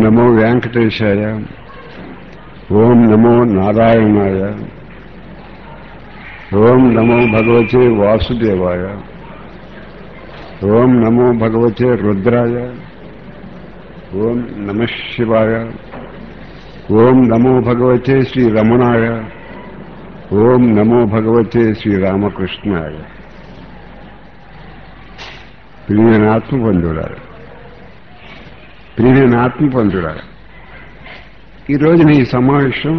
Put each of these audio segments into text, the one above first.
నమో వెంకటేశాయ ఓం నమో నారాయణాయ ఓం నమో భగవతే వాసుదేవాయ ఓం నమో భగవతే రుద్రాయ ఓం నమ శివాయ ఓం నమో భగవతే శ్రీ రమణాయ ఓం నమో భగవతే శ్రీ రామకృష్ణాయ ప్రియమైన ఆత్మబంధువులారు ప్రియమైన ఆత్మబంధువులారు ఈ రోజున ఈ సమావేశం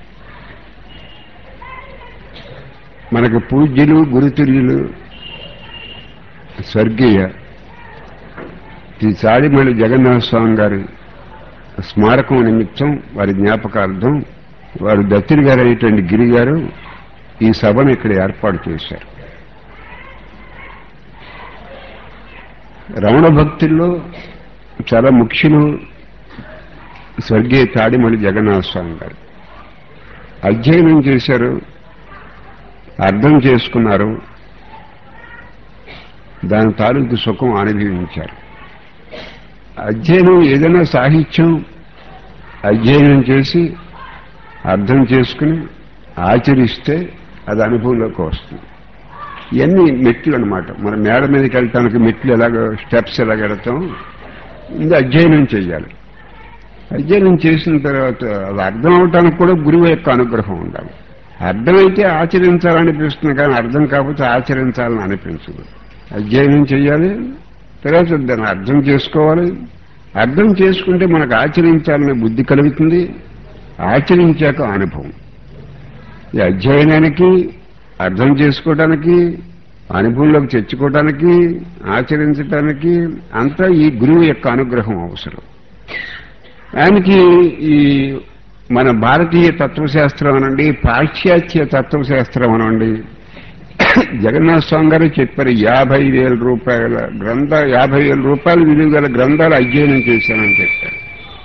మనకు పూజ్యులు గురుతుల్యులు స్వర్గీయ శ్రీ చాడిమల్లి జగన్నాథ స్వామి గారి స్మారకం నిమిత్తం వారి జ్ఞాపకార్థం వారు దత్తుని గారు అయినటువంటి గిరి గారు ఈ సభను ఇక్కడ ఏర్పాటు చేశారు రమణ భక్తుల్లో చాలా ముఖ్యులు స్వర్గీయ తాడిమల్లి జగన్నాథ స్వామి గారు అధ్యయనం చేశారు అర్థం చేసుకున్నారు దాని తాలూకు సుఖం అనుభవించారు అధ్యయనం ఏదైనా సాహిత్యం అధ్యయనం చేసి అర్థం చేసుకుని ఆచరిస్తే అది అనుభవంలోకి వస్తుంది ఇవన్నీ మెట్లు అనమాట మన మేడ మీదకి వెళ్ళటానికి మెట్లు ఎలాగ స్టెప్స్ ఎలాగ వెళ్తాం ఇది అధ్యయనం చేయాలి అధ్యయనం చేసిన తర్వాత అది అర్థం అవటానికి కూడా గురువు యొక్క అనుగ్రహం ఉండాలి అర్థమైతే ఆచరించాలనిపిస్తుంది కానీ అర్థం కాకపోతే ఆచరించాలని అనిపించదు అధ్యయనం చేయాలి తర్వాత దాన్ని అర్థం చేసుకోవాలి అర్థం చేసుకుంటే మనకు ఆచరించాలనే బుద్ధి కలుగుతుంది ఆచరించాక అనుభవం ఈ అధ్యయనానికి అర్థం చేసుకోవడానికి అనుభవంలోకి తెచ్చుకోవడానికి ఆచరించడానికి అంతా ఈ గురువు యొక్క అనుగ్రహం అవసరం ఆయనకి ఈ మన భారతీయ తత్వశాస్త్రం అనండి పాశ్చాత్య తత్వశాస్త్రం అనండి జగన్నాథ స్వామి గారు చెప్పారు యాభై వేల రూపాయల గ్రంథ యాభై వేల రూపాయలు విలువ గల గ్రంథాలు అధ్యయనం చేశానని చెప్పారు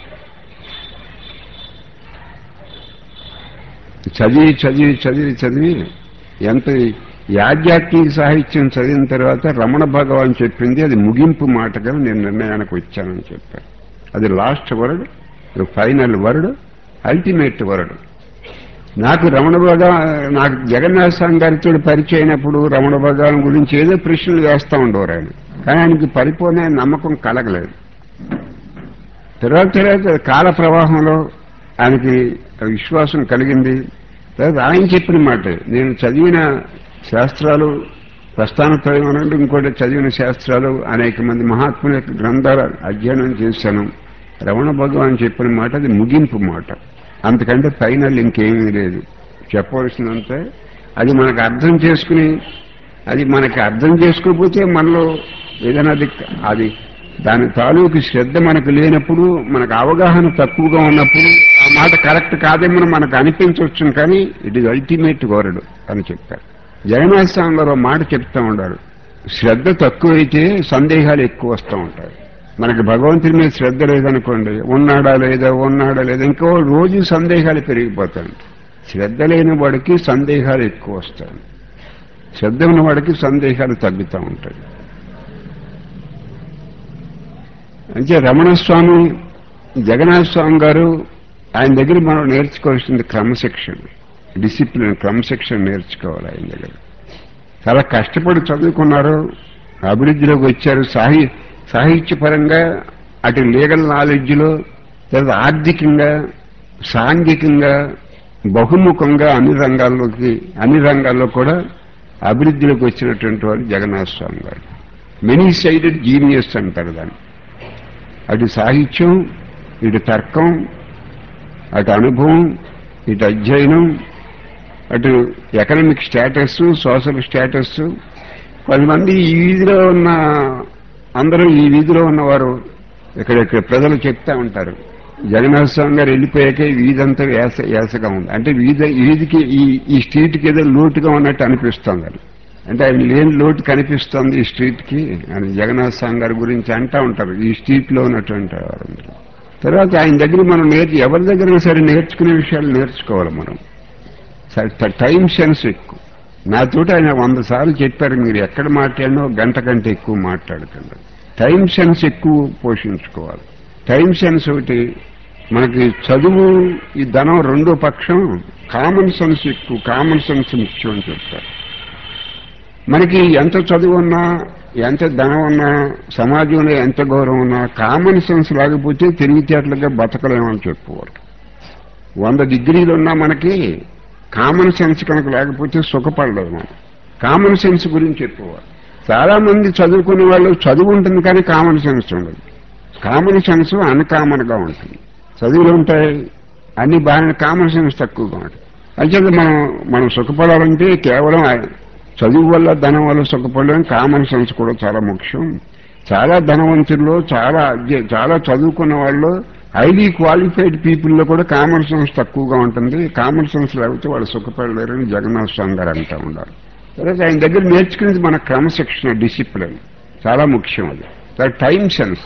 చదివి చదివి చదివి చదివి ఎంత యాధ్యాత్మిక సాహిత్యం చదివిన తర్వాత రమణ భగవాన్ చెప్పింది అది ముగింపు మాటగా నేను నిర్ణయానికి వచ్చానని చెప్పారు అది last word final word ultimate word నాకు రమణ భగవాన్ నాకు జగన్నాథ స్వామి గారితో పరిచయం అయినప్పుడు రమణ భగవాన్ గురించి ఏదో ప్రశ్నలు వేస్తూ ఉండేవారు ఆయన కానీ ఆయనకి పరిపూర్ణ నమ్మకం కలగలేదు తర్వాత తర్వాత కాల ప్రవాహంలో ఆయనకి విశ్వాసం కలిగింది తర్వాత ఆయన చెప్పిన మాట నేను చదివిన శాస్త్రాలు ప్రస్థానత్రయం అనంటే ఇంకోటి చదివిన శాస్త్రాలు అనేక మంది మహాత్ముల యొక్క గ్రంథాలు అధ్యయనం చేశాను రమణ భగవాన్ చెప్పిన మాట అది ముగింపు మాట అంతకంటే ఫైనల్ ఇంకేమీ లేదు చెప్పవలసినంత అది మనకు అర్థం చేసుకుని అది మనకి అర్థం చేసుకోకపోతే మనలో ఏదైనా అది అది దాని తాలూకు శ్రద్ధ మనకు లేనప్పుడు మనకు అవగాహన తక్కువగా ఉన్నప్పుడు ఆ మాట కరెక్ట్ కాదేమో మనకు అనిపించవచ్చు కానీ ఇట్ ఈజ్ అల్టిమేట్ వర్డ్ అని చెప్పారు జగన్నాథ స్వామి గారు మాట చెప్తా ఉండారు శ్రద్ధ తక్కువైతే సందేహాలు ఎక్కువ వస్తూ ఉంటాయి మనకి భగవంతుడి మీద శ్రద్ధ లేదనుకోండి ఉన్నాడా లేదా ఉన్నాడా లేదా ఇంకో రోజు సందేహాలు పెరిగిపోతాయి శ్రద్ధ లేని వాడికి సందేహాలు ఎక్కువ వస్తాయి శ్రద్ధ ఉన్న వాడికి సందేహాలు తగ్గుతూ ఉంటాయి అంటే రమణస్వామి జగన్నాథ స్వామి గారు ఆయన దగ్గర మనం నేర్చుకోవాల్సింది క్రమశిక్షణ డిసిప్లిన్ క్రమశిక్షణ నేర్చుకోవాలి ఆయన దగ్గర చాలా కష్టపడి చదువుకున్నారు అభివృద్ధిలోకి వచ్చారు సాహి సాహిత్యపరంగా అటు లీగల్ నాలెడ్జ్లో తర్వాత ఆర్థికంగా సాంఘికంగా బహుముఖంగా అన్ని రంగాల్లోకి అన్ని రంగాల్లో కూడా అభివృద్ధిలోకి వచ్చినటువంటి వారు జగన్నాథ స్వామి గారు మెనీ సైడెడ్ జీనియస్ అంటారు దాన్ని అటు సాహిత్యం ఇటు తర్కం అటు అనుభవం ఇటు అధ్యయనం అటు ఎకనామిక్ స్టేటస్ సోషల్ స్టేటస్ కొంతమంది ఈ వీధిలో ఉన్న అందరూ ఈ వీధిలో ఉన్నవారు ఇక్కడ ఇక్కడ ప్రజలు చెప్తా ఉంటారు జగన్నాథ స్వామి గారు వెళ్ళిపోయాకే వీధంతా వేస వేసగా ఉంది అంటే వీధ వీధికి ఈ ఈ స్ట్రీట్కి ఏదో లోటుగా ఉన్నట్టు అనిపిస్తుంది అని అంటే ఆయన లేని లోటు కనిపిస్తోంది ఈ స్ట్రీట్కి అని జగన్నాథ స్వామి గారి గురించి అంటా ఉంటారు ఈ స్ట్రీట్లో ఉన్నటువంటి వారందరూ తర్వాత ఆయన దగ్గర మనం నేర్చు ఎవరి దగ్గర సరే నేర్చుకునే విషయాలు నేర్చుకోవాలి మనం టైం సెన్స్ ఎక్కువ నాతోటి ఆయన వంద సార్లు చెప్పారు మీరు ఎక్కడ మాట్లాడినా ఒక గంట కంటే ఎక్కువ మాట్లాడకండి టైం సెన్స్ ఎక్కువ పోషించుకోవాలి టైం సెన్స్ ఒకటి మనకి చదువు ఈ ధనం రెండో పక్షం కామన్ సెన్స్ ఎక్కువ కామన్ సెన్స్ ముఖ్యం అని చెప్తారు మనకి ఎంత చదువు ఉన్నా ఎంత ధనం ఉన్నా సమాజంలో ఎంత గౌరవం ఉన్నా కామన్ సెన్స్ లేకపోతే తెలివితేటలుగా బతకలేమని చెప్పుకోరు వంద డిగ్రీలు ఉన్నా మనకి కామన్ సెన్స్ కనుక లేకపోతే సుఖపడలేదు మనం కామన్ సెన్స్ గురించి చెప్పుకోవాలి చాలా మంది చదువుకునే వాళ్ళు చదువు ఉంటుంది కానీ కామన్ సెన్స్ ఉండదు కామన్ సెన్స్ అన్కామన్ గా ఉంటుంది చదువులు ఉంటాయి అన్ని బాగా కామన్ సెన్స్ తక్కువగా ఉంటుంది అయితే మనం మనం సుఖపడాలంటే కేవలం చదువు వల్ల ధనం వల్ల సుఖపడడం కామన్ సెన్స్ కూడా చాలా ముఖ్యం చాలా ధనవంతుల్లో చాలా అధ్య- చాలా చదువుకున్న వాళ్ళు హైలీ క్వాలిఫైడ్ పీపుల్లో కూడా కామన్ సెన్స్ తక్కువగా ఉంటుంది కామన్ సెన్స్ లేకపోతే వాళ్ళు సుఖపడలేరని జగన్నాథ్ స్వామి గారు అంటూ ఉండాలి తర్వాత ఆయన దగ్గర నేర్చుకునేది మన క్రమశిక్షణ డిసిప్లిన్ చాలా ముఖ్యం అది తర్వాత టైం సెన్స్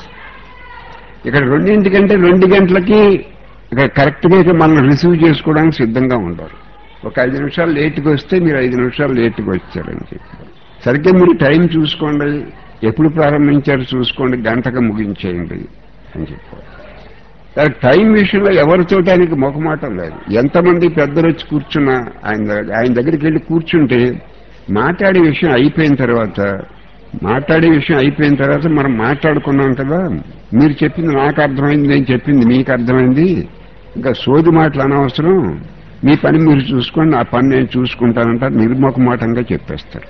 ఇక్కడ రెండింటికంటే రెండు గంటలకి ఇక్కడ కరెక్ట్గా ఇక మనం రిసీవ్ చేసుకోవడానికి సిద్ధంగా ఉండాలి ఒక ఐదు నిమిషాలు లేట్గా వస్తే మీరు ఐదు నిమిషాలు లేట్గా వచ్చారని చెప్పారు సరిగ్గా మీరు టైం చూసుకోండి ఎప్పుడు ప్రారంభించారు చూసుకోండి గంటగా ముగించేయండి అని చెప్పారు దానికి టైం విషయంలో ఎవరి చూడటానికి మొఖమాటం లేదు ఎంతమంది పెద్దలు వచ్చి కూర్చున్నా ఆయన దగ్గర- ఆయన దగ్గరికి వెళ్ళి కూర్చుంటే మాట్లాడే విషయం అయిపోయిన తర్వాత మాట్లాడే విషయం అయిపోయిన తర్వాత మనం మాట్లాడుకున్నాం కదా మీరు చెప్పింది నాకు అర్థమైంది నేను చెప్పింది మీకు అర్థమైంది ఇంకా సోది మాటలు అనవసరం మీ పని మీరు చూసుకోండి నా పని నేను చూసుకుంటానంటారు నిర్మోకమాటంగా చెప్పేస్తారు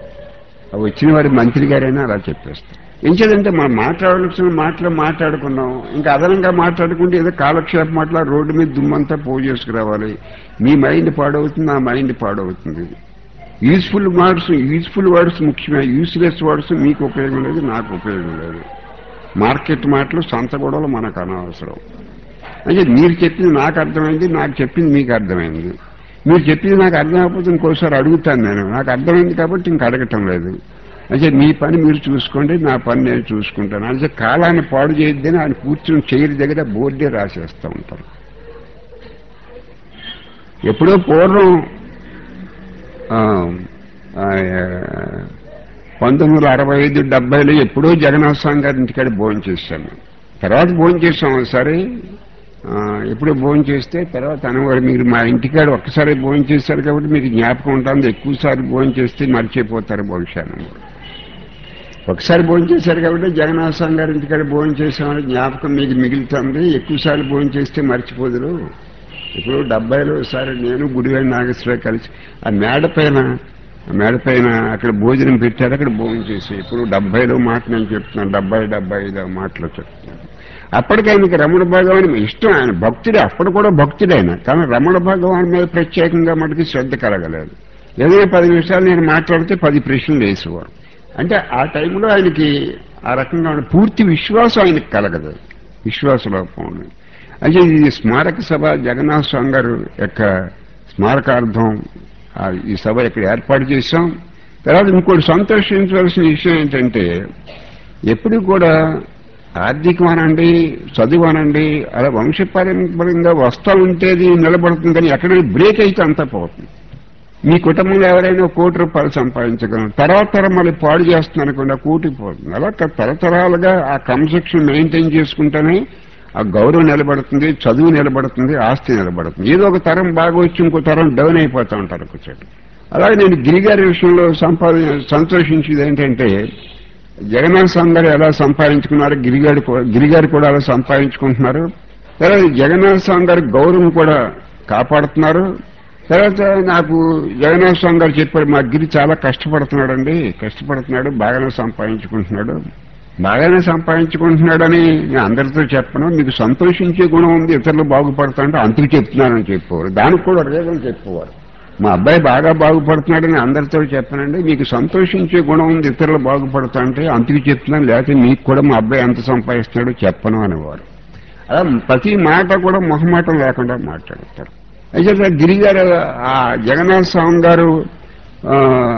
ఆ వచ్చిన వారి మంత్రి గారైనా అలా చెప్పేస్తారు ఎంచేదంటే మనం మాట్లాడాల్సిన మాటలు మాట్లాడుకున్నాం ఇంకా అదనంగా మాట్లాడుకుంటే ఏదో కాలక్షేప మాటల రోడ్డు మీద దుమ్మంతా పో చేసుకురావాలి మీ మైండ్ పాడవుతుంది నా మైండ్ పాడవుతుంది యూస్ఫుల్ వర్డ్స్ యూస్ఫుల్ వర్డ్స్ ముఖ్యమే యూస్లెస్ వర్డ్స్ మీకు ఉపయోగం లేదు నాకు ఉపయోగం లేదు మార్కెట్ మాటలు సొంత గొడవలు మనకు అనవసరం అంటే మీరు చెప్పింది నాకు అర్థమైంది నాకు చెప్పింది మీకు అర్థమైంది మీరు చెప్పింది నాకు అర్థమైపోతే ఇంకోసారి అడుగుతాను నేను నాకు అర్థమైంది కాబట్టి ఇంక అడగటం లేదు అంటే మీ పని మీరు చూసుకోండి నా పని నేను చూసుకుంటాను అంటే కాలాన్ని పాడు చేయొద్దని ఆయన కూర్చుని చైర్ దగ్గర బోర్డే రాసేస్తూ ఉంటారు ఎప్పుడో పూర్వం ఆ, ఆ, పంతొమ్మిది వందల అరవై ఐదు డెబ్బైలో ఎప్పుడో జగన్నాథ్ స్వామి గారి ఇంటికాడ భోజనం చేశాను తర్వాత భోజనం చేసాం సరే ఆ, ఎప్పుడో భోజనం చేస్తే తర్వాత అనవారు మీరు మా ఇంటికాడ ఒక్కసారి భోజనం చేశారు కాబట్టి మీకు జ్ఞాపకం ఉంటుంది ఎక్కువసారి భోజనం చేస్తే మర్చిపోతారు బహుశా అన్నారు. ఒకసారి భోజనం చేశారు కాబట్టి జగన్నాథ స్వామి గారి ఇంటికాడ భోజనం చేసామని జ్ఞాపకం మీకు మిగులుతుంది ఎక్కువసార్లు భోజనం చేస్తే మర్చిపోదురు ఇప్పుడు డెబ్బైలో ఒకసారి నేను గుడివాడి నాగేశ్వరరావు కలిసి ఆ మేడ పైన ఆ మేడ పైన అక్కడ భోజనం పెట్టారు అక్కడ భోజనం చేసి ఇప్పుడు డెబ్బైలో మాట నేను చెప్తున్నాను డెబ్బై డెబ్బై ఐదు మాటలో చెప్తున్నాను అప్పటికి ఆయనకి రమణ భగవాన్ ఇష్టం ఆయన భక్తుడే అప్పుడు కూడా భక్తుడే ఆయన కానీ రమణ భగవాన్ మీద ప్రత్యేకంగా మటుకు శ్రద్ధ కలగలేదు ఏదైనా పది నిమిషాలు నేను మాట్లాడితే పది ప్రశ్నలు వేసేవారు అంటే ఆ టైంలో ఆయనకి ఆ రకంగా ఉన్న పూర్తి విశ్వాసం ఆయనకి కలగదు విశ్వాసలోపం ఉంది. అయితే ఇది స్మారక సభ జగన్నాథ స్వామి గారు యొక్క స్మారకార్థం ఆ ఈ సభ ఇక్కడ ఏర్పాటు చేశాం తర్వాత ఇంకోటి సంతోషించవలసిన విషయం ఏంటంటే ఎప్పుడు కూడా ఆర్థికం అనండి చదువు అనండి అలా వంశపారంపర్యంగా వస్తా ఉంటేది నిలబడుతుంది కానీ ఎక్కడైనా బ్రేక్ అయితే అంతా పోతుంది మీ కుటుంబంలో ఎవరైనా ఒక కోటి రూపాయలు సంపాదించగలరు తర్వాత తరం మళ్ళీ పాడు చేస్తున్నారు అనుకోండి ఆ కోటి పోతుంది అలా తరతరాలుగా ఆ క్రమశిక్షణ మెయింటైన్ చేసుకుంటేనే ఆ గౌరవం నిలబడుతుంది చదువు నిలబడుతుంది ఆస్తి నిలబడుతుంది ఏదో ఒక తరం బాగా వచ్చి ఇంకో తరం డౌన్ అయిపోతూ ఉంటారు కూర్చోటి అలాగే నేను గిరిగారి విషయంలో సంపాది సంతోషించేది ఏంటంటే జగన్నాథ్ స్వామి గారు ఎలా సంపాదించుకున్నారు గిరిగారు కూ- గిరిగారు కూడా అలా సంపాదించుకుంటున్నారు తర్వాత జగన్నాథ స్వామి గారి గౌరవం కూడా కాపాడుతున్నారు తర్వాత నాకు జగన్నాథ స్వామి గారు చెప్పారు మా గిరి చాలా కష్టపడుతున్నాడండి కష్టపడుతున్నాడు బాగానే సంపాదించుకుంటున్నాడు బాగానే సంపాదించుకుంటున్నాడని నేను అందరితో చెప్పను మీకు సంతోషించే గుణం ఉంది ఇతరులు బాగుపడతాంటే అందుకు చెప్తున్నానని చెప్పేవారు దానికి కూడా రీజన్ చెప్పేవారు మా అబ్బాయి బాగా బాగుపడుతున్నాడని అందరితో చెప్పనండి మీకు సంతోషించే గుణం ఉంది ఇతరులు బాగుపడతాంటే అందుకు చెప్తున్నాను లేకపోతే మీకు కూడా మా అబ్బాయి ఎంత సంపాదిస్తున్నాడో చెప్పను అనేవారు అలా ప్రతి మాట కూడా మొహమాటం లేకుండా మాట్లాడతారు అయితే గిరిగారు ఆ జగన్నాథ స్వామి గారు ఆ,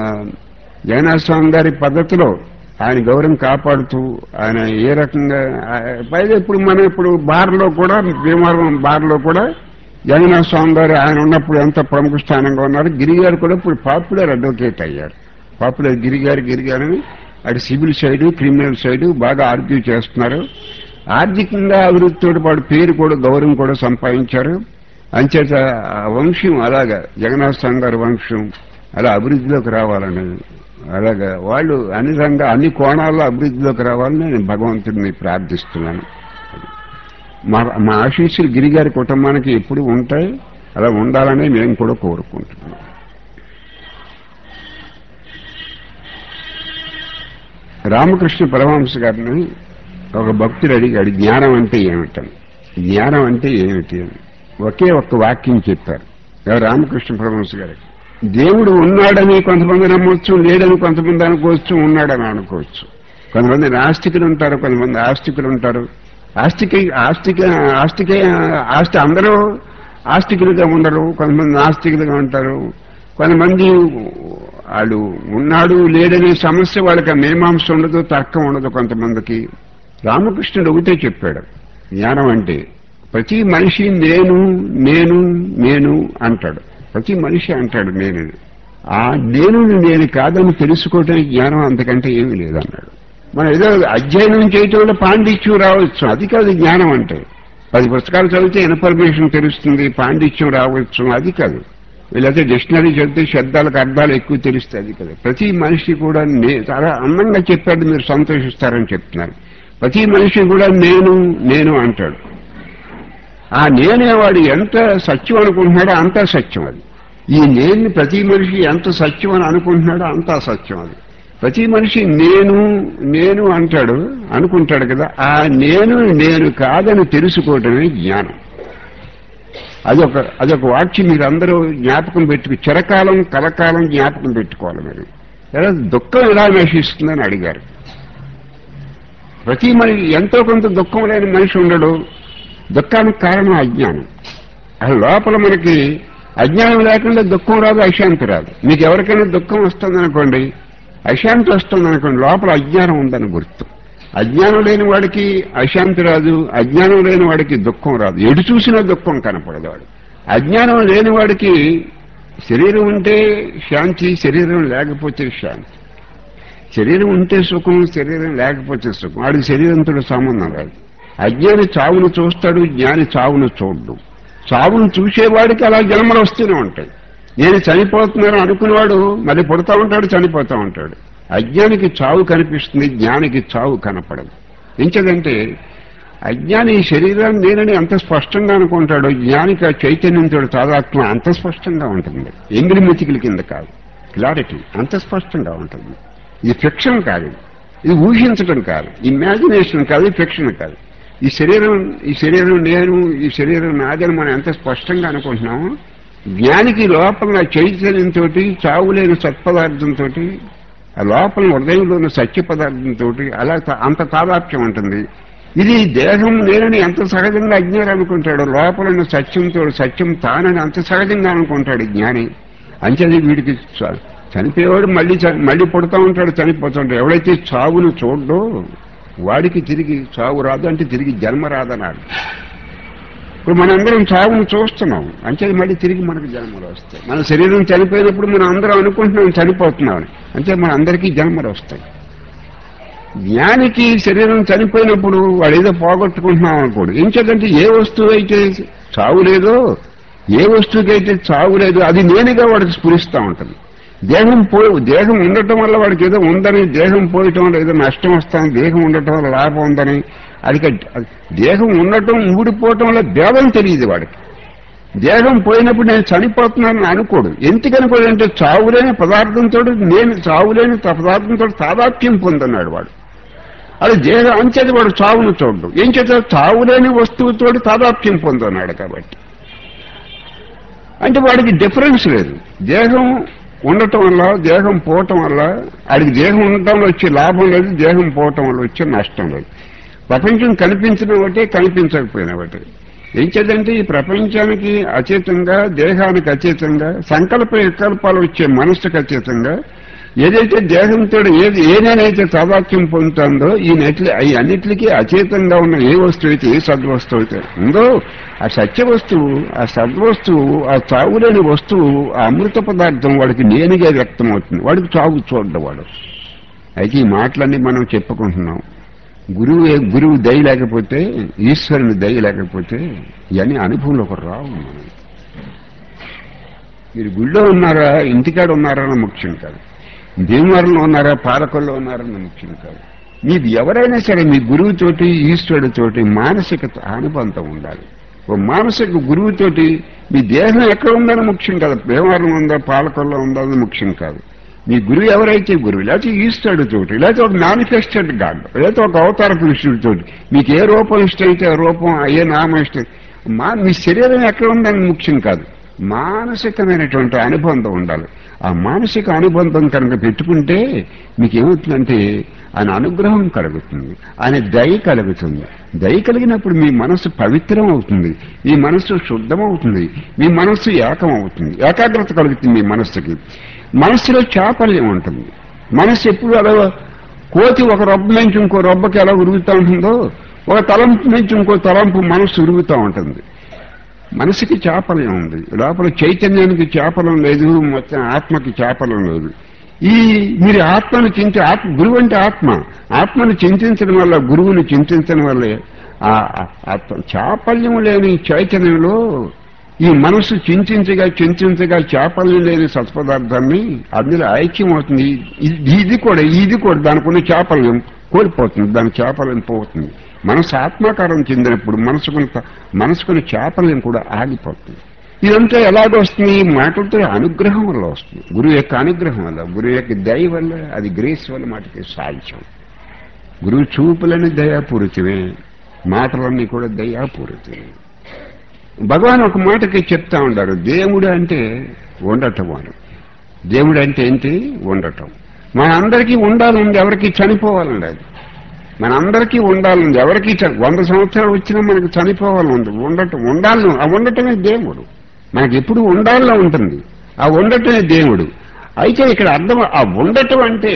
జగన్నాథ స్వామి గారి పద్ధతిలో ఆయన గౌరవం కాపాడుతూ ఆయన ఏ రకంగా ఆ, పైగా ఇప్పుడు మనం ఇప్పుడు బార్లో కూడా భీమవరం బార్లో కూడా జగన్నాథ స్వామి గారు ఆయన ఉన్నప్పుడు ఎంత ప్రముఖ స్థానంగా ఉన్నారు గిరిగారు కూడా ఇప్పుడు పాపులర్ అడ్వకేట్ అయ్యారు పాపులర్ గిరిగారు గిరిగారని అటు సివిల్ సైడ్ క్రిమినల్ సైడ్ బాగా ఆర్గ్యూ చేస్తున్నారు ఆర్థికంగా అభివృద్ధితో పాటు పేరు కూడా గౌరవం కూడా సంపాదించారు అంచేత ఆ వంశం అలాగా జగన్నాథ్ స్వామి గారి వంశం అలా అభివృద్ధిలోకి రావాలని అలాగా వాళ్ళు అన్ని రంగ అన్ని కోణాల్లో అభివృద్ధిలోకి రావాలని నేను భగవంతుడిని ప్రార్థిస్తున్నాను మా మా ఆశీస్సులు గిరిగారి కుటుంబానికి ఎప్పుడు ఉంటాయి అలా ఉండాలని మేము కూడా కోరుకుంటున్నాం రామకృష్ణ పరమహంస గారిని ఒక భక్తుడు అడిగాడు జ్ఞానం అంటే ఏమిటని జ్ఞానం అంటే ఏమిటి అని ఒకే ఒక్క వాక్యం చెప్పారు ఎవరు రామకృష్ణ పరమహంస గారికి దేవుడు ఉన్నాడని కొంతమంది నమ్మొచ్చు లేడని కొంతమంది అనుకోవచ్చు ఉన్నాడని అనుకోవచ్చు కొంతమంది నాస్తికులు ఉంటారు కొంతమంది ఆస్తికులు ఉంటారు ఆస్తిక ఆస్తిక ఆస్తిక ఆస్తి అందరూ ఆస్తికులుగా ఉండరు కొంతమంది నాస్తికులుగా ఉంటారు కొంతమంది వాళ్ళు ఉన్నాడు లేడనే సమస్య వాళ్ళకి ఆ మీమాంస ఉండదు తర్కం ఉండదు కొంతమందికి రామకృష్ణుడు ఒకటే చెప్పాడు జ్ఞానం అంటే ప్రతి మనిషి నేను నేను నేను అంటాడు ప్రతి మనిషి అంటాడు నేను ఆ నేను నేను కాదని తెలుసుకోవటానికి జ్ఞానం అంతకంటే ఏమీ లేదన్నాడు మనం ఏదో అధ్యయనం చేయటం వల్ల పాండిత్యం రావచ్చు అది కాదు జ్ఞానం అంటే పది పుస్తకాలు చదివితే ఇన్ఫర్మేషన్ తెలుస్తుంది పాండిత్యం రావచ్చు అది కాదు వీళ్ళైతే డిక్షనరీ చదివితే శబ్దాలకు అర్థాలు ఎక్కువ తెలుస్తాయి అది కదా ప్రతి మనిషి కూడా నే చాలా అందంగా చెప్పాడు మీరు సంతోషిస్తారని చెప్తున్నారు ప్రతి మనిషి కూడా నేను నేను అంటాడు ఆ నేనేవాడు ఎంత సత్యం అనుకుంటున్నాడో అంత సత్యం అది ఈ నేను ప్రతి మనిషి ఎంత సత్యం అని అనుకుంటున్నాడో అంత సత్యం అది ప్రతి మనిషి నేను నేను అంటాడు అనుకుంటాడు కదా ఆ నేను నేను కాదని తెలుసుకోవటమే జ్ఞానం అదొక అదొక వాక్యం మీరు అందరూ జ్ఞాపకం పెట్టుకు చిరకాలం కలకాలం జ్ఞాపకం పెట్టుకోవాలి మీరు ఎలా దుఃఖం ఎలా నశిస్తుందని అడిగారు ప్రతి మనిషి ఎంతో కొంత దుఃఖం లేని మనిషి ఉండడు దుఃఖానికి కారణం అజ్ఞానం అసలు లోపల మనకి అజ్ఞానం లేకుండా దుఃఖం రాదు అశాంతి రాదు మీకు ఎవరికైనా దుఃఖం వస్తుందనుకోండి అశాంతి వస్తుందనుకోండి లోపల అజ్ఞానం ఉందని గుర్తు అజ్ఞానం లేని వాడికి అశాంతి రాదు అజ్ఞానం లేని వాడికి దుఃఖం రాదు ఎటు చూసినా దుఃఖం కనపడదు వాడు అజ్ఞానం లేని వాడికి శరీరం ఉంటే శాంతి శరీరం లేకపోతే శాంతి శరీరం ఉంటే సుఖం శరీరం లేకపోతే సుఖం వాడికి శరీరంతో సంబంధం రాదు అజ్ఞాని చావును చూస్తాడు జ్ఞాని చావును చూడ్డు చావును చూసేవాడికి అలా జన్మలు వస్తూనే ఉంటాయి నేను చనిపోతున్నాను అనుకునేవాడు మళ్ళీ పుడతా ఉంటాడు చనిపోతా ఉంటాడు అజ్ఞానికి చావు కనిపిస్తుంది జ్ఞానికి చావు కనపడదు ఎంచదంటే అజ్ఞాని ఈ శరీరాన్ని నేనని అంత స్పష్టంగా అనుకుంటాడు జ్ఞానికి ఆ చైతన్యంతో తాదాత్మ అంత స్పష్టంగా ఉంటుంది ఎంగిలి మెతికిల కింద కాదు క్లారిటీ అంత స్పష్టంగా ఉంటుంది ఇది ఫిక్షన్ కాదు ఇది. ఇది ఊహించడం కాదు ఇమాజినేషన్ కాదు ఫిక్షన్ కాదు ఈ శరీరం ఈ శరీరం నేను ఈ శరీరం నాదని మనం ఎంత స్పష్టంగా అనుకుంటున్నామో జ్ఞానికి లోపల చైతన్యంతో చావు లేని సత్పదార్థంతో ఆ లోపల హృదయంలో ఉన్న సత్య పదార్థంతో అలా త- అంత తాదాప్యం ఉంటుంది ఇది దేహం నేనని ఎంత సహజంగా అజ్ఞానం అనుకుంటాడు లోపల ఉన్న సత్యంతో సత్యం తానని అంత సహజంగా అనుకుంటాడు ఈ జ్ఞాని అంచేది వీడికి చ- చనిపోయేవాడు మళ్ళీ చ- మళ్ళీ పుడతా ఉంటాడు చనిపోతూ ఉంటాడు ఎవడైతే చావును చూడడో వాడికి తిరిగి చావు రాదు అంటే తిరిగి జన్మ రాదన్నాడు ఇప్పుడు మనందరం చావును చూస్తున్నాం అంటే మళ్ళీ తిరిగి మనకు జన్మలు వస్తాయి మన శరీరం చనిపోయినప్పుడు మనం అందరం అనుకుంటున్నాం చనిపోతున్నాం అని. అంటే మన అందరికీ జన్మలు వస్తాయి జ్ఞానికి శరీరం చనిపోయినప్పుడు వాడు ఏదో పోగొట్టుకుంటున్నాం అనుకోడు ఎంచేదంటే ఏ వస్తువు అయితే చావు లేదో ఏ వస్తువుకైతే చావు లేదో అది నేనుగా వాడికి స్ఫురిస్తూ ఉంటుంది దేహం పోయి దేహం ఉండటం వల్ల వాడికి ఏదో ఉందని దేహం పోయటం వల్ల ఏదో నష్టం వస్తాను దేహం ఉండటం వల్ల లాభం ఉందని అది క- అది దేహం ఉండటం ఊడిపోవటం వల్ల భేదం తెలియదు వాడికి దేహం పోయినప్పుడు నేను చనిపోతున్నానని అనుకోడు ఎందుకు అనుకోడు అంటే చావులేని పదార్థంతో నేను చావులేని పదార్థంతో తాదాత్మ్యం పొందున్నాడు వాడు అది దేహం అంచేది వాడు చావును చూడడు ఏం చేత చావులేని వస్తువుతో తాదాత్మ్యం పొందున్నాడు కాబట్టి అంటే వాడికి డిఫరెన్స్ లేదు దేహం ఉండటం వల్ల దేహం పోవటం వల్ల వాడికి దేహం ఉండటం వల్ల వచ్చే లాభం లేదు దేహం పోవటం వల్ల వచ్చే నష్టం లేదు ప్రపంచం కనిపించడం ఒకటే కనిపించకపోయినా ఒకటే ఏం చేద్దంటే ఈ ప్రపంచానికి అచేతంగా దేహానికి అచేతంగా సంకల్ప వికల్పాలు వచ్చే మనస్సుకు అచేతంగా ఏదైతే దేహంతో ఏది ఏదైతే తాదాత్యం పొందుతుందో ఈ నెట్లి ఈ అన్నిటికీ అచేతంగా ఉన్న ఏ వస్తువు అయితే ఏ సద్వస్తువు అయితే ఉందో ఆ సత్య వస్తువు ఆ సద్వస్తువు ఆ చావులేని వస్తువు ఆ అమృత పదార్థం వాడికి నేనుగా వ్యక్తం అవుతుంది వాడికి చావు చూడ్డ వాడు అయితే ఈ మాటలన్నీ మనం చెప్పుకుంటున్నాం గురువు గురువు దయ లేకపోతే ఈశ్వరుని దయ లేకపోతే ఇవన్నీ అనుభవంలోకి రావు మనం మీరు గుళ్ళో ఉన్నారా ఇంటికాడ ఉన్నారా అన్న ముఖ్యం కాదు భీమవరంలో ఉన్నారా పాలకొల్లో ఉన్నారన్న ముఖ్యం కాదు మీకు ఎవరైనా సరే మీ గురువుతోటి ఈశ్వరుడితోటి మానసిక అనుబంధం ఉండాలి ఓ మానసిక గురువుతోటి మీ దేహం ఎక్కడ ఉందని ముఖ్యం కాదు భీమవరం ఉందా పాలకొల్లో ఉందా అని ముఖ్యం కాదు మీ గురువు ఎవరైతే గురువు లేకపోతే ఈశ్వరుడితోటి లేకపోతే ఒక మేనిఫెస్టెడ్ గాడ్ లేకపోతే ఒక అవతార పురుషుడితోటి మీకు ఏ రూపం ఇష్టమైతే ఆ రూపం ఏ నామం ఇష్టం మా మీ శరీరం ఎక్కడ ఉందని ముఖ్యం కాదు మానసికమైనటువంటి అనుబంధం ఉండాలి ఆ మానసిక అనుబంధం కనుక పెట్టుకుంటే మీకు ఏమవుతుందంటే ఆయన అనుగ్రహం కలుగుతుంది ఆయన దయ కలుగుతుంది దయ కలిగినప్పుడు మీ మనస్సు పవిత్రం అవుతుంది మీ మనస్సు శుద్ధమవుతుంది మీ మనస్సు ఏకం అవుతుంది ఏకాగ్రత కలుగుతుంది మీ మనస్సుకి మనస్సులో చాపల్యం ఉంటుంది మనస్సు ఎప్పుడు అలా కోతి ఒక రొబ్బ నుంచి ఇంకో రొబ్బకి ఎలా ఉరుగుతూ ఉంటుందో ఒక తలంపు నుంచి ఇంకో తలంపు మనస్సు ఉరుగుతూ ఉంటుంది మనసుకి చాపల్యం ఉంది లోపల చైతన్యానికి చాపలం లేదు మొత్తం ఆత్మకి చాపలం లేదు ఈ మీరు ఆత్మను చింత ఆత్మ గురువు అంటే ఆత్మ ఆత్మను చింతించడం వల్ల గురువుని చింతించడం వల్లే ఆ ఆత్మ చాపల్యం లేని చైతన్యంలో ఈ మనసు చింతించగా చింతించగా చాపల్యం లేని సత్పదార్థాన్ని అందులో ఐక్యం అవుతుంది ఇది ఇది కూడా ఇది కూడా దానికి ఉన్న చాపల్యం కోల్పోతుంది దాని చాపల్యం పోతుంది మనసు ఆత్మాకారం చెందినప్పుడు మనసుకుని మనసుకుని చాపల్యం కూడా ఆగిపోతుంది ఇదంతా ఎలాగొస్తుంది మాటలతో అనుగ్రహం వల్ల వస్తుంది గురువు యొక్క అనుగ్రహం వల్ల గురువు యొక్క దయ వల్ల అది గ్రేస్ వల్ల మాటకి సాధ్యం గురువు చూపులని దయాపూరితమే మాటలన్నీ కూడా దయాపూరితమే భగవాన్ ఒక మాటకి చెప్తా ఉండారు దేవుడు అంటే ఉండటం అని దేవుడు అంటే ఏంటి ఉండటం మన అందరికీ ఉండాలండి ఎవరికి చనిపోవాలండి అది మన అందరికీ ఉండాలండి ఎవరికి చ- వంద సంవత్సరాలు వచ్చినా మనకు చనిపోవాలని ఉంది ఉండటం ఉండాలను ఆ ఉండటమే దేవుడు మనకి ఎప్పుడు ఉండాలని ఉంటుంది ఆ ఉండటమే దేవుడు అయితే ఇక్కడ అర్థం ఆ ఉండటం అంటే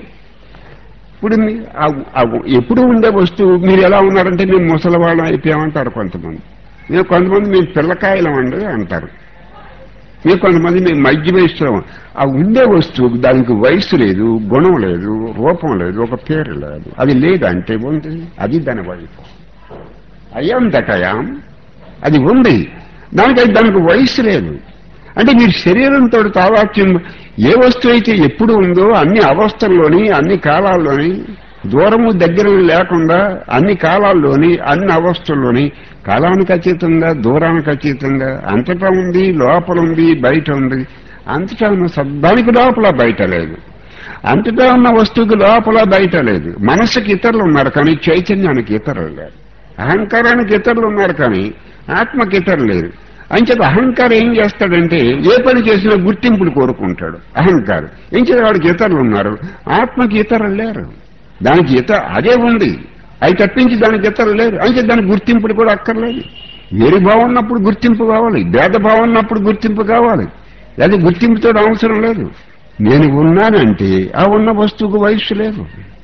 ఇప్పుడు మీ- ఆ- ఆ ఎప్పుడు ఉండే వస్తువు మీరు ఎలా ఉన్నారంటే మేము ముసలివాళ్ళం అయిపోయామంటారు కొంతమంది మేము కొంతమంది మేము పిల్లకాయలం అండి అంటారు మేము కొంతమంది మేము మధ్య వయసులో ఆ ఉండే వస్తువు దానికి వయసు లేదు గుణం లేదు రూపం లేదు ఒక పేరు లేదు అది లేదంటే ఉంది అది దాని వైపు అయం దటయాం అది ఉంది దానికి దానికి వయసు లేదు అంటే మీరు శరీరంతో తావాక్యం ఏ వస్తువు అయితే ఎప్పుడు ఉందో అన్ని అవస్థల్లోని అన్ని కాలాల్లోని దూరము దగ్గర లేకుండా అన్ని కాలాల్లోని అన్ని అవస్థల్లోని కాలానికి అతీతంగా దూరానికి అతీతంగా అంతటా ఉంది లోపల ఉంది బయట ఉంది అంతటా ఉన్న సద్- దానికి లోపల బయట లేదు అంతటా ఉన్న వస్తువుకి లోపల బయట లేదు మనసుకి ఇతరులు ఉన్నారు కానీ చైతన్యానికి ఇతరులు లేరు అహంకారానికి ఇతరులు ఉన్నారు కానీ ఆత్మకి ఇతరులు లేరు అంచేత అహంకారం ఏం చేస్తాడంటే ఏ పని చేసినా గుర్తింపులు కోరుకుంటాడు అహంకారం ఏం చేత వాడికి ఇతరులు ఉన్నారు ఆత్మకి ఇతరులు లేరు దానికి ఇత అదే ఉంది అవి తప్పించి దానికి ఇతరులు లేరు అంటే దానికి గుర్తింపులు కూడా అక్కర్లేదు వేరు బాగున్నప్పుడు గుర్తింపు కావాలి భేదభావం ఉన్నప్పుడు గుర్తింపు కావాలి అది గుర్తింపుతో అవసరం లేదు నేను ఉన్నానంటే ఆ ఉన్న వస్తువుకు వయస్సు లేదు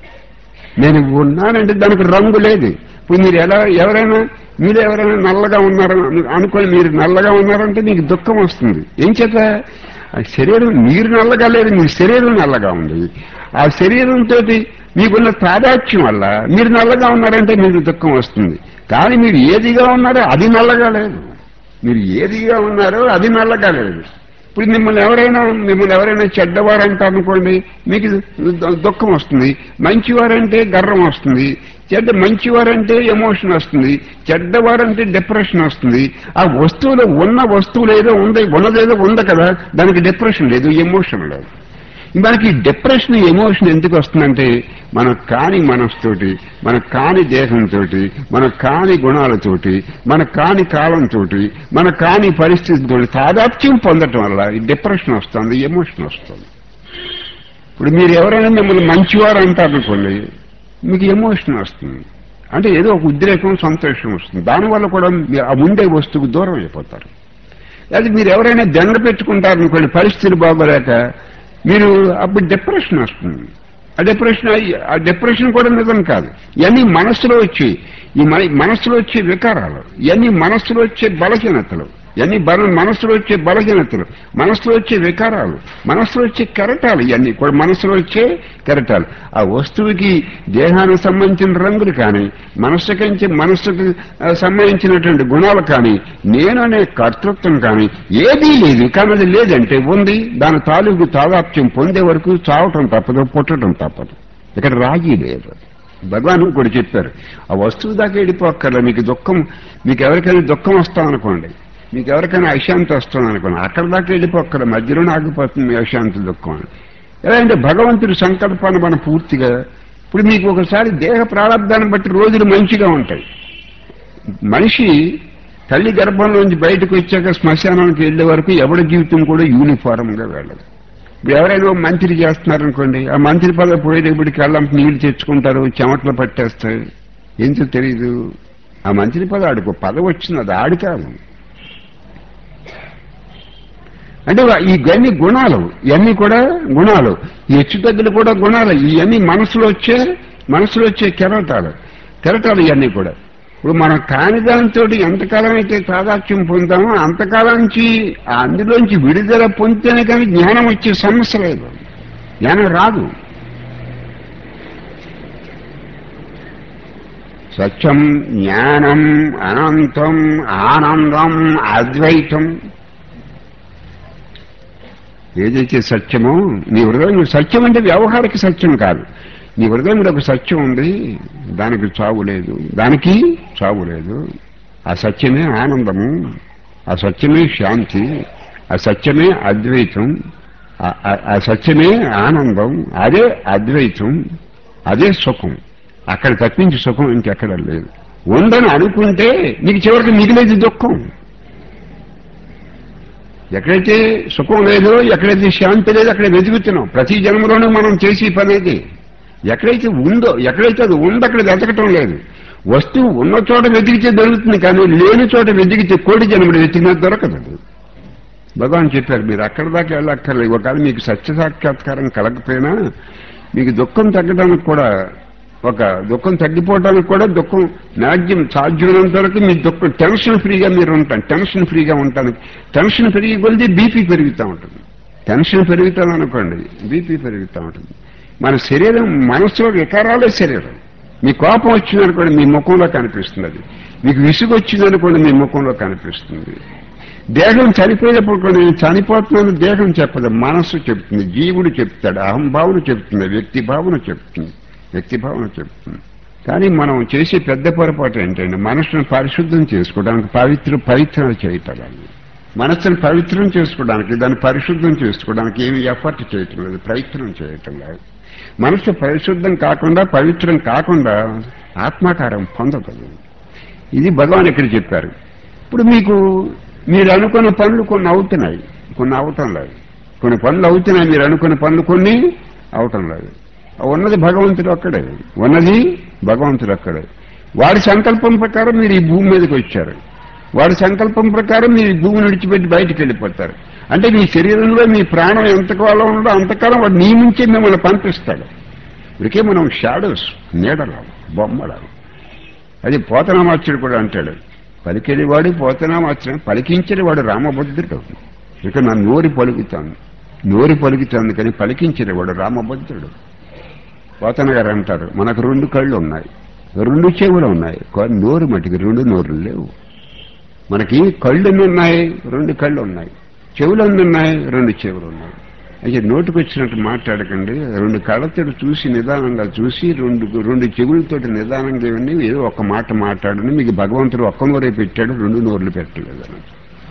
నేను ఉన్నానంటే దానికి రంగు లేదు ఇప్పుడు మీరు ఎలా ఎవరైనా మీరు ఎవరైనా నల్లగా ఉన్నారని అను- అనుకొని మీరు నల్లగా ఉన్నారంటే మీకు దుఃఖం వస్తుంది ఏం చేత ఆ శరీరం మీరు నల్లగా లేదు మీ శరీరం నల్లగా ఉంది ఆ శరీరంతో మీకున్న తాదాత్యం వల్ల మీరు నల్లగా ఉన్నారంటే మీకు దుఃఖం వస్తుంది కానీ మీరు ఏదిగా ఉన్నారో అది నల్లగా లేదు మీరు ఏదిగా ఉన్నారో అది నల్లగా లేదు ఇప్పుడు మిమ్మల్ని ఎవరైనా మిమ్మల్ని ఎవరైనా చెడ్డవారంటే అనుకోండి మీకు దు- దుఃఖం వస్తుంది మంచివారంటే గర్వం వస్తుంది చెడ్డ మంచివారంటే ఎమోషన్ వస్తుంది చెడ్డవారంటే డిప్రెషన్ వస్తుంది ఆ వస్తువులో ఉన్న వస్తువులు ఏదో ఉంది ఉన్నదేదో ఉంది కదా దానికి డిప్రెషన్ లేదు ఎమోషన్ లేదు మనకి డిప్రెషన్ ఎమోషన్ ఎందుకు వస్తుందంటే మన కాని మనస్తోటి మన కాని దేహంతో మన కాని గుణాలతోటి మన కాని కాలంతో మన కాని పరిస్థితితో తాదాప్యం పొందటం వల్ల ఈ డిప్రెషన్ వస్తుంది ఎమోషన్ వస్తుంది ఇప్పుడు మీరు ఎవరైనా మిమ్మల్ని మంచివారు అంటారు అనుకోండి మీకు ఎమోషన్ వస్తుంది అంటే ఏదో ఒక ఉద్రేకం సంతోషం వస్తుంది దానివల్ల కూడా మీ- ఆ ఉండే వస్తువుకు దూరం అయిపోతారు అది మీరు ఎవరైనా దండ పెట్టుకుంటారనుకోండి పరిస్థితులు బాగోలేక మీరు అప్పుడు డిప్రెషన్ వస్తుంది ఆ డిప్రెషన్ అయ్యి- ఆ డిప్రెషన్ కూడా నిజం కాదు ఇవన్నీ మనస్సులో వచ్చి ఈ మన- మనస్సులో వచ్చే వికారాలు ఇవన్నీ మనస్సులో వచ్చే బలహీనతలు ఇవన్నీ బల మనసులో వచ్చే బలహీనతలు మనసులో వచ్చే వికారాలు మనసులో వచ్చే కెరటాలు ఇవన్నీ కూడా మనసులో వచ్చే కెరటాలు ఆ వస్తువుకి దేహానికి సంబంధించిన రంగులు కానీ మనస్సుకి మనస్సుకి ఆ, సంబంధించినటువంటి గుణాలు కానీ నేను అనే కర్తృత్వం కానీ ఏదీ లేదు కానీ అది లేదంటే ఉంది దాని తాలూకు తాదాప్యం పొందే వరకు చావటం తప్పదు పుట్టడం తప్పదు ఇక్కడ రాజీ లేదు భగవాన్ కూడా చెప్పారు ఆ వస్తువు దాకా వెళ్ళిపోక్కర్లే మీకు దుఃఖం మీకు ఎవరికైనా దుఃఖం వస్తామనుకోండి మీకు ఎవరికైనా అశాంతి వస్తుంది అనుకోండి అక్కడ దాకా వెళ్ళిపోక్కర్లే మధ్యలోనే ఆగిపోతుంది మీ అశాంతి దుఃఖం అని ఎలా అంటే భగవంతుడి సంకల్పాన్ని మనం పూర్తిగా ఇప్పుడు మీకు ఒకసారి దేహ ప్రారంధాన్ని బట్టి రోజులు మంచిగా ఉంటాయి మనిషి తల్లి గర్భంలోంచి బయటకు వచ్చాక శ్మశానానికి వెళ్లే వరకు ఎవడి జీవితం కూడా యూనిఫారం గా వెళ్ళదు ఇప్పుడు ఎవరైనా ఓ మంత్రి చేస్తున్నారనుకోండి ఆ మంత్రి పదవి పోయేటప్పటికి కళ్ళం నీళ్లు తెచ్చుకుంటారు చెమటలు పట్టేస్తాయి ఎందుకు తెలియదు ఆ మంత్రి పదవి ఆడికి ఒక పదవి వచ్చింది అది ఆడి కాదు అంటే ఈ గన్ని గుణాలు ఇవన్నీ కూడా గుణాలు ఈ హెచ్చుతగ్గులు కూడా గుణాలు ఇవన్నీ మనసులో వచ్చే మనసులో వచ్చే కెరటాలు కెరటాలు ఇవన్నీ కూడా ఇప్పుడు మనం కాని దానితో ఎంతకాలం అయితే తాదాత్యం పొందామో అంతకాలం నుంచి అందులోంచి విడుదల పొందితేనే కానీ జ్ఞానం వచ్చే సమస్య లేదు జ్ఞానం రాదు సత్యం జ్ఞానం అనంతం ఆనందం అద్వైతం ఏదైతే సత్యమో నీ హృదయం సత్యం అంటే వ్యవహారిక సత్యం కాదు నీ హృదయంలో ఒక సత్యం ఉంది దానికి చావు లేదు దానికి చావు లేదు ఆ సత్యమే ఆనందము ఆ సత్యమే శాంతి ఆ సత్యమే అద్వైతం ఆ- ఆ- ఆ సత్యమే ఆనందం అదే అద్వైతం అదే సుఖం అక్కడ తప్పించి సుఖం ఇంకెక్కడ లేదు ఉందని అనుకుంటే నీకు చివరికి మిగిలేది దుఃఖం ఎక్కడైతే సుఖం లేదో ఎక్కడైతే శాంతి లేదో అక్కడ వెతుకుతున్నాం ప్రతి జన్మలోనూ మనం చేసే పని అది ఎక్కడైతే ఉందో ఎక్కడైతే అది ఉందో అక్కడ వెతకటం లేదు వస్తువు ఉన్న చోట వెతికితే దొరుకుతుంది కానీ లేని చోట వెతికితే కోడి జన్మడు వెతికినా దొరకదు అది. భగవాన్ చెప్పారు మీరు అక్కడ దాకా వెళ్ళక్కర్లేదు ఒకవేళ మీకు సత్య సాక్షాత్కారం కలగకపోయినా మీకు దుఃఖం తగ్గడానికి కూడా ఒక దుఃఖం తగ్గిపోవడానికి కూడా దుఃఖం మ్యాక్సిమం సాధ్యమైనంత వరకు మీ దుఃఖం టెన్షన్ ఫ్రీగా మీరు ఉంటాను టెన్షన్ ఫ్రీగా ఉంటాను టెన్షన్ పెరిగి కొలిది బీపీ పెరుగుతూ ఉంటుంది టెన్షన్ పెరుగుతుంది అనుకోండి బీపీ పెరుగుతూ ఉంటుంది మన శరీరం మనసులో వికారాలే శరీరం మీ కోపం వచ్చిందనుకోండి మీ ముఖంలో కనిపిస్తుంది అది మీకు విసుగు వచ్చిందనుకోండి మీ ముఖంలో కనిపిస్తుంది దేహం చనిపోయినప్పుడు కూడా నేను చనిపోతున్నాను దేహం చెప్పదు మనస్సు చెప్తుంది జీవుడు చెప్తాడు అహంభావన చెప్తుంది వ్యక్తి భావన చెప్తుంది వ్యక్తి భావన చెప్తుంది కానీ మనం చేసే పెద్ద పొరపాటు ఏంటంటే మనసును పరిశుద్ధం చేసుకోవడానికి పవిత్ర పవిత్రం చేయటం మనస్సును పవిత్రం చేసుకోవడానికి దాన్ని పరిశుద్ధం చేసుకోవడానికి ఏమి ఎఫర్ట్ చేయటం లేదు ప్రయత్నం చేయటం లేదు మనసు పరిశుద్ధం కాకుండా పవిత్రం కాకుండా ఆత్మాకారం పొందదు ఇది భగవాన్ ఇక్కడ చెప్పారు ఇప్పుడు మీకు మీరు అనుకున్న పనులు కొన్ని అవుతున్నాయి కొన్ని అవటం లేదు కొన్ని పనులు అవుతున్నాయి మీరు అనుకున్న పనులు కొన్ని అవటం లేదు ఉన్నది భగవంతుడు అక్కడే ఉన్నది భగవంతుడు అక్కడే వాడి సంకల్పం ప్రకారం మీరు ఈ భూమి మీదకి వచ్చారు వాడి సంకల్పం ప్రకారం మీరు ఈ భూమిని విడిచిపెట్టి బయటికి వెళ్ళిపోతారు అంటే మీ శరీరంలో మీ ప్రాణం ఎంతకాలం ఉందో అంతకాలం వాడు నియమించి మిమ్మల్ని పంపిస్తాడు ఇప్పటికే మనం షాడోస్ నీడలు బొమ్మలు అది పోతనామాచుడు కూడా అంటాడు పలికేది వాడు పోతనామాచుడు పలికించేది వాడు రామభద్రుడు ఇక నా నోరి పలుకుతాను నోరి పలుకుతాను కానీ పలికించేది వాడు రామభద్రుడు పోతన గారు అంటారు మనకు రెండు కళ్ళు ఉన్నాయి రెండు చెవులు ఉన్నాయి కానీ నోరు మటుకు రెండు నోరులు లేవు మనకి కళ్ళు ఎన్ని ఉన్నాయి రెండు కళ్ళు ఉన్నాయి చెవులు ఎన్ని ఉన్నాయి రెండు చెవులు ఉన్నాయి అయితే నోటికి వచ్చినట్టు మాట్లాడకండి రెండు కళ్ళతోటి చూసి నిదానంగా చూసి రెండు రెండు చెవులతోటి నిదానంగా ఇవ్వండి ఏదో ఒక మాట మాట్లాడండి మీకు భగవంతుడు ఒక్క నోరే పెట్టాడు రెండు నోర్లు పెట్టలేదు అని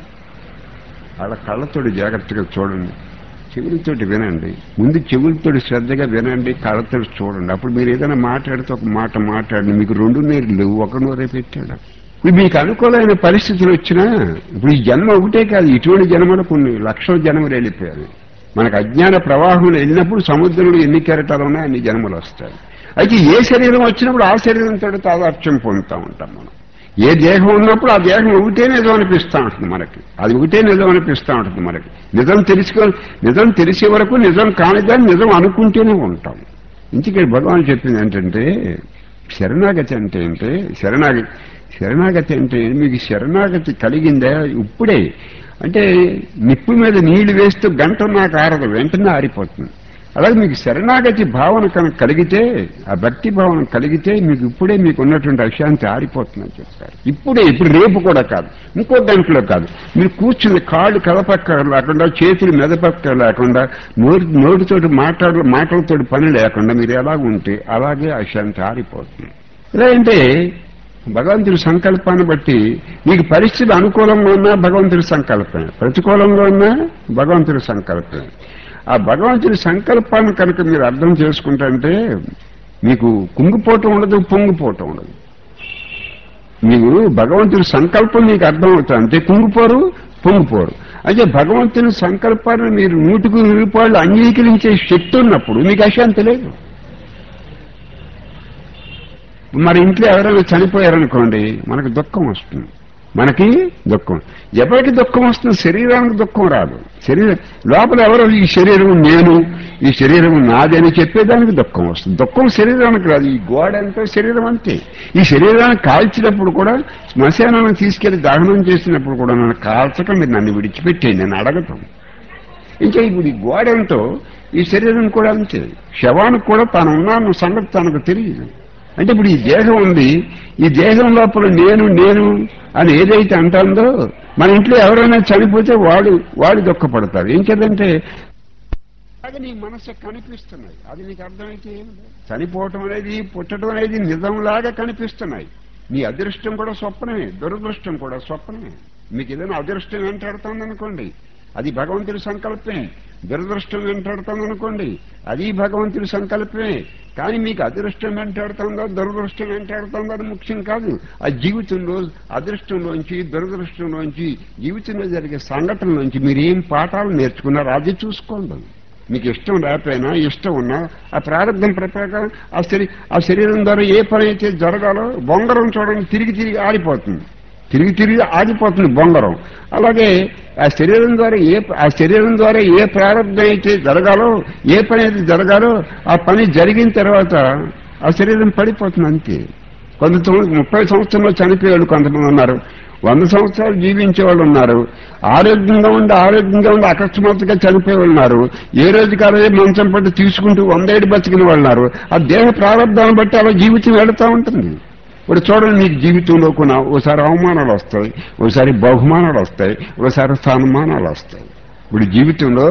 వాళ్ళ కళ్ళతోటి జాగ్రత్తగా చూడండి చెవులతోటి వినండి ముందు చెవులతోటి శ్రద్ధగా వినండి కళ్ళతోటి చూడండి అప్పుడు మీరు ఏదైనా మాట్లాడితే ఒక మాట మాట్లాడండి మీకు రెండు నీళ్ళు ఒక నోరే పెట్టాడు ఇప్పుడు మీకు అనుకూలమైన పరిస్థితులు వచ్చినా ఇప్పుడు ఈ జన్మ ఒకటే కాదు ఇటువంటి జన్మలు కొన్ని లక్షల జన్మలు వెళ్ళిపోయారు మనకు అజ్ఞాన ప్రవాహంలో వెళ్ళినప్పుడు సముద్రంలో ఎన్ని కెరటాలు ఉన్నాయి అన్ని జన్మలు వస్తాయి అయితే ఏ శరీరం వచ్చినప్పుడు ఆ శరీరంతో తాదార్చ్యం పొందుతూ ఉంటాం మనం ఏ దేహం ఉన్నప్పుడు ఆ దేహం ఒకటే నిజం అనిపిస్తూ ఉంటుంది మనకి అది ఒకటే నిజం అనిపిస్తూ ఉంటుంది మనకి నిజం తెలుసుకో నిజం తెలిసే వరకు నిజం కానిదాన్ని నిజం అనుకుంటూనే ఉంటాం ఇంటికి భగవాన్ చెప్పింది ఏంటంటే శరణాగతి అంటే ఏంటే శరణాగతి శరణాగతి అంటే మీకు శరణాగతి కలిగిందా ఇప్పుడే అంటే నిప్పు మీద నీళ్లు వేస్తూ గంట నాకు ఆరదు వెంటనే ఆరిపోతుంది అలాగే మీకు శరణాగతి భావన కనుక కలిగితే ఆ భక్తి భావన కలిగితే మీకు ఇప్పుడే మీకు ఉన్నటువంటి అశాంతి ఆరిపోతుందని చెప్తారు ఇప్పుడే ఇప్పుడు రేపు కూడా కాదు ఇంకో గంటలో కాదు మీరు కూర్చుని కాళ్ళు కలపక్క లేకుండా చేతులు మెదపక్క లేకుండా నోటి నోటితోటి మాట్లాడ మాటలతోటి పని లేకుండా మీరు ఎలా ఉంటే అలాగే అశాంతి ఆరిపోతుంది ఎలా అంటే భగవంతుడి సంకల్పాన్ని బట్టి మీకు పరిస్థితి అనుకూలంగా ఉన్నా భగవంతుడి సంకల్పమే ప్రతికూలంగా ఉన్నా భగవంతుడి సంకల్పమే ఆ భగవంతుడి సంకల్పాన్ని కనుక మీరు అర్థం చేసుకుంటే మీకు కుంగిపోవటం ఉండదు పొంగిపోవటం ఉండదు మీకు భగవంతుడి సంకల్పం మీకు అర్థమవుతుంది అంతే కుంగిపోరు పొంగిపోరు అయితే భగవంతుని సంకల్పాన్ని మీరు నూటికి రూపాయలు అంగీకరించే శక్తి ఉన్నప్పుడు మీకు అశాంతి లేదు మరి ఇంట్లో ఎవరైనా చనిపోయారనుకోండి మనకు దుఃఖం వస్తుంది మనకి దుఃఖం ఎవరికి దుఃఖం వస్తుంది శరీరానికి దుఃఖం రాదు శరీరం లోపల ఎవరో ఈ శరీరం నేను ఈ శరీరం నాది అని చెప్పేదానికి దుఃఖం వస్తుంది దుఃఖం శరీరానికి రాదు ఈ గోడ అంతా శరీరం అంతే ఈ శరీరాన్ని కాల్చినప్పుడు కూడా శ్మశానాన్ని తీసుకెళ్లి దహనం చేసినప్పుడు కూడా నన్ను కాల్చక మీరు నన్ను విడిచిపెట్టేయండి నేను అడగటం ఇంకా ఇప్పుడు ఈ గోడ ఏంటో ఈ శరీరం కూడా అంతే శవానికి కూడా తాను ఉన్నాను సంగతి తనకు తెలియదు అంటే ఇప్పుడు ఈ దేహం ఉంది ఈ దేహం లోపల నేను నేను అని ఏదైతే అంటుందో మన ఇంట్లో ఎవరైనా చనిపోతే వాడు వాడు దుఃఖపడతారు ఏం చేద్దంటే అది నీ మనసు కనిపిస్తున్నాయి అది నీకు అర్థమైతే ఏం లేదు. చనిపోవటం అనేది పుట్టడం అనేది నిజంలాగా కనిపిస్తున్నాయి నీ అదృష్టం కూడా స్వప్నమే దురదృష్టం కూడా స్వప్నమే మీకు ఏదైనా అదృష్టం వెంటాడుతుంది అనుకోండి అది భగవంతుడి సంకల్పమే దురదృష్టం వెంటాడుతుంది అనుకోండి అది భగవంతుడి సంకల్పమే కానీ మీకు అదృష్టం వెంటాడుతుందో దురదృష్టం వెంటాడుతుందో అది ముఖ్యం కాదు ఆ జీవితంలో అదృష్టంలోంచి దురదృష్టంలోంచి జీవితంలో జరిగే సంఘటనలోంచి మీరు ఏం పాఠాలు నేర్చుకున్నారో అది చూసుకోండి మీకు ఇష్టం లేకపోయినా ఇష్టం ఉన్నా ఆ ప్రారంభం ప్రకారం ఆ శరీ ఆ శరీరం ద్వారా ఏ పని అయితే జరగాలో బొంగరం చూడండి తిరిగి తిరిగి ఆడిపోతుంది తిరిగి తిరిగి ఆగిపోతుంది బొంగరం అలాగే ఆ శరీరం ద్వారా ఏ ఆ శరీరం ద్వారా ఏ ప్రారంభం అయితే జరగాలో ఏ పని అయితే జరగాలో ఆ పని జరిగిన తర్వాత ఆ శరీరం పడిపోతుంది అంతే కొంత సంవ- ముప్పై సంవత్సరంలో చనిపోయేవాళ్ళు కొంతమంది ఉన్నారు వంద సంవత్సరాలు జీవించే వాళ్ళు ఉన్నారు ఆరోగ్యంగా ఉండి ఆరోగ్యంగా ఉండి అకస్మాత్తుగా చనిపోయే వాళ్ళు ఉన్నారు ఏ రోజు కాలే మంచం పట్టి తీసుకుంటూ వందేడు బతికిన వాళ్ళు ఉన్నారు ఆ దేహ ప్రారంభాన్ని బట్టి అలా జీవితం వెళుతూ ఉంటుంది ఇప్పుడు చూడండి మీకు జీవితంలో కొన్ని ఓసారి అవమానాలు వస్తాయి ఓసారి బహుమానాలు వస్తాయి ఓసారి సన్మానాలు వస్తాయి ఇప్పుడు జీవితంలో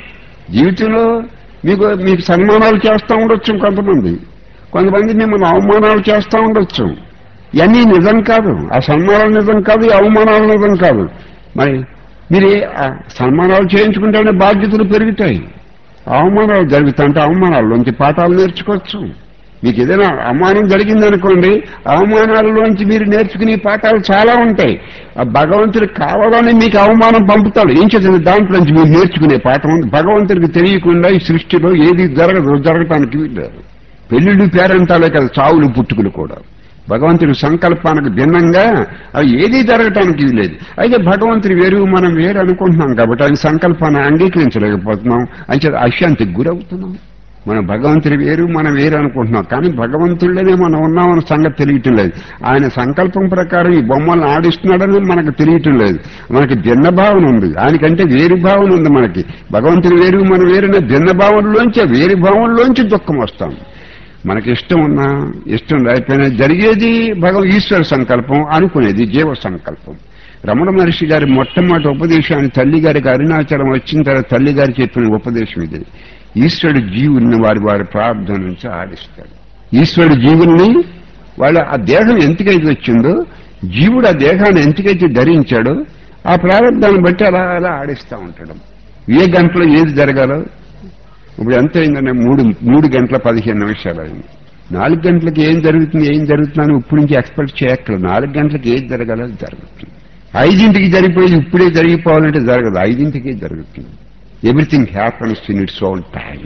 జీవితంలో మీకు మీకు సన్మానాలు చేస్తూ ఉండొచ్చు కొంతమంది కొంతమంది మిమ్మల్ని అవమానాలు చేస్తూ ఉండొచ్చు ఇవన్నీ నిజం కాదు ఆ సన్మానాలు నిజం కాదు ఈ అవమానాలు నిజం కాదు మరి మీరు ఏ- ఆ సన్మానాలు చేయించుకుంటేనే బాధ్యతలు పెరుగుతాయి అవమానాలు జరుగుతుంటే అవమానాల్లోంచి పాఠాలు నేర్చుకోవచ్చు మీకు ఏదైనా అవమానం జరిగిందనుకోండి అవమానాలలోంచి మీరు నేర్చుకునే పాఠాలు చాలా ఉంటాయి ఆ భగవంతుడు కావాలని మీకు అవమానం పంపుతాడు ఏం చేసింది దాంట్లోంచి మీరు నేర్చుకునే పాఠం ఉంది భగవంతుడికి తెలియకుండా ఈ సృష్టిలో ఏది జరగదు జరగటానికి వీల్లేదు పెళ్లిళ్ళు పేరంటాలే కదా చావులు పుట్టుకులు కూడా భగవంతుడి సంకల్పానికి భిన్నంగా అవి ఏదీ జరగటానికి లేదు అయితే భగవంతుడి వేరు మనం వేరు అనుకుంటున్నాం కాబట్టి ఆయన సంకల్పాన్ని అంగీకరించలేకపోతున్నాం అయితే అశాంతికి గురవుతున్నాం మనం భగవంతుడి వేరు మనం వేరు అనుకుంటున్నాం కానీ భగవంతుడిలోనే మనం ఉన్నామన్న సంగతి తెలియటం లేదు ఆయన సంకల్పం ప్రకారం ఈ బొమ్మలను ఆడిస్తున్నాడని మనకు తెలియటం లేదు మనకి భిన్న భావన ఉంది ఆయనకంటే వేరు భావన ఉంది మనకి భగవంతుడి వేరు మన వేరున భిన్న భావనలోంచి వేరు భావనలోంచి దుఃఖం వస్తాం మనకి ఇష్టం ఉన్నా ఇష్టం లేకపోయినా జరిగేది భగవ ఈశ్వర సంకల్పం అనుకునేది జీవ సంకల్పం రమణ మహర్షి గారి మొట్టమొదటి ఉపదేశాన్ని తల్లి గారికి అరుణాచలం వచ్చిన తర్వాత తల్లి గారు చెప్పిన ఉపదేశం ఇది ఈశ్వరుడు జీవుల్ని వారి వారి ప్రార్థన నుంచి ఆడిస్తాడు ఈశ్వరుడు జీవుల్ని వాళ్ళ ఆ దేహం ఎంతకైతే వచ్చిందో జీవుడు ఆ దేహాన్ని ఎంతకైతే ధరించాడో ఆ ప్రారంభాన్ని బట్టి అలా అలా ఆడిస్తూ ఉంటాడు ఏ గంటలో ఏది జరగాలో ఇప్పుడు ఎంత అయిందంటే మూడు మూడు గంటల పదిహేను నిమిషాలు అయింది నాలుగు గంటలకు ఏం జరుగుతుంది ఏం జరుగుతుందని ఇప్పుడు నుంచి ఎక్స్పెక్ట్ చేయక్కర్లేదు నాలుగు గంటలకు ఏది జరగాలో అది జరుగుతుంది ఐదింటికి జరిగిపోయేది ఇప్పుడే జరిగిపోవాలంటే జరగదు ఐదింటికి జరుగుతుంది everything happens in its own time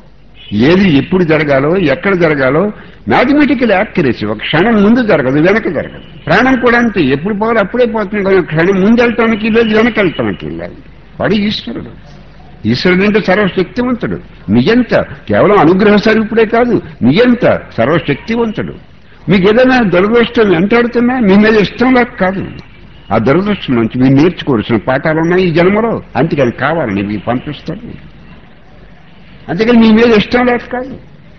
ఏది ఎప్పుడు జరగాలో ఎక్కడ జరగాలో మ్యాథమెటికల్ యాక్యురసీ ఒక క్షణం ముందు జరగదు వెనక జరగదు ప్రాణం కూడా అంతే ఎప్పుడు పోవాలి అప్పుడే పోతుంది కానీ ఒక క్షణం ముందు వెళ్ళటానికి లేదు వెనక వెళ్ళటానికి లేదు వాడు ఈశ్వరుడు ఈశ్వరుడు అంటే సర్వశక్తివంతుడు నిజంత కేవలం అనుగ్రహ స్వరూపుడే కాదు నిజంత సర్వశక్తివంతుడు మీకు ఏదైనా దురదృష్టం వెంటాడుతున్నా మీ మీద ఇష్టం లేక కాదు ఆ దురదృష్టం నుంచి మీరు నేర్చుకోవాల్సిన పాఠాలు ఉన్నాయి ఈ జన్మలో అంతేకాని కావాలని మీకు పంపిస్తాడు అంతేకాని మీ మీద ఇష్టం లేక కాదు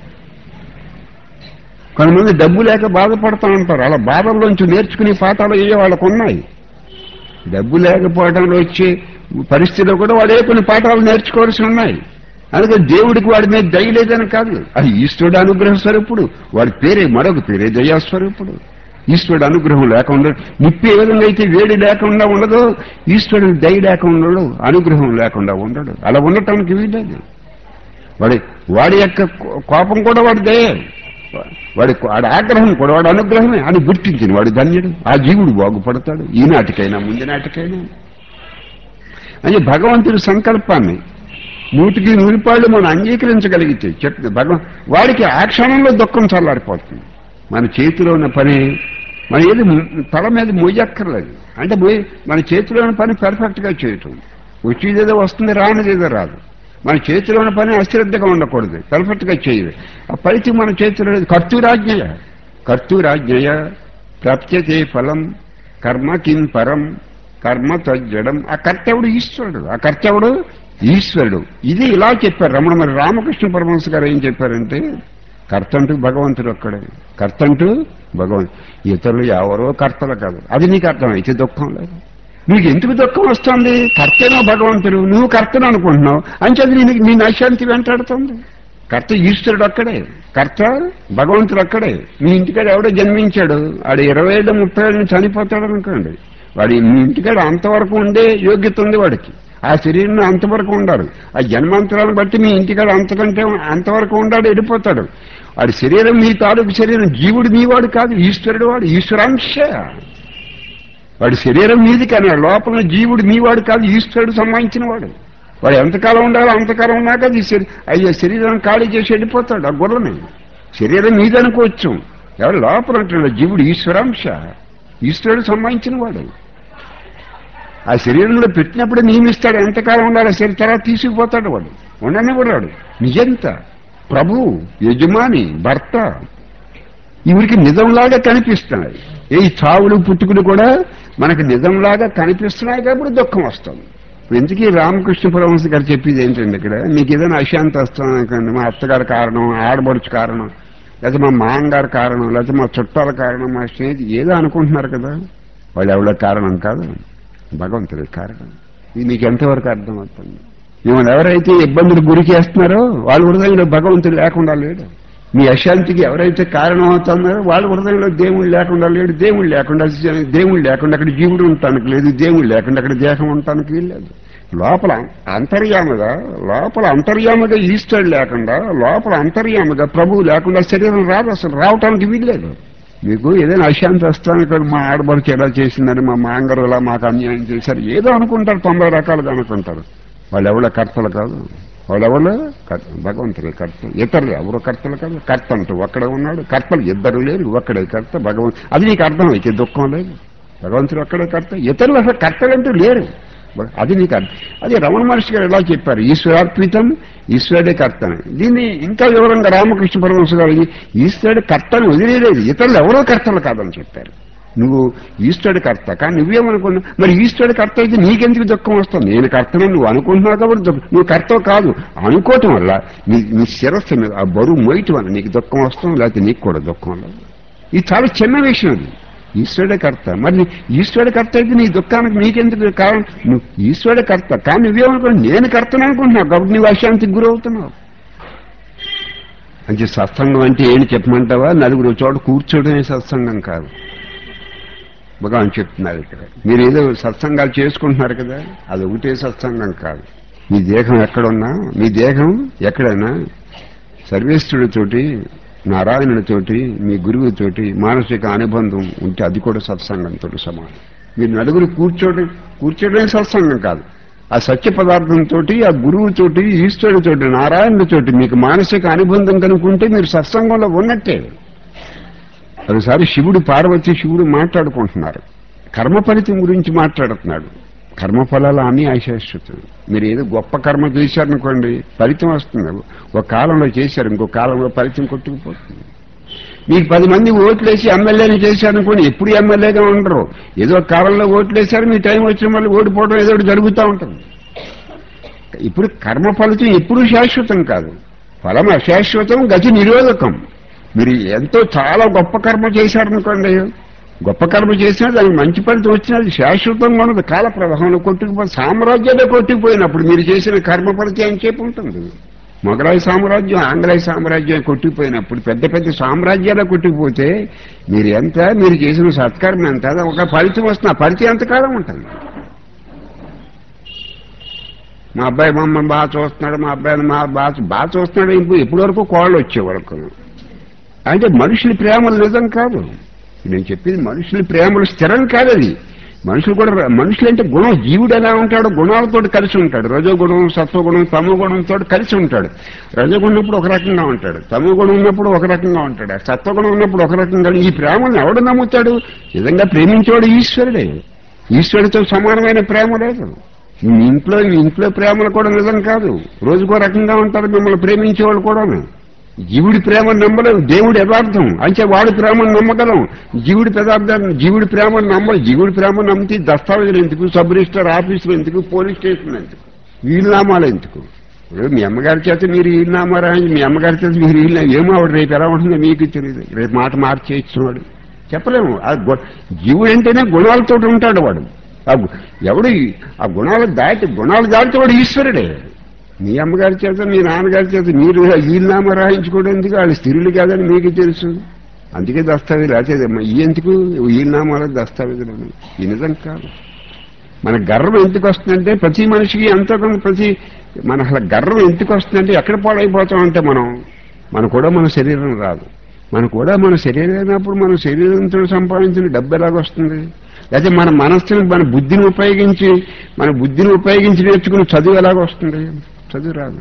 కొంతమంది డబ్బు లేక బాధపడతా ఉంటారు అలా బాధల్లోంచి నేర్చుకునే పాఠాలు ఏ వాళ్ళకు ఉన్నాయి డబ్బు లేకపోవడంలో వచ్చే పరిస్థితిలో కూడా వాడే కొన్ని పాఠాలు నేర్చుకోవాల్సి ఉన్నాయి అందుకని దేవుడికి వాడి మీద దయ లేదని కాదు అది ఈశ్వరుడు అనుగ్రహ స్వరూపుడు వాడి పేరే మరొక పేరే దయాస్వరూపుడు ఈశ్వరుడు అనుగ్రహం లేకుండా నిప్పి ఏ విధంగా అయితే వేడి లేకుండా ఉండదో ఈశ్వరుడు దయ లేకుండా ఉండడు అనుగ్రహం లేకుండా ఉండడు అలా ఉండటానికి వీలేదు వాడి వాడి యొక్క కో- కోపం కూడా వాడి దయే వాడి వాడి ఆగ్రహం కూడా వాడి అనుగ్రహమే అని గుర్తించిన వాడు ధన్యుడు ఆ జీవుడు బాగుపడతాడు ఈనాటికైనా ముందు నాటికైనా అని భగవంతుడి సంకల్పాన్ని నూటికి నూరిపాళ్ళు మనం అంగీకరించగలిగితే చెప్తుంది భగవం వాడికి ఆ క్షణంలో దుఃఖం చల్లారిపోతుంది మన చేతిలో ఉన్న పని మన ఏది ము- తల మీద మొయ్యక్కర్లేదు అంటే మొయ్యి మన చేతిలో ఉన్న పని పెర్ఫెక్ట్ గా చేయటం వచ్చేదేదో వస్తుంది రానిదేదో రాదు మన చేతిలో ఉన్న పని అశ్రద్ధగా ఉండకూడదు పెర్ఫెక్ట్ గా చేయదు ఆ ఫలితం మన చేతిలో లేదు కర్తూరాజ్ఞయ కర్తూరాజ్ఞయ ప్రాప్యతే ఫలం కర్మ కిం పరం కర్మ తజ్జడం ఆ కర్తవుడు ఈశ్వరుడు ఆ కర్తవుడు ఈశ్వరుడు ఇది ఇలా చెప్పారు రమణ మరి రామకృష్ణ పరమహంస గారు ఏం చెప్పారంటే కర్తంటూ భగవంతుడు ఒక్కడే కర్తంటూ భగవంతుడు ఇతరులు ఎవరో కర్తలు కాదు అది నీకు అర్థమైతే దుఃఖం లేదు నీకు ఎందుకు దుఃఖం వస్తుంది కర్తేనో భగవంతుడు నువ్వు కర్తను అనుకుంటున్నావు అంచేది నీ నీ నశాంతి వెంటాడుతుంది కర్త ఈశ్వరుడు అక్కడే కర్త భగవంతుడు అక్కడే మీ ఇంటికాడ ఎవడో జన్మించాడు ఆడు ఇరవై ఏళ్ళు ముప్పై ఏళ్ళు చనిపోతాడు అనుకోండి వాడి మీ ఇంటికాడ అంతవరకు ఉండే యోగ్యత ఉంది వాడికి ఆ శరీరం అంతవరకు ఉండాలి ఆ జన్మాంతరాలను బట్టి మీ ఇంటికాడ అంతకంటే అంతవరకు ఉండాడు వెళ్ళిపోతాడు వాడి శరీరం మీ తాలూకు శరీరం జీవుడు మీ వాడు కాదు ఈశ్వరుడు వాడు ఈశ్వరాంశ వాడి శరీరం మీది కానీ ఆ లోపల జీవుడు మీ వాడు కాదు ఈశ్వరుడు సంబంధించిన వాడు వాడు ఎంతకాలం ఉండాలో అంతకాలం ఉన్నాక అది శరీ- అయ్యో శరీరం ఖాళీ చేసి వెళ్ళిపోతాడు ఆ గుర్రని శరీరం మీదనుకోవచ్చు ఎవరు లోపల ఉంటున్నాడు జీవుడు ఈశ్వరాంశ ఈశ్వరుడు సంబంధించిన వాడు ఆ శరీరంలో పెట్టినప్పుడు నియమిస్తాడు ఎంతకాలం ఉండాలి శరీరం తర్వాత తీసుకుపోతాడు వాడు ఉండనివ్వడాడు నిజంత ప్రభు యజమాని భర్త ఇవరికి నిజంలాగా కనిపిస్తున్నాయి ఈ చావులు పుట్టుకులు కూడా మనకు నిజంలాగా కనిపిస్తున్నాయి కాబట్టి దుఃఖం వస్తుంది ఇప్పుడు ఎందుకు రామకృష్ణ పరమహంస గారు చెప్పేది ఏంటండి ఇక్కడ మీకు ఏదైనా అశాంతి వస్తుంది అనుకోండి మా అత్తగారి కారణం ఆడబడుచు కారణం లేకపోతే మా మామగారి కారణం లేకపోతే మా చుట్టాల కారణం మా స్నేహితులు ఏదో అనుకుంటున్నారు కదా వాళ్ళు ఎవరో కారణం కాదు భగవంతుడి కారణం ఇది మీకు ఎంతవరకు అర్థమవుతుంది మిమ్మల్ని ఎవరైతే ఇబ్బందులు గురి చేస్తున్నారో వాళ్ళ హృదయంలో భగవంతుడు లేకుండా లేడు మీ అశాంతికి ఎవరైతే కారణం అవుతున్నారో వాళ్ళ హృదయంలో దేవుడు లేకుండా లేడు దేవుడు లేకుండా దేవుడు లేకుండా అక్కడ జీవుడు ఉండటానికి లేదు దేవుడు లేకుండా అక్కడ దేహం ఉండటానికి వీల్లేదు లోపల అంతర్యామగా లోపల అంతర్యామగా ఈశ్వరుడు లేకుండా లోపల అంతర్యామగా ప్రభువు లేకుండా శరీరం రాదు అసలు రావటానికి వీల్లేదు మీకు ఏదైనా అశాంతి వస్తాను ఇక్కడ మా ఆడబడికి ఎలా చేసిందని మా మాంగారు ఇలా మాకు అన్యాయం చేశారు ఏదో అనుకుంటారు తొంభై రకాలుగా అనుకుంటారు వాళ్ళు ఎవరో కర్తలు కాదు వాళ్ళు ఎవరు భగవంతుడే కర్త ఇతరులు ఎవరు కర్తలు కాదు కర్త అంటూ ఒక్కడే ఉన్నాడు కర్తలు ఇద్దరు లేరు ఒక్కడే కర్త భగవంతు అది నీకు అర్థం అయితే దుఃఖం లేదు భగవంతుడు ఒక్కడే కర్త ఇతరులు అసలు కర్తలంటూ లేరు అది నీకు అర్థం అది రమణ మహర్షి గారు ఎలా చెప్పారు ఈశ్వరార్పితం ఈశ్వరుడే కర్తని దీన్ని ఇంకా వివరంగా రామకృష్ణ పరమహంస గారు ఈశ్వరుడు కర్తను వదిలేదు ఇతరులు ఎవరో కర్తలు కాదని చెప్పారు నువ్వు ఈశ్వరుడి కర్త కానీ నువ్వేమనుకున్నా మరి ఈశ్వరుడి కర్త అయితే నీకెందుకు దుఃఖం వస్తుంది నేను కర్తను నువ్వు అనుకుంటున్నావు కాబట్టి దుఃఖం నువ్వు కర్తవు కాదు అనుకోవటం వల్ల నీ నీ శిరస్సు మీద ఆ బరువు మోయటం వల్ల నీకు దుఃఖం వస్తుంది లేకపోతే నీకు కూడా దుఃఖం ఉండదు ఇది చాలా చిన్న విషయం అది ఈశ్వరుడే కర్త మరి నీ- ఈశ్వరుడి కర్త అయితే నీ దుఃఖానికి నీకెందుకు కారణం నువ్వు ఈశ్వరుడే కర్త కానీ నువ్వేమనుకున్నావు నేను కర్తను అనుకుంటున్నావు కాబట్టి నువ్వు అశాంతికి గురవుతున్నావు అంటే సత్సంగం అంటే ఏంటి చెప్పమంటావా నలుగురు చోట కూర్చోవడమే సత్సంగం కాదు భగవాన్ చెప్తున్నారు ఇక్కడ మీరు ఏదో సత్సంగాలు చేసుకుంటున్నారు కదా అది ఒకటే సత్సంగం కాదు మీ దేహం ఎక్కడున్నా మీ దేహం ఎక్కడైనా సర్వేశ్వరుడితోటి నారాయణుడితోటి మీ గురువుతోటి మానసిక అనుబంధం ఉంటే అది కూడా సత్సంగంతో సమానం మీరు నలుగురు కూర్చోవడం కూర్చోవడమే సత్సంగం కాదు ఆ సత్య పదార్థంతో ఆ గురువుతోటి ఈశ్వరుడితోటి నారాయణుడితోటి మీకు మానసిక అనుబంధం కనుకుంటే మీరు సత్సంగంలో ఉన్నట్టే ఒకసారి శివుడు పార్వతి శివుడు మాట్లాడుకుంటున్నారు కర్మ ఫలితం గురించి మాట్లాడుతున్నాడు కర్మ ఫలాలు అన్నీ అశాశ్వతం మీరు ఏదో గొప్ప కర్మ చేశారనుకోండి ఫలితం వస్తుంది ఒక కాలంలో చేశారు ఇంకో కాలంలో ఫలితం కొట్టుకుపోతుంది మీకు పది మంది ఓట్లేసి ఎమ్మెల్యేని చేశారనుకోండి ఎప్పుడు ఎమ్మెల్యేగా ఉండరు ఏదో ఒక కాలంలో ఓట్లేశారు మీ టైం వచ్చిన మళ్ళీ ఓడిపోవడం ఏదో ఒకటి జరుగుతూ ఉంటుంది ఇప్పుడు కర్మ ఫలితం ఎప్పుడూ శాశ్వతం కాదు ఫలం అశాశ్వతం గతి నిరోధకం మీరు ఎంతో చాలా గొప్ప కర్మ చేశారనుకోండి గొప్ప కర్మ చేసినా దానికి మంచి ఫలితం వచ్చినా అది శాశ్వతంగా ఉన్నది కాల ప్రవాహంలో కొట్టుకుపోయి సామ్రాజ్యాలే కొట్టుకుపోయినప్పుడు మీరు చేసిన కర్మ ఫలితం అని చెప్పి ఉంటుంది మొగలాయి సామ్రాజ్యం ఆంగ్లేయ సామ్రాజ్యం కొట్టుకుపోయినప్పుడు పెద్ద పెద్ద సామ్రాజ్యాలే కొట్టుకుపోతే మీరు ఎంత మీరు చేసిన సత్కర్మ ఎంత అది ఒక ఫలితం వస్తుంది ఆ ఫలితం ఎంతకాలం ఉంటుంది మా అబ్బాయి మమ్మల్ని బాగా చూస్తున్నాడు మా అబ్బాయిని మా బాగా బాగా చూస్తున్నాడు ఇప్పుడు ఎప్పటి వరకు కోళ్ళు వచ్చే వరకు అంటే మనుషుల ప్రేమలు నిజం కాదు నేను చెప్పింది మనుషుల ప్రేమలు స్థిరం కాదు అది మనుషులు కూడా మనుషులు అంటే గుణం జీవుడు ఎలా ఉంటాడు గుణాలతో కలిసి ఉంటాడు రజోగుణం సత్వగుణం తమో గుణంతో కలిసి ఉంటాడు రజోగుణం ఉన్నప్పుడు ఒక రకంగా ఉంటాడు తమో గుణం ఉన్నప్పుడు ఒక రకంగా ఉంటాడు సత్వగుణం ఉన్నప్పుడు ఒక రకంగా ఈ ప్రేమను ఎవడు నమ్ముతాడు నిజంగా ప్రేమించేవాడు ఈశ్వరుడే ఈశ్వరుడితో సమానమైన ప్రేమ లేదు మీ ఇంట్లో మీ ఇంట్లో ప్రేమలు కూడా నిజం కాదు రోజుకో రకంగా ఉంటారు మిమ్మల్ని ప్రేమించేవాళ్ళు కూడాను జీవుడి ప్రేమను నమ్మలేవు దేవుడి యథార్థం అంటే వాడి ప్రేమను నమ్మగలం జీవుడి పదార్థాన్ని జీవుడి ప్రేమను నమ్మరు జీవుడి ప్రేమను నమ్మితే దస్తావేజులు ఎందుకు సబ్ రిజిస్టర్ ఆఫీసులు ఎందుకు పోలీస్ స్టేషన్ ఎందుకు వీలునామాలు ఎందుకు ఇప్పుడు మీ అమ్మగారి చేత మీరు వీలునామా రాయించి మీ అమ్మగారి చేత మీరు వీలు ఏమో ఆవిడ రేపు ఎలా ఉంటుందో మీకు తెలియదు రేపు మాట మార్చేస్తున్నాడు చెప్పలేము ఆ గు- జీవుడు అంటేనే గుణాలతో ఉంటాడు వాడు ఆ గు- ఎవడు ఈ- ఆ గుణాలు దాటి గుణాలు దాటితే వాడు ఈశ్వరుడే మీ అమ్మగారి చేత మీ నాన్నగారి చేత మీరు వీలునామా రాయించుకోవడం ఎందుకు వాళ్ళు స్త్రీలు కాదని మీకు తెలుసు అందుకే దస్తావేజులు అయితే ఈ ఎందుకు వీలునామాలో దస్తావేజులు ఈ నిజం కాదు మన గర్వం ఎందుకు వస్తుందంటే ప్రతి మనిషికి ఎంతో కొంత ప్రతి మన అసలు గర్వం ఎందుకు వస్తుందంటే ఎక్కడ పాడైపోతామంటే మనం మన కూడా మన శరీరం రాదు మన కూడా మన శరీరం అయినప్పుడు మన శరీరంతో సంపాదించిన డబ్బు ఎలాగొస్తుంది లేకపోతే మన మనస్సుని మన బుద్ధిని ఉపయోగించి మన బుద్ధిని ఉపయోగించి నేర్చుకుని చదువు ఎలాగొస్తుంది చదువు రాదు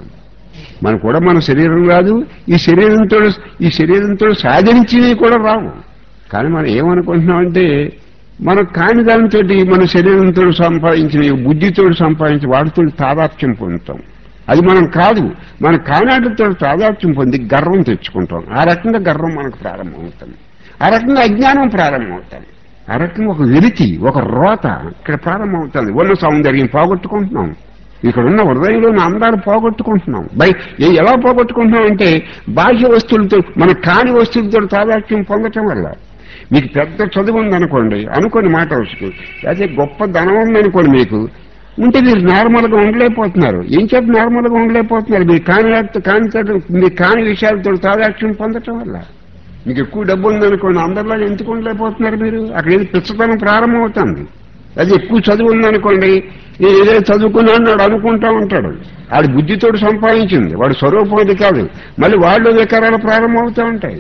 మన కూడా మన శరీరం రాదు ఈ శరీరంతో ఈ శరీరంతో సాధించినవి కూడా రావు కానీ మనం ఏమనుకుంటున్నామంటే మనం కాని దానితో మన శరీరంతో సంపాదించిన బుద్ధితో సంపాదించి వాటితో తాదాత్యం పొందుతాం అది మనం కాదు మన కానాటితో తాదాత్యం పొంది గర్వం తెచ్చుకుంటాం ఆ రకంగా గర్వం మనకు ప్రారంభమవుతుంది ఆ రకంగా అజ్ఞానం ప్రారంభమవుతుంది ఆ రకంగా ఒక వెలితి ఒక రోత ఇక్కడ ప్రారంభమవుతుంది ఉన్న సౌందర్యం పోగొట్టుకుంటున్నాం ఇక్కడ ఉన్న హృదయంలోని అందాలు పోగొట్టుకుంటున్నాం బై ఏ- ఎలా పోగొట్టుకుంటున్నాం అంటే బాహ్య వస్తువులతో మన కాని వస్తువులతో తాదాత్యం పొందటం వల్ల మీకు పెద్ద చదువు ఉందనుకోండి అనుకోని మాట వస్తుంది లేకపోతే గొప్ప ధనం ఉందనుకోండి మీకు ఉంటే మీరు నార్మల్ గా ఉండలేకపోతున్నారు ఏం చెప్పి నార్మల్ గా ఉండలేకపోతున్నారు మీరు కాని కాని మీ కాని విషయాలతో తాదాత్యం పొందటం వల్ల మీకు ఎక్కువ డబ్బు ఉందనుకోండి అందరిలాగా ఎందుకు ఉండలేకపోతున్నారు మీరు అక్కడ ఏది పిచ్చతనం ప్రారంభమవుతుంది అది ఎక్కువ చదువు ఉందనుకోండి నేను ఏదో చదువుకున్నాను వాడు అనుకుంటా ఉంటాడు వాడి బుద్ధితోటి సంపాదించింది వాడు స్వరూపం కాదు మళ్ళీ వాళ్ళు వికారాలు ప్రారంభమవుతూ ఉంటాయి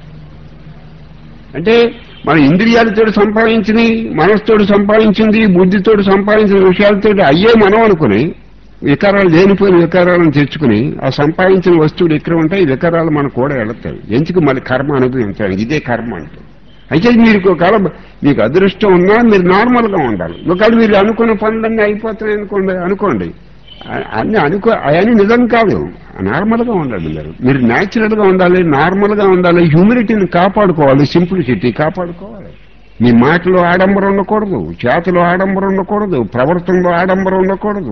అంటే మన ఇంద్రియాలతో సంపాదించింది మనసుతోటి సంపాదించింది బుద్ధితోటి సంపాదించిన విషయాలతో అయ్యే మనం అనుకుని వికారాలు లేనిపోయిన వికారాలను తెచ్చుకుని ఆ సంపాదించిన వస్తువులు ఎక్కడ ఉంటాయి ఈ వికారాలు మన కూడా వెళతాయి ఎందుకు మళ్ళీ కర్మ అనుభవించాలి ఇదే కర్మ అంటే అయితే మీరు ఒకవేళ మీకు అదృష్టం ఉన్నా మీరు నార్మల్ గా ఉండాలి ఒకవేళ మీరు అనుకున్న పనులన్నీ అయిపోతాయి అనుకోండి అనుకోండి అ- అన్ని అనుకో అవన్నీ నిజం కాదు నార్మల్ గా ఉండాలి మీరు మీరు న్యాచురల్ గా ఉండాలి నార్మల్ గా ఉండాలి హ్యూమిలిటీని కాపాడుకోవాలి సింప్లిసిటీ కాపాడుకోవాలి మీ మాటలో ఆడంబరం ఉండకూడదు చేతలో ఆడంబరం ఉండకూడదు ప్రవర్తనలో ఆడంబరం ఉండకూడదు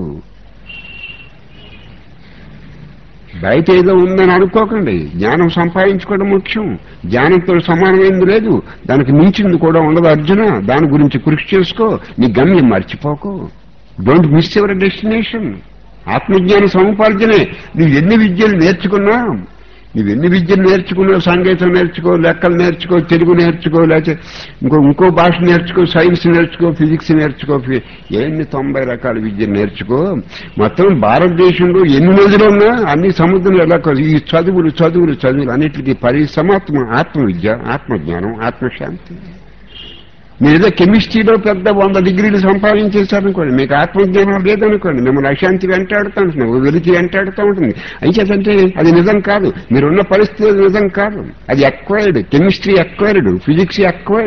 బయట ఏదో ఉందని అనుకోకండి జ్ఞానం సంపాదించుకోవడం ముఖ్యం జ్ఞానంతో సమానమైంది లేదు దానికి మించింది కూడా ఉండదు అర్జున దాని గురించి కృషి చేసుకో నీ గమ్యం మర్చిపోకు డోంట్ మిస్ యువర్ డెస్టినేషన్ ఆత్మజ్ఞాన సముపార్జనే నువ్వు ఎన్ని విద్యలు నేర్చుకున్నా నువ్వు ఎన్ని విద్యలు నేర్చుకున్నావు సంగీతం నేర్చుకో లెక్కలు నేర్చుకో తెలుగు నేర్చుకో లేకపోతే ఇంకో ఇంకో భాష నేర్చుకో సైన్స్ నేర్చుకో ఫిజిక్స్ నేర్చుకో ఫి- ఎన్ని తొంభై రకాల విద్యలు నేర్చుకో మొత్తం భారతదేశంలో ఎన్ని నదులు ఉన్నా అన్ని సముద్రం ఎలా కలు- ఈ చదువులు చదువులు చదువులు అన్నిటికీ పరిసమాత్మ ఆత్మ విద్య ఆత్మజ్ఞానం ఆత్మశాంతి మీరు ఏదో కెమిస్ట్రీలో పెద్ద వంద డిగ్రీలు సంపాదించేశారనుకోండి మీకు ఆత్మజ్ఞానం లేదనుకోండి మిమ్మల్ని అశాంతి వెంటాడుతూ ఉంటుంది వెలికి వెంటాడుతూ ఉంటుంది అంచేతంటే అది నిజం కాదు మీరున్న పరిస్థితి అది నిజం కాదు అది acquired chemistry acquired physics acquired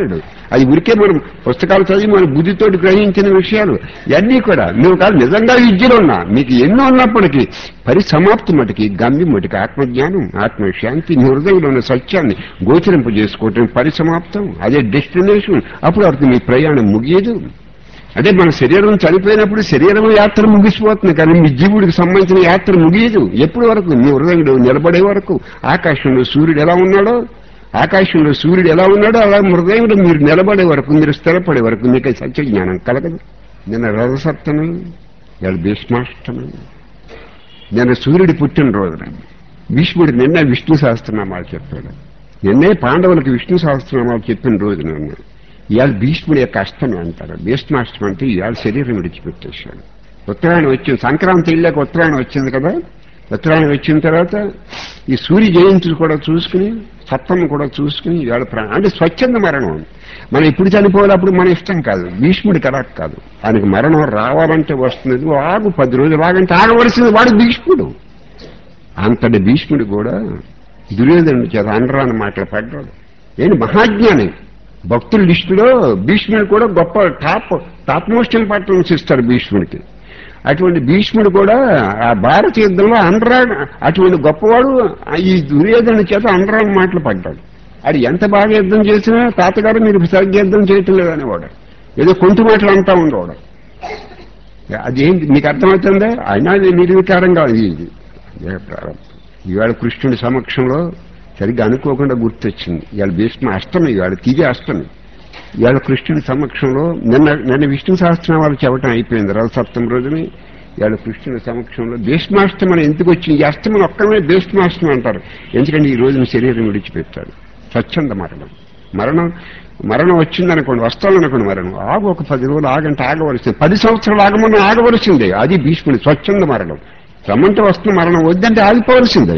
అది ఉరికే మనం పుస్తకాలు చదివి మన బుద్ధితోటి గ్రహించిన విషయాలు ఇవన్నీ కూడా నువ్వు కాదు నిజంగా విద్యలు ఉన్నా మీకు ఎన్నో ఉన్నప్పటికీ పరిసమాప్తి మటుకి గమ్యం మటుకి ఆత్మజ్ఞానం ఆత్మశాంతి నీ హృదయంలో ఉన్న సత్యాన్ని గోచరింపజేసుకోవటం పరిసమాప్తం అదే డెస్టినేషన్ అప్పుడు వరకు మీ ప్రయాణం ముగియదు అంటే మన శరీరం చనిపోయినప్పుడు శరీరం యాత్ర ముగిసిపోతుంది కానీ మీ జీవుడికి సంబంధించిన యాత్ర ముగియదు ఎప్పటి వరకు మీ హృదయంలో నిలబడే వరకు ఆకాశంలో సూర్యుడు ఎలా ఉన్నాడో ఆకాశంలో సూర్యుడు ఎలా ఉన్నాడో అలా హృదయంలో మీరు నిలబడే వరకు మీరు స్థిరపడే వరకు మీకు సత్య జ్ఞానం కలగదు నిన్న రథసప్తమి ఇవాళ భీష్మాష్టమి నిన్న సూర్యుడి పుట్టినరోజున భీష్ముడు నిన్న విష్ణు సహస్రనామాలు చెప్పాడు నిన్నే పాండవులకు విష్ణు సహస్రనామాలు చెప్పిన రోజు నిన్న ఇవాళ భీష్ముడి యొక్క అష్టమి అంటారు భీష్మాష్టమి అంటే ఇవాళ శరీరం విడిచిపెట్టేశాడు ఉత్తరాయణం వచ్చింది సంక్రాంతి వెళ్ళాక ఉత్తరాయణం వచ్చింది కదా ఉత్తరాయణం వచ్చిన తర్వాత ఈ సూర్య జయంతి కూడా చూసుకుని సప్తమి కూడా చూసుకుని ఇవాళ ప్రా- అంటే స్వచ్ఛంద మరణం మనం ఇప్పుడు చనిపోవాలి అప్పుడు మన ఇష్టం కాదు భీష్ముడికి అలా కాదు ఆయనకి మరణం రావాలంటే వస్తుంది నువ్వు ఆగు పది రోజులు ఆగంటే ఆగవలసింది వాడు భీష్ముడు అంతటి భీష్ముడు కూడా దుర్యోధనుడి చేత అనరాని మాటలు పడ్డాడు ఏంటి మహాజ్ఞాని భక్తుల లిస్టులో భీష్ముడు కూడా గొప్ప టాప్ టాప్ మోస్ట్ ఇంపార్టెన్స్ ఇస్తారు భీష్ముడికి అటువంటి భీష్ముడు కూడా ఆ భారత యుద్ధంలో అనరా అటువంటి గొప్పవాడు ఆ ఈ దుర్యోధనుడి చేత అనరాని మాటలు పడ్డాడు అది ఎంత బాగా యుద్ధం చేసినా తాతగారు మీరు సరిగ్గా యుద్ధం చేయటం లేదనేవాడు ఏదో కొంటి మాటలు అంటా ఉండేవాడు అదేంటి మీకు అర్థమవుతుందా అయినా అది నిర్వికారంగా ఇది ఇది ఇదే ప్రారంభం ఇవాళ కృష్ణుడి సమక్షంలో సరిగ్గా అనుకోకుండా గుర్తొచ్చింది ఇవాళ భీష్మ అష్టమి ఇవాళ తిది అష్టమి ఇవాళ కృష్ణుడి సమక్షంలో నిన్న నిన్న విష్ణు సహస్రనామాలు చెప్పడం అయిపోయింది రథసప్తమి రోజుని ఇవాళ కృష్ణుడి సమక్షంలో భీష్మాష్టమి అని ఎందుకు వచ్చింది ఈ అష్టమిని ఒక్కమే భీష్మాష్టమి అంటారు ఎందుకంటే ఈ రోజున శరీరం విడిచిపెట్టాడు స్వచ్ఛంద మరణం మరణం మరణం వచ్చిందనుకోండి వస్తాననుకోండి మరణం ఆగు ఒక పది రోజులు ఆగంటే ఆగవలసింది పది సంవత్సరాలు ఆగమన్నా ఆగవలసిందే అది భీష్ముడి స్వచ్ఛంద మరణం రమ్మంటే వస్తున్న మరణం వద్దంటే ఆగిపోవలసిందే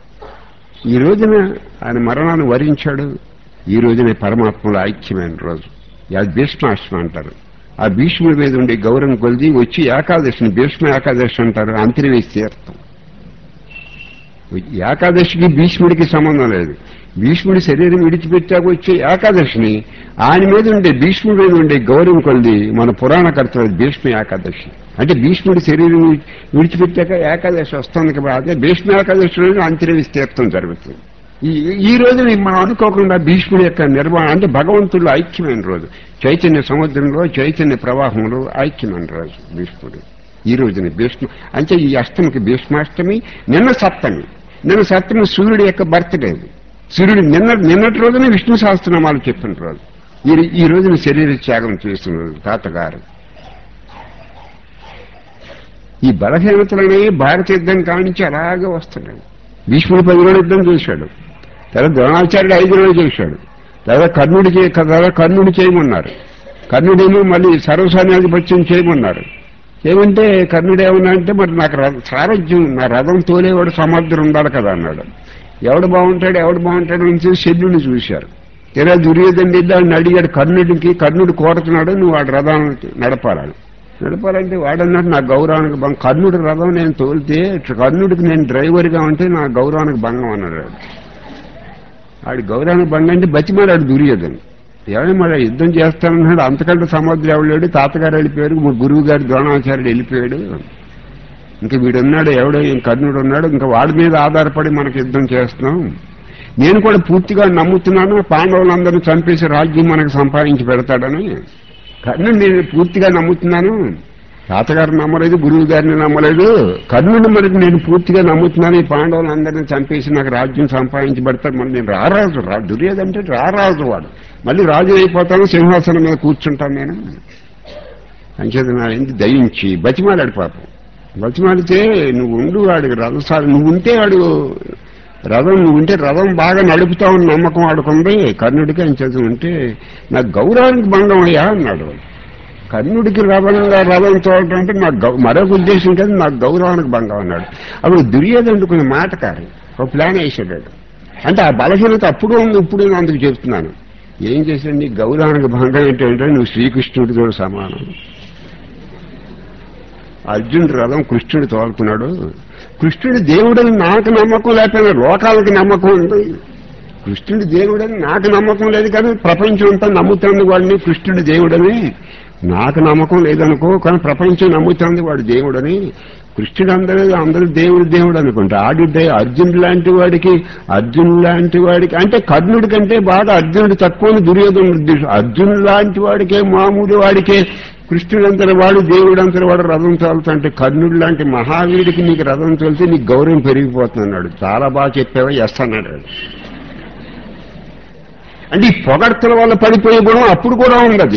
ఈ రోజున ఆయన మరణాన్ని వరించాడు ఈ రోజునే పరమాత్మలో ఐక్యమైన రోజు అది భీష్మాష్టమి అంటారు ఆ భీష్ముడి మీద ఉండే గౌరవం కొలిది వచ్చి ఏకాదశిని భీష్మ ఏకాదశి అంటారు అంతర్వేసి తీర్థం ఏకాదశికి భీష్ముడికి సంబంధం లేదు భీష్ముడి శరీరం విడిచిపెట్టాక వచ్చే ఏకాదశిని ఆయన మీద ఉండే భీష్ముడి మీద ఉండే గౌరవం కొలిది మన పురాణ కర్తలు భీష్మ ఏకాదశి అంటే భీష్ముడి శరీరం విడిచిపెట్టాక ఏకాదశి వస్తుంది కాబట్టి అదే భీష్మ ఏకాదశి రోజు అంతర్వేసి తీర్థం జరుగుతుంది ఈ ఈ రోజు మనం అనుకోకుండా భీష్ముడి యొక్క నిర్వహణ అంటే భగవంతుడు ఐక్యమైన రోజు చైతన్య సముద్రంలో చైతన్య ప్రవాహంలో ఐక్యమైన రోజు భీష్ముడు ఈ రోజున భీష్మ అంటే ఈ అష్టమికి భీష్మాష్టమి నిన్న సప్తమి నిన్న సప్తమి సూర్యుడి యొక్క బర్త్డే సూర్యుడు నిన్న నిన్నటి రోజున విష్ణు సహస్రనామాలు చెప్పిన రోజు ఈ ఈ రోజున శరీర త్యాగం చేసిన రోజు తాతగారు ఈ బలహీనతలనేవి భారత యుద్ధం కానించి అలాగే వస్తున్నాయి భీష్ముడు పది రోజులు యుద్ధం చేశాడు తర్వాత ద్రోణాచార్యుడు ఐదు రోజులు చేశాడు తర్వాత కర్ణుడి చే తర్వాత కర్ణుడి చేయమన్నారు కర్ణుడేమో మళ్ళీ సర్వసైన్యాధిపత్యం చేయమన్నారు ఏమంటే కర్ణుడు ఏమన్నా అంటే మరి నాకు రథ- సారథ్యం నా రథం తోలేవాడు సమర్థుడు ఉండాలి కదా అన్నాడు ఎవడు బాగుంటాడు ఎవడు బాగుంటాడు అని చూసి శల్యుని చూశారు ఇలా దుర్యోధనుడి దాన్ని అడిగాడు కర్ణుడికి కర్ణుడు కోరుతున్నాడు నువ్వు వాడి రథాన్ని నడపాలని నడపాలంటే వాడన్నాడు నా గౌరవానికి భంగం కర్ణుడి రథం నేను తోలితే కర్ణుడికి నేను డ్రైవర్గా ఉంటే నా గౌరవానికి భంగం అన్నాడు వాడు. ఆడి గౌరవానికి భంగం అంటే బతిమాలాడు దుర్యోధను ఏమైనా మరి యుద్ధం చేస్తానన్నాడు అంతకంటే సముద్రం ఎవడు తాతగారు వెళ్ళిపోయాడు మా గురువు గారు ద్రోణాచార్యుడు వెళ్ళిపోయాడు ఇంకా వీడున్నాడు ఎవడో ఈ కర్ణుడు ఉన్నాడు ఇంకా వాడి మీద ఆధారపడి మనకు యుద్ధం చేస్తున్నాం నేను కూడా పూర్తిగా నమ్ముతున్నాను పాండవులందరినీ చంపేసి రాజ్యం మనకు సంపాదించి పెడతాడని కర్ణుడు నేను పూర్తిగా నమ్ముతున్నాను తాతగారు నమ్మలేదు గురువు గారిని నమ్మలేదు కర్ణుడు మనకి నేను పూర్తిగా నమ్ముతున్నాను ఈ పాండవులందరినీ చంపేసి నాకు రాజ్యం సంపాదించి పెడతాడు మరి నేను రారాజు రా దుర్యోధంటే రారాజు వాడు మళ్ళీ రాజు అయిపోతాను సింహాసనం మీద కూర్చుంటాను నేను అంచేత నా ఇంటి దయించి బతిమాలాడు పాపం బతిమాలితే నువ్వు ఉండు వాడికి రథసారి నువ్వు ఉంటే వాడు రథం నువ్వు ఉంటే రథం బాగా నడుపుతావని నమ్మకం వాడుకుంది కర్ణుడికి అంచేత ఉంటే నాకు గౌరవానికి భంగం అయ్యా అన్నాడు వాడు. కర్ణుడికి రథంగా రథం చూడటం అంటే నాకు గౌ- మరొక ఉద్దేశం కాదు నాకు గౌరవానికి భంగం అన్నాడు అప్పుడు దుర్యోధనుడు కొంచెం మాటకారు ఒక ప్లాన్ వేసాడు అంటే ఆ బలహీనత అప్పుడు ఉంది ఇప్పుడు ఉంది అందుకు చెప్తున్నాను ఏం చేశాడు నీ గౌరవానికి భంగం ఏంటంటే నువ్వు శ్రీకృష్ణుడితో సమానం అర్జునుడు రథం కృష్ణుడు తోలుకున్నాడు కృష్ణుడు దేవుడని నాకు నమ్మకం లేకపోయినా లోకాలకి నమ్మకం ఉంది కృష్ణుడి దేవుడని నాకు నమ్మకం లేదు కానీ ప్రపంచం అంతా నమ్ముతుంది వాడిని కృష్ణుడి దేవుడని నాకు నమ్మకం లేదనుకో కానీ ప్రపంచం నమ్ముతుంది వాడు దేవుడని కృష్ణుడు అందరూ అందరూ దేవుడు దేవుడు అనుకుంటా ఆడుడే అర్జునుడు లాంటి వాడికి అర్జునుడు లాంటి వాడికి అంటే కర్ణుడి కంటే బాగా అర్జునుడు తక్కువ దుర్యోధనుడు ఉద్దేశం అర్జునుడు లాంటి వాడికే మామూలు వాడికే కృష్ణుడు అంతటి వాడు దేవుడు అంతటి వాడు రథం తోలుతుంటే కర్ణుడు లాంటి మహావీరుడికి నీకు రథం తోలితే నీకు గౌరవం పెరిగిపోతున్నాడు చాలా బాగా చెప్పావా ఎస్ అన్నాడు వాడు. అంటే ఈ పొగడ్తల వల్ల పడిపోయే గుణం అప్పుడు కూడా ఉంది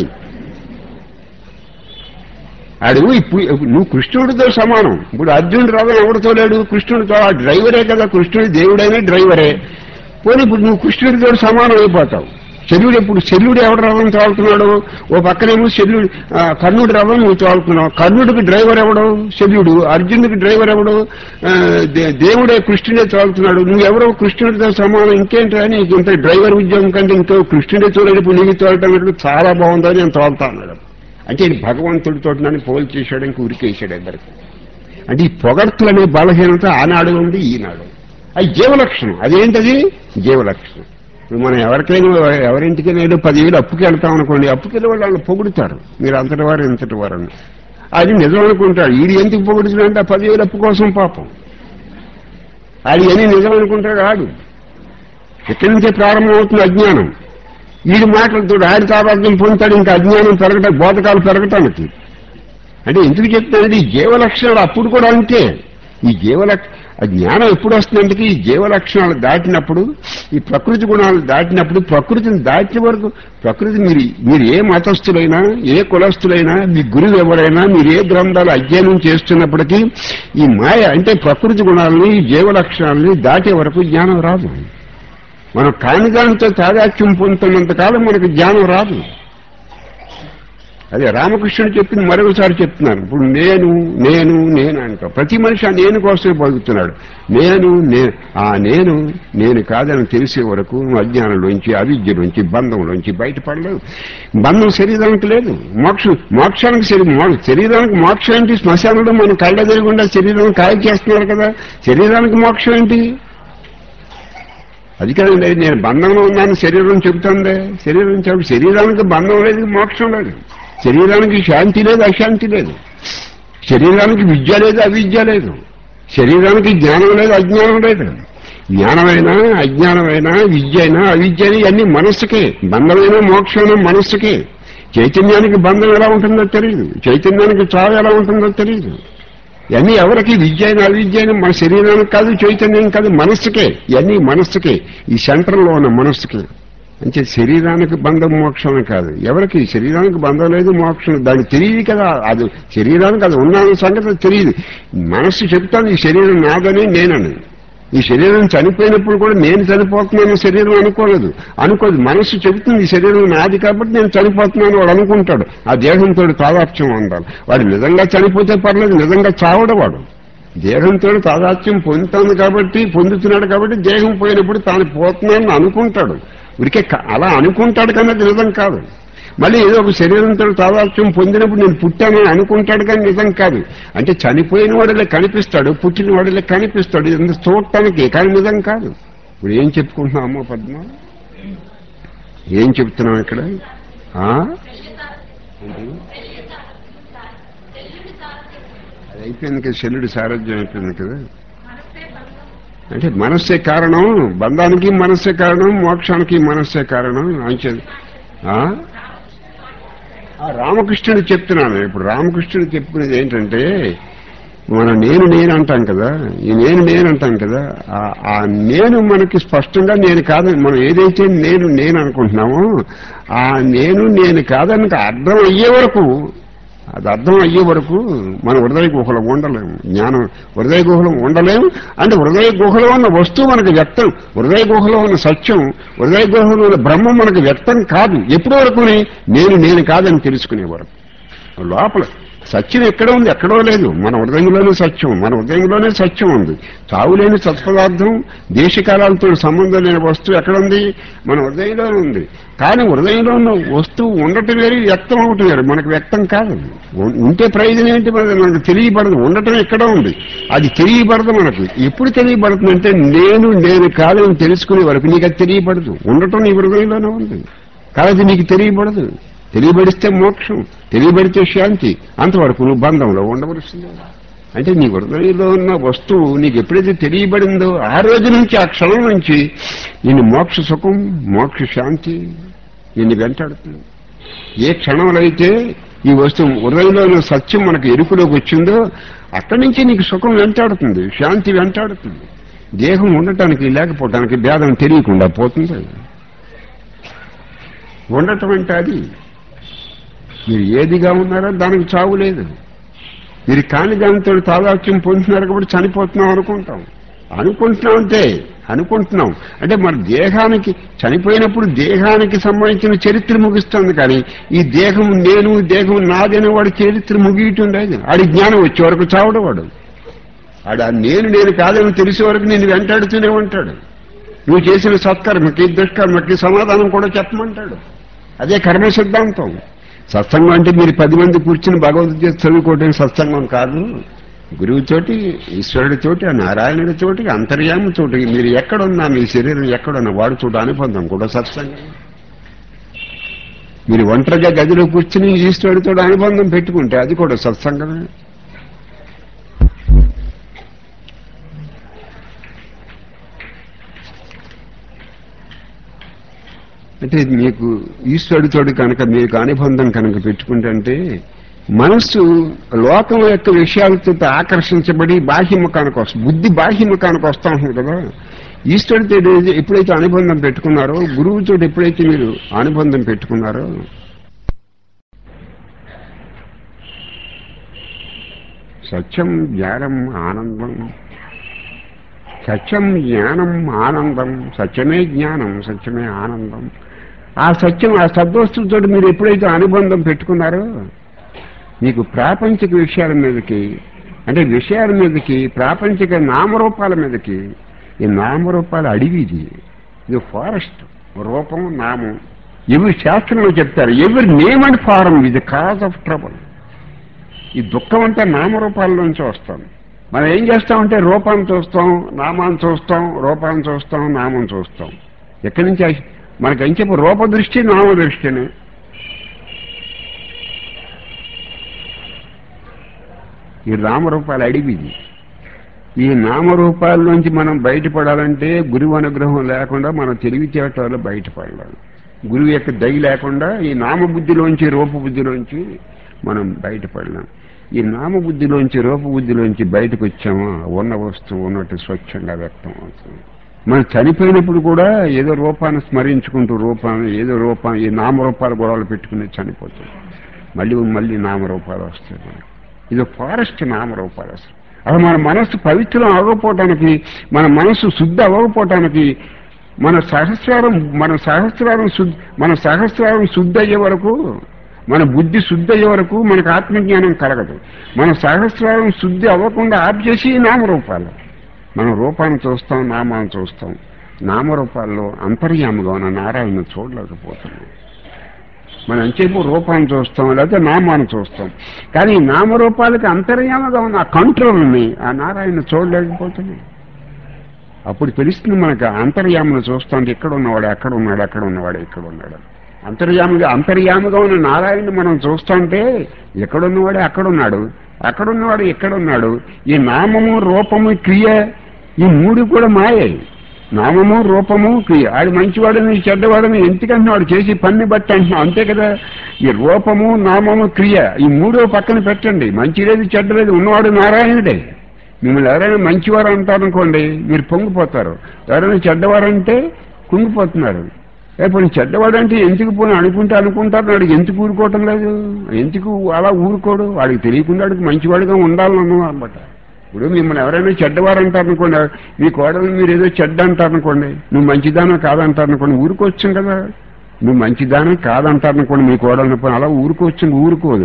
ఆడు ఇప్పుడు నువ్వు కృష్ణుడితో సమానం ఇప్పుడు అర్జునుడు రథం ఎవరితో లేడు కృష్ణుడితో ఆ డ్రైవరే కదా కృష్ణుడి దేవుడైనా డ్రైవరే పోనీ ఇప్పుడు నువ్వు కృష్ణుడితో సమానం అయిపోతావు శల్యుడు ఇప్పుడు శల్యుడు ఎవడు రథం తోలుతున్నాడు ఓ పక్కనేమో శల్యుడు ఆ, కర్ణుడి రథం నువ్వు తోలుతున్నావు కర్ణుడికి డ్రైవర్ ఎవడు శల్యుడు అర్జునుడికి డ్రైవర్ ఎవడు ఆ, దే- దేవుడే కృష్ణుడే తోలుతున్నాడు నువ్వెవరో కృష్ణుడితో సమానం ఇంకేంటి అని ఇంత డ్రైవర్ ఉద్యోగం కంటే ఇంకో కృష్ణుడే తోలేడు ఇప్పుడు నీకు తోలటం అంటే చాలా బాగుందని నేను తోలుతా అన్నాడు అంటే ఈయన భగవంతుడితో నన్ను పోల్ చేశాడు ఇంక ఉరికేశాడు అందరికి అంటే ఈ పొగడ్తలు అనే బలహీనత ఆనాడు ఉంది ఈనాడు అది జీవలక్షణం అదేంటది జీవలక్షణం ఇప్పుడు మనం ఎవరికైనా ఎవరింటికైనా ఏదో పదివేలు అప్పుకి వెళ్తాం అనుకోండి అప్పుకి వెళ్ళి వాళ్ళు వాళ్ళు పొగుడుతారు మీరు అంతటి వారు ఇంతటి వారు అని అది నిజం అనుకుంటాడు ఈడు ఎందుకు పొగుడుతున్నాడంటే ఆ పదివేలు అప్పు కోసం పాపం అది అని నిజం అనుకుంటాడు ఆడు ఎక్కడి నుంచే ప్రారంభమవుతుంది అజ్ఞానం వీడి మాటలతో ఆడి తాపార్థం పొందుతాడు ఇంకా అజ్ఞానం పెరగట బోధకాలు పెరగటానికి అంటే ఎందుకు చెప్తానంటే ఈ జీవలక్షణాలు అప్పుడు కూడా అంతే ఈ జీవలక్ష ఆ జ్ఞానం ఎప్పుడు వస్తుందంటే ఈ జీవలక్షణాలు దాటినప్పుడు ఈ ప్రకృతి గుణాలు దాటినప్పుడు ప్రకృతిని దాటిన వరకు ప్రకృతి మీరు మీరు ఏ మతస్థులైనా ఏ కులస్థులైనా మీ గురువు ఎవరైనా మీరు ఏ గ్రంథాలు అధ్యయనం చేస్తున్నప్పటికీ ఈ మాయ అంటే ప్రకృతి గుణాలని ఈ జీవలక్షణాలని దాటే వరకు జ్ఞానం రాదు మనం కాని దానితో తాదాత్యం పొందుతున్నంత కాలం మనకు జ్ఞానం రాదు అదే రామకృష్ణుడు చెప్పింది మరొకసారి చెప్తున్నాను ఇప్పుడు నేను నేను నేను అంటాం ప్రతి మనిషి ఆ నేను కోసమే బతుకుతున్నాడు నేను నే- ఆ నేను నేను కాదని తెలిసే వరకు నువ్వు అజ్ఞానంలోంచి అవిద్యలోంచి బంధంలోంచి బయటపడలేదు బంధం శరీరానికి లేదు మోక్షం మోక్షానికి శరీ మో- శరీరానికి మోక్షం ఏంటి శ్మశానంలో మనం కళ్ళ తిరగకుండా శరీరం కాయ చేస్తున్నారు కదా శరీరానికి మోక్షం ఏంటి అది కదండి నేను బంధంలో ఉన్నాను శరీరం చెబుతుంది శరీరం చెబు శరీరానికి బంధం లేదు మోక్షం లేదు శరీరానికి శాంతి లేదు అశాంతి లేదు శరీరానికి విద్య లేదు అవిద్య లేదు శరీరానికి జ్ఞానం లేదు అజ్ఞానం లేదు జ్ఞానమైనా అజ్ఞానమైనా విద్య అయినా అవిద్య అయినా ఇవన్నీ మనస్సుకే బంధమైనా మోక్షమైనా మనస్సుకే చైతన్యానికి బంధం ఎలా ఉంటుందో తెలియదు చైతన్యానికి చావు ఎలా ఉంటుందో తెలియదు ఇవన్నీ ఎవరికి విద్య అయినా అవిద్య అయినా మన శరీరానికి కాదు చైతన్యం కాదు మనస్సుకే ఇవన్నీ మనస్సుకే ఈ సెంటర్లో ఉన్న మనస్సుకే అంటే శరీరానికి బంధం మోక్షం కాదు ఎవరికి శరీరానికి బంధం లేదు మోక్షం లేదు. దానికి తెలియదు కదా అది శరీరానికి అది ఉన్న సంగతి తెలియదు మనస్సు చెప్తాను ఈ శరీరం నాదని నేనని ఈ శరీరం చనిపోయినప్పుడు కూడా నేను చనిపోతున్నాను శరీరం అనుకోలేదు అనుకోదు మనస్సు చెబుతుంది ఈ శరీరం నాది కాబట్టి నేను చనిపోతున్నాను వాడు అనుకుంటాడు ఆ దేహంతో తాదాత్యం ఉండాలి వాడు నిజంగా చనిపోతే పర్లేదు నిజంగా చావడు వాడు దేహంతో తాదాత్యం పొందుతుంది కాబట్టి పొందుతున్నాడు కాబట్టి దేహం పోయినప్పుడు తాను పోతున్నానని అనుకుంటాడు ఉరికే క- అలా అనుకుంటాడు కానీ అది నిజం కాదు మళ్ళీ ఏదో ఒక శరీరంతో తాదాత్యం పొందినప్పుడు నేను పుట్టానని అనుకుంటాడు కానీ నిజం కాదు అంటే చనిపోయిన వాడిలే కనిపిస్తాడు పుట్టిన వాడిలే కనిపిస్తాడు ఇది చూడటానికి కానీ నిజం కాదు ఇప్పుడు ఏం చెప్పుకుంటున్నాం అమ్మ పద్మ ఏం చెప్తున్నాం ఇక్కడ ఆ? ఏంటి? అది అయిపోయింది కదా శల్యుడి సారథ్యం అయిపోయింది కదా అంటే మనస్సే కారణం బంధానికి మనస్సే కారణం మోక్షానికి మనస్సే కారణం అంచే ఆ? ఆ రామకృష్ణుడు చెప్తున్నాను ఇప్పుడు రామకృష్ణుడు చెప్పుకునేది ఏంటంటే మనం నేను నేను అంటాం కదా ఈ నేను నేను అంటాం కదా ఆ- ఆ నేను మనకి స్పష్టంగా నేను కాదని మనం ఏదైతే నేను నేను అనుకుంటున్నామో ఆ నేను నేను కాదని అర్థం అయ్యే వరకు అది అర్థం అయ్యే వరకు మన హృదయ గుహలో ఉండలేము జ్ఞానం హృదయ గుహలో ఉండలేము అంటే హృదయ గుహలో ఉన్న వస్తువు మనకు వ్యక్తం హృదయ గుహలో ఉన్న సత్యం హృదయ గుహలో ఉన్న బ్రహ్మం మనకు వ్యక్తం కాదు ఎప్పటి వరకు నేను నేను కాదని తెలుసుకునే వరకు లోపల సత్యం ఎక్కడ ఉంది ఎక్కడో లేదు మన హృదయంలోనే సత్యం మన హృదయంలోనే సత్యం ఉంది చావు లేని సత్పదార్థం దేశకాలాలతో సంబంధం లేని వస్తువు ఎక్కడ ఉంది మన హృదయంలోనే ఉంది కానీ హృదయంలో ఉన్న వస్తువు ఉండటం వేరు వ్యక్తం అవటం వేరు మనకు వ్యక్తం కాదు ఉం- ఉంటే ప్రయోజనం ఏంటి మనకి మనకు తెలియబడదు ఉండటం ఎక్కడ ఉంది అది తెలియబడదు మనకు ఎప్పుడు తెలియబడుతుందంటే నేను నేను కాదని తెలుసుకునే వరకు నీకు అది తెలియబడదు ఉండటం నీ హృదయంలోనే ఉంది కాదు నీకు తెలియబడదు తెలియబడిస్తే మోక్షం తెలియబడితే శాంతి అంతవరకు నువ్వు బంధంలో ఉండవలసిందే అంటే నీ హృదయంలో ఉన్న వస్తువు నీకు ఎప్పుడైతే తెలియబడిందో ఆ రోజు నుంచి ఆ క్షణం నుంచి నిన్ను మోక్ష సుఖం మోక్ష శాంతి నిన్ను వెంటాడుతుంది ఏ క్షణంలో అయితే ఈ వస్తువు హృదయంలో ఉన్న సత్యం మనకు ఎరుకులోకి వచ్చిందో అక్కడి నుంచి నీకు సుఖం వెంటాడుతుంది శాంతి వెంటాడుతుంది దేహం ఉండటానికి లేకపోవటానికి భేదం తెలియకుండా పోతుంది ఉండటం అంటే అది మీరు ఏదిగా ఉన్నారో దానికి చావు లేదు మీరు కాని దానితో తాదాత్యం పొందుతున్నారు కాబట్టి చనిపోతున్నాం అనుకుంటాం అనుకుంటున్నాం అంటే అనుకుంటున్నాం అంటే మన దేహానికి చనిపోయినప్పుడు దేహానికి సంబంధించిన చరిత్ర ముగిస్తుంది కానీ ఈ దేహం నేను దేహం నాదని వాడి చరిత్ర ముగియటం లేదు ఆడి జ్ఞానం వచ్చే వరకు చావడం వాడు ఆడ నేను నేను కాదని తెలిసే వరకు నేను వెంటాడుతూనే ఉంటాడు నువ్వు చేసిన సత్కర్మకి దుష్కర్మకి సమాధానం కూడా చెప్పమంటాడు అదే కర్మ సిద్ధాంతం సత్సంగం అంటే మీరు పది మంది కూర్చుని భగవద్గీత చదువుకోవటం సత్సంగం కాదు గురువుతోటి ఈశ్వరుడితోటి ఆ నారాయణుడితోటి అంతర్యామితోటి మీరు ఎక్కడున్నా మీ శరీరం ఎక్కడున్నా వాడితోటి అనుబంధం కూడా సత్సంగం మీరు ఒంటరిగా గదిలో కూర్చుని ఈశ్వరుడితో అనుబంధం పెట్టుకుంటే అది కూడా సత్సంగమే అంటే మీకు ఈశ్వరుడితోటి కనుక మీకు అనుబంధం కనుక పెట్టుకుంటే మనస్సు లోకం యొక్క విషయాలతో ఆకర్షించబడి బాహ్యముఖానికి వస్తుంది బుద్ధి బాహ్యముఖానికి వస్తా ఉంటుంది కదా ఈశ్వరుడితో ఏదైతే- ఎప్పుడైతే అనుబంధం పెట్టుకున్నారో గురువుతో ఎప్పుడైతే మీరు అనుబంధం పెట్టుకున్నారో సత్యం జ్ఞానం ఆనందం సత్యం జ్ఞానం ఆనందం సత్యమే జ్ఞానం సత్యమే ఆనందం ఆ సత్యం ఆ సద్వస్తువుతో మీరు ఎప్పుడైతే అనుబంధం పెట్టుకున్నారో మీకు ప్రాపంచిక విషయాల మీదకి అంటే విషయాల మీదకి ప్రాపంచిక నామరూపాల మీదకి ఈ నామరూపాల అడివి ఇది ఇది ఫారెస్ట్ రూపం నామం ఇవి శాస్త్రంలో చెప్తారు ఎవరి నేమ్ అండ్ ఫారం ఇది కాజ్ ఆఫ్ ట్రబుల్ ఈ దుఃఖం అంతా నామరూపాల్లోంచి వస్తాం మనం ఏం చేస్తామంటే రూపాన్ని చూస్తాం నామాన్ని చూస్తాం రూపాన్ని చూస్తాం నామం చూస్తాం ఎక్కడి నుంచి ఆ- మనకి ఏం చెప్పు రూప దృష్టి నామ దృష్టిని ఈ నామరూపాలు అడివిది ఈ నామరూపాల్లోంచి మనం బయటపడాలంటే గురువు అనుగ్రహం లేకుండా మన తెలివితేటలు బయటపడలేం గురువు యొక్క దయ లేకుండా ఈ నామబుద్ధిలోంచి రూపబుద్ధిలోంచి మనం బయటపడలేం ఈ నామబుద్ధిలోంచి రూపబుద్ధిలోంచి బయటకు వచ్చామా ఉన్న వస్తువు ఉన్నట్టు స్వచ్ఛంగా వ్యక్తం అవుతుంది మనం చనిపోయినప్పుడు కూడా ఏదో రూపాన్ని స్మరించుకుంటూ రూపాన్ని ఏదో రూపాన్ని ఈ నామరూపాలు గొడవలు పెట్టుకుని చనిపోతుంది మళ్ళీ మళ్ళీ నామరూపాలు వస్తాయి మనకి ఇది ఫారెస్ట్ నామరూపాలు అసలు అసలు మన మనస్సు పవిత్రం అవ్వకపోవటానికి మన మనస్సు శుద్ధి అవ్వకపోవటానికి మన సహస్రారం మన సహస్రారం శుద్ధి మన సహస్రారం శుద్ధి అయ్యే వరకు మన బుద్ధి శుద్ధి అయ్యే వరకు మనకు ఆత్మజ్ఞానం కలగదు మన సహస్రారం శుద్ధి అవ్వకుండా ఆప్ చేసి ఈ నామరూపాలు మనం రూపాన్ని చూస్తాం నామాన్ని చూస్తాం నామరూపాల్లో అంతర్యాముగా ఉన్న నారాయణ చూడలేకపోతున్నాం మనం ఎంతసేపు రూపాన్ని చూస్తాం లేకపోతే నామాన్ని చూస్తాం కానీ ఈ నామరూపాలకి అంతర్యామగా ఉన్న ఆ కంట్రోల్ని ఆ నారాయణ చూడలేకపోతున్నాం అప్పుడు తెలుస్తుంది మనకు ఆ అంతర్యామను చూస్తాం ఎక్కడ ఉన్నవాడు ఎక్కడ ఉన్నాడు ఎక్కడ ఉన్నవాడు ఎక్కడ ఉన్నాడు అంతర్యామిగా అంతర్యామిగా ఉన్న నారాయణ మనం చూస్తుంటే ఎక్కడున్నవాడు అక్కడ ఉన్నాడు అక్కడ ఉన్నవాడు ఎక్కడ ఉన్నాడు ఈ నామము రూపము క్రియ ఈ మూడు కూడా మాయే నామము రూపము క్రియ ఆడు మంచివాడని చెడ్డవాడని ఎందుకంటే వాడు చేసి పని బట్టి అంటున్నాం అంతే కదా ఈ రూపము నామము క్రియ ఈ మూడో పక్కన పెట్టండి మంచి లేదు చెడ్డ లేదు ఉన్నవాడు నారాయణుడే మిమ్మల్ని ఎవరైనా మంచివారు అంటారనుకోండి మీరు పొంగిపోతారు ఎవరైనా చెడ్డవారంటే కుంగిపోతున్నారు ఇప్పుడు చెడ్డవాడంటే ఎందుకు పోని అనుకుంటే అనుకుంటారు వాడికి ఎందుకు ఊరుకోవటం లేదు ఎందుకు అలా ఊరుకోడు వాడికి తెలియకుండా వాడికి మంచివాడిగా ఉండాలన్నాం అనమాట ఇప్పుడు మిమ్మల్ని ఎవరైనా చెడ్డవారు అంటారనుకోండి మీ కోడలు మీరు ఏదో చెడ్డ అంటారనుకోండి నువ్వు మంచిదానో కాదంటారనుకోండి ఊరుకోవచ్చు కదా నువ్వు మంచిదానం కాదంటారనుకోండి మీ కోడలు అలా ఊరుకోవచ్చు ఊరుకోదు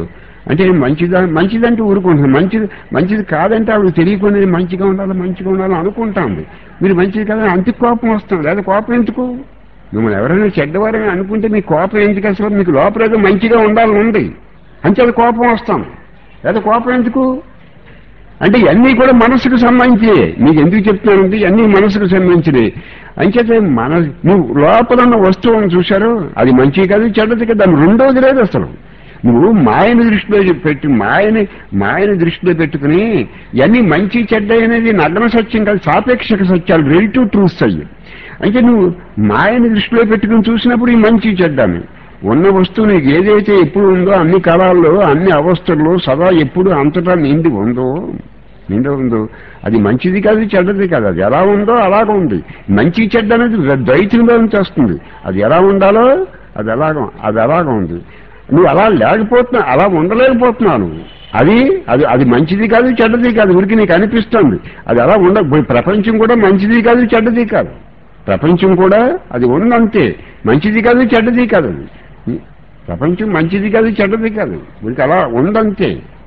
అంటే మంచిదా మంచిదంటే ఊరుకుంటుంది మంచిది మంచిది కాదంటే ఆవిడ తెలియకుండా మంచిగా ఉండాలి మంచిగా ఉండాలి అనుకుంటాంది మీరు మంచిది కాదని అంత కోపం వస్తుంది లేదా కోపం ఎందుకు మిమ్మల్ని ఎవరైనా చెడ్డవారని అనుకుంటే మీ కోపం ఎందుకు అసలు మీకు లోపల ఏదో మంచిగా ఉండాలని ఉంది అంతే అది కోపం వస్తాం లేదా కోపం ఎందుకు అంటే ఇవన్నీ కూడా మనసుకు సంబంధించి మీకు ఎందుకు చెప్తున్నానంటే ఇవన్నీ మనసుకు సంబంధించినవి అంచేతే మన నువ్వు లోపల ఉన్న వస్తువులను చూశారు అది మంచి కాదు చెడ్డది కదా దాని రెండోది లేదు అసలు నువ్వు మాయని దృష్టిలో పెట్టి మాయని మాయని దృష్టిలో పెట్టుకుని ఇవన్నీ మంచి చెడ్డ అనేది నగ్న సత్యం కాదు సాపేక్షక సత్యాలు రిలేటివ్ ట్రూత్స్ అయ్యి అంటే నువ్వు మాయని దృష్టిలో పెట్టుకుని చూసినప్పుడు ఈ మంచి చెడ్డని ఉన్న వస్తువు నీకు ఏదైతే ఎప్పుడు ఉందో అన్ని కాలాల్లో అన్ని అవస్థల్లో సదా ఎప్పుడు అంతటా నిండి ఉందో నిండి ఉందో అది మంచిది కాదు చెడ్డది కాదు అది ఎలా ఉందో అలాగ ఉంది మంచి చెడ్డ అనేది ద్వైతంలో నుంచి వస్తుంది అది ఎలా ఉండాలో అది ఎలాగ అది ఎలాగ ఉంది నువ్వు అలా లేకపోతున్నా అలా ఉండలేకపోతున్నావు నువ్వు అది అది అది మంచిది కాదు చెడ్డది కాదు ఉరికి నీకు అనిపిస్తుంది అది అలా ఉండ ప్రపంచం కూడా మంచిది కాదు చెడ్డది కాదు ప్రపంచం కూడా అది ఉందంతే మంచిది కాదు చెడ్డది కాదు అది ప్రపంచం మంచిది కాదు చెడ్డది కాదు ఉనికి అలా ఉందంతే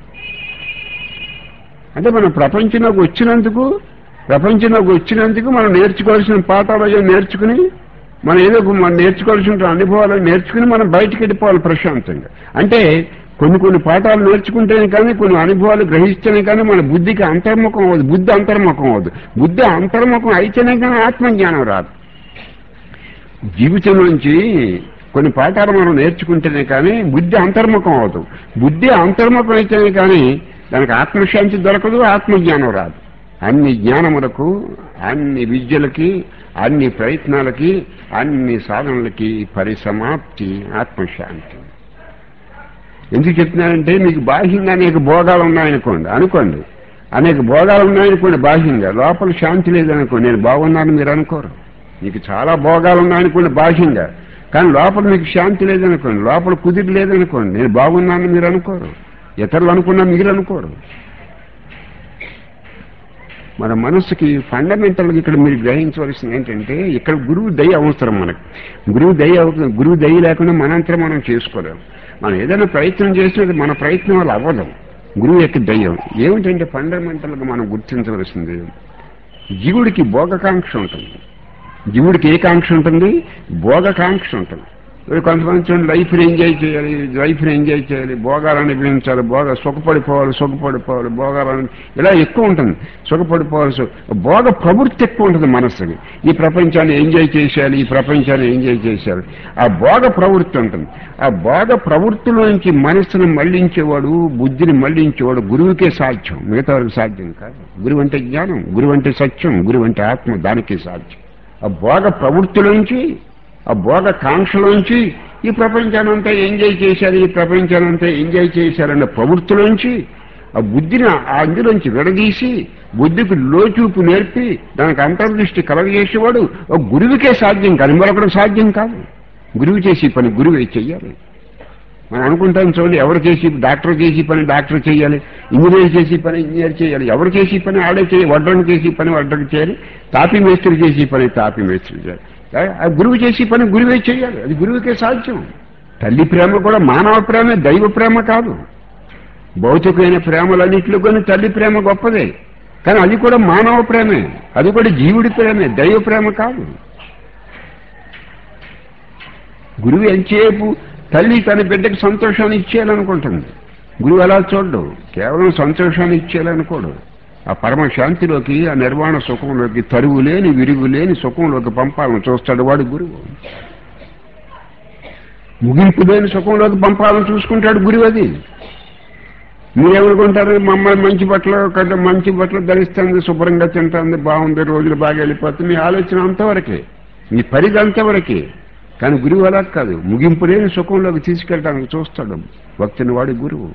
అంటే మనం ప్రపంచంలోకి వచ్చినందుకు ప్రపంచంలోకి వచ్చినందుకు మనం నేర్చుకోవాల్సిన పాఠాలు అయ్యో నేర్చుకుని మనం ఏదో ఒక మనం నేర్చుకోవాల్సిన అనుభవాలు నేర్చుకుని మనం బయటికి వెళ్ళిపోవాలి ప్రశాంతంగా అంటే కొన్ని కొన్ని పాఠాలు నేర్చుకుంటేనే కానీ కొన్ని అనుభవాలు గ్రహిస్తేనే కానీ మన బుద్ధికి అంతర్ముఖం అవ్వదు బుద్ధి అంతర్ముఖం అవ్వదు బుద్ధి అంతర్ముఖం అయితేనే కానీ ఆత్మజ్ఞానం రాదు జీవితం నుంచి కొన్ని పాఠాలు మనం నేర్చుకుంటేనే కానీ బుద్ధి అంతర్ముఖం అవ్వదు బుద్ధి అంతర్ముఖం అయితేనే కానీ దానికి ఆత్మశాంతి దొరకదు ఆత్మజ్ఞానం రాదు అన్ని జ్ఞానములకు అన్ని విద్యలకి అన్ని ప్రయత్నాలకి అన్ని సాధనలకి పరిసమాప్తి ఆత్మశాంతి ఎందుకు చెప్తున్నానంటే మీకు బాహ్యంగా అనేక భోగాలు ఉన్నాయనుకోండి అనుకోండి అనేక భోగాలు ఉన్నాయనుకోండి బాహ్యంగా లోపల శాంతి లేదనుకోండి నేను బాగున్నాను మీరు అనుకోరు మీకు చాలా భోగాలు ఉన్నాయనుకోండి బాహ్యంగా కానీ లోపల మీకు శాంతి లేదనుకోండి లోపల కుదిరి లేదనుకోండి నేను బాగున్నాను మీరు అనుకోరు ఇతరులు అనుకున్నా మీరు అనుకోరు మన మనస్సుకి ఫండమెంటల్ ఇక్కడ మీరు గ్రహించవలసింది ఏంటంటే ఇక్కడ గురువు దయ అవసరం మనకు గురువు దయ అవ- గురువు దయ లేకుండా మనంతా మనం చేసుకోలేం మనం ఏదైనా ప్రయత్నం చేసినది మన ప్రయత్నం వల్ల అవ్వదు గురువు యొక్క దయ్యం ఏమిటంటే ఫండమెంటల్ గా మనం గుర్తించవలసింది జీవుడికి భోగకాంక్ష ఉంటుంది జీవుడికి ఏ కాంక్ష ఉంటుంది భోగకాంక్ష ఉంటుంది ఇప్పుడు కొంతమంది చూడండి లైఫ్ని ఎంజాయ్ చేయాలి లైఫ్ని ఎంజాయ్ చేయాలి భోగాలు అనిపించాలి భోగ సుఖపడిపోవాలి సుఖపడిపోవాలి భోగాలని ఇలా ఎక్కువ ఉంటుంది సుఖపడిపోవాలి సు- భోగ ప్రవృత్తి ఎక్కువ ఉంటుంది మనస్సుకి ఈ ప్రపంచాన్ని ఎంజాయ్ చేసేయాలి ఈ ప్రపంచాన్ని ఎంజాయ్ చేసేయాలి ఆ భోగ ప్రవృత్తి ఉంటుంది ఆ భోగ ప్రవృత్తిలోంచి మనస్సును మళ్లించేవాడు బుద్ధిని మళ్లించేవాడు గురువుకే సాధ్యం మిగతా వారికి సాధ్యం కాదు గురువు అంటే జ్ఞానం గురువు అంటే సత్యం గురువు అంటే ఆత్మ దానికే సాధ్యం ఆ భోగ ప్రవృత్తిలోంచి ఆ భోగ కాంక్షలోంచి ఈ ప్రపంచానంతా ఎంజాయ్ చేశారు ఈ ప్రపంచానంతా ఎంజాయ్ చేశారన్న ప్రవృత్తిలోంచి ఆ బుద్ధిని ఆ అందులోంచి విడదీసి బుద్ధికి లోచూపు నేర్పి దానికి అంతర్దృష్టి కలగజేసేవాడు ఒక గురువుకే సాధ్యం కాదు మరొకటి సాధ్యం కాదు గురువు చేసి పని గురువే చెయ్యాలి మనం అనుకుంటాం చూడండి ఎవరు చేసి డాక్టర్ చేసి పని డాక్టర్ చేయాలి ఇంజనీర్ చేసి పని ఇంజనీర్ చేయాలి ఎవరు చేసి పని ఆడే చేయాలి వడ్డను చేసి పని వడ్డకు చేయాలి తాపి మేస్త్రి చేసి పని తాపి మేస్త్రి చేయాలి ఆ గురువు చేసి పని గురువే చేయాలి అది గురువుకే సాధ్యం తల్లి ప్రేమ కూడా మానవ ప్రేమ దైవ ప్రేమ కాదు భౌతికమైన ప్రేమలన్నింటిలో కానీ తల్లి ప్రేమ గొప్పదే కానీ అది కూడా మానవ ప్రేమే అది కూడా జీవుడి ప్రేమే దైవ ప్రేమ కాదు గురువు ఎంతసేపు తల్లి తన బిడ్డకి సంతోషాన్ని ఇచ్చేయాలనుకుంటుంది గురువు అలా చూడడు కేవలం సంతోషాన్ని ఇచ్చేయాలనుకోడు ఆ పరమ శాంతిలోకి ఆ నిర్వాణ సుఖంలోకి తరువు లేని విరుగు లేని సుఖంలోకి పంపాలని చూస్తాడు వాడు గురువు ముగింపు లేని సుఖంలోకి పంపాలని చూసుకుంటాడు గురువు అది మీరేమనుకుంటారు మమ్మల్ని మంచి బట్టలు కంటే మంచి బట్టలు ధరిస్తుంది శుభ్రంగా తింటుంది బాగుంది రోజులు బాగా వెళ్ళిపోతుంది మీ ఆలోచన అంతవరకే మీ పరిధి అంతవరకే కానీ గురువు అలా కాదు ముగింపు లేని సుఖంలోకి తీసుకెళ్ళడానికి చూస్తాడు భక్తుని వాడి గురువు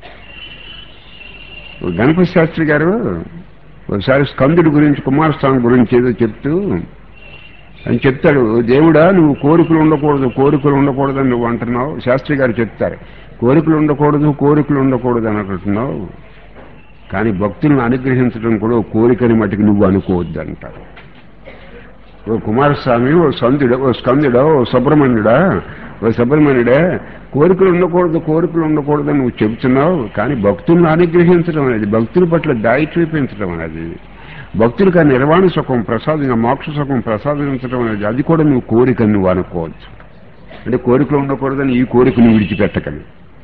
గణపతి శాస్త్రి గారు ఒకసారి స్కందుడి గురించి కుమారస్వామి గురించి ఏదో చెప్తూ అని చెప్తాడు దేవుడా నువ్వు కోరికలు ఉండకూడదు కోరికలు ఉండకూడదని నువ్వు అంటున్నావు శాస్త్రి గారు చెప్తారు కోరికలు ఉండకూడదు కోరికలు ఉండకూడదు అని అంటున్నావు కానీ భక్తులను అనుగ్రహించడం కూడా ఓ కోరికని మటుకు నువ్వు అనుకోవద్దు అంటారు ఓ కుమారస్వామి ఓ సందుడ ఓ స్కందుడా ఓ సుబ్రహ్మణ్యుడా ఓ సుబ్రహ్మణ్యుడే కోరికలు ఉండకూడదు కోరికలు ఉండకూడదు నువ్వు చెబుతున్నావు కానీ భక్తులను అనుగ్రహించడం అనేది భక్తుల పట్ల దాయి చూపించడం అనేది భక్తులకు ఆ నిర్వాణ సుఖం ప్రసాదంగా మోక్ష సుఖం ప్రసాదించడం అనేది అది కూడా నువ్వు కోరిక నువ్వు అనుకోవచ్చు అంటే కోరికలు ఉండకూడదని ఈ కోరికను విడిచిపెట్టకని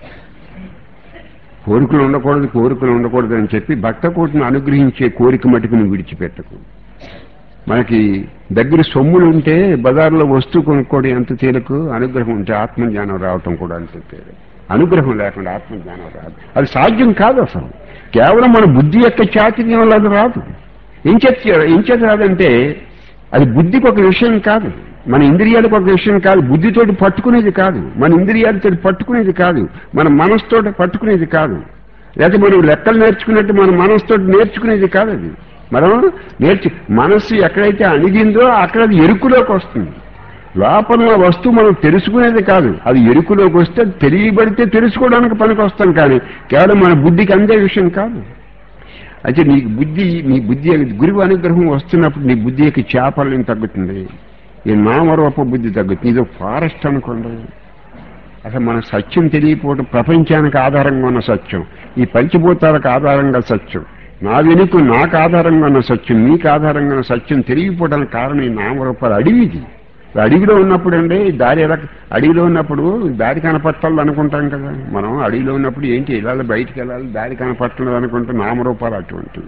కోరికలు ఉండకూడదు కోరికలు ఉండకూడదు అని చెప్పి భక్త కోటిని అనుగ్రహించే కోరిక మటుకు నువ్వు విడిచిపెట్టకు మనకి దగ్గర సొమ్ములు ఉంటే బజార్లో వస్తువు కొనుక్కోవడం ఎంత తేలికు అనుగ్రహం ఉంటే ఆత్మజ్ఞానం రావటం కూడా అంత తేలిక అనుగ్రహం లేకుండా ఆత్మజ్ఞానం రాదు అది సాధ్యం కాదు అసలు కేవలం మన బుద్ధి యొక్క చాతుర్యం వల్ల అది రాదు ఏం చేత ఏం చేత రాదంటే అది బుద్ధికి ఒక విషయం కాదు మన ఇంద్రియాలకు ఒక విషయం కాదు బుద్ధితోటి పట్టుకునేది కాదు మన ఇంద్రియాలతో పట్టుకునేది కాదు మన మనసుతోటి పట్టుకునేది కాదు లేకపోతే మనం లెక్కలు నేర్చుకున్నట్టు మన మనసుతోటి నేర్చుకునేది కాదు అది మనం నేర్చు మనస్సు ఎక్కడైతే అణిగిందో అక్కడ అది ఎరుకులోకి వస్తుంది లోపల ఉన్న వస్తువు మనం తెలుసుకునేది కాదు అది ఎరుకులోకి వస్తే తెలియబడితే తెలుసుకోవడానికి పనికి వస్తాం కానీ కేవలం మన బుద్ధికి అందే విషయం కాదు అయితే నీ బుద్ధి నీ బుద్ధి గురువు అనుగ్రహం వస్తున్నప్పుడు నీ బుద్ధి యొక్క చేపల్యం తగ్గుతుంది ఈ నామరూప బుద్ధి తగ్గుతుంది ఇది ఫారెస్ట్ అనుకోండి అసలు మన సత్యం తెలియకపోవడం ప్రపంచానికి ఆధారంగా ఉన్న సత్యం ఈ పంచభూతాలకు ఆధారంగా సత్యం నా వెనుక నాకు ఆధారంగా ఉన్న సత్యం మీకు ఆధారంగా ఉన్న సత్యం తెలియకపోవడానికి కారణం ఈ నామరూపాలు అడవిది అడవిలో ఉన్నప్పుడు అండి దారి ఎలా అడవిలో ఉన్నప్పుడు దారి కనపట్టాలి అనుకుంటాం కదా మనం అడవిలో ఉన్నప్పుడు ఏంటి వెళ్ళాలి బయటికి వెళ్ళాలి దారి కనపట్టలేదు అనుకుంటే నామరూపాలు అటువంటివి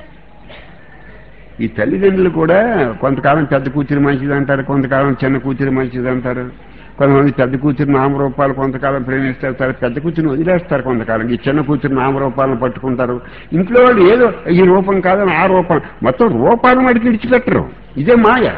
ఈ తల్లిదండ్రులు కూడా కొంతకాలం పెద్ద కూతురు మంచిది అంటారు కొంతకాలం చిన్న కూతురు మంచిది అంటారు కొంతమంది పెద్ద కూతురు నామరూపాలు కొంతకాలం ప్రేమిస్తారు తర్వాత పెద్ద కూతురుని వదిలేస్తారు కొంతకాలం ఈ చిన్న కూతురు నామరూపాలను పట్టుకుంటారు ఇంట్లో వాళ్ళు ఏదో ఈ రూపం కాదని ఆ రూపం మొత్తం రూపాలను మడికి విడిచిపెట్టరు ఇదే మాయ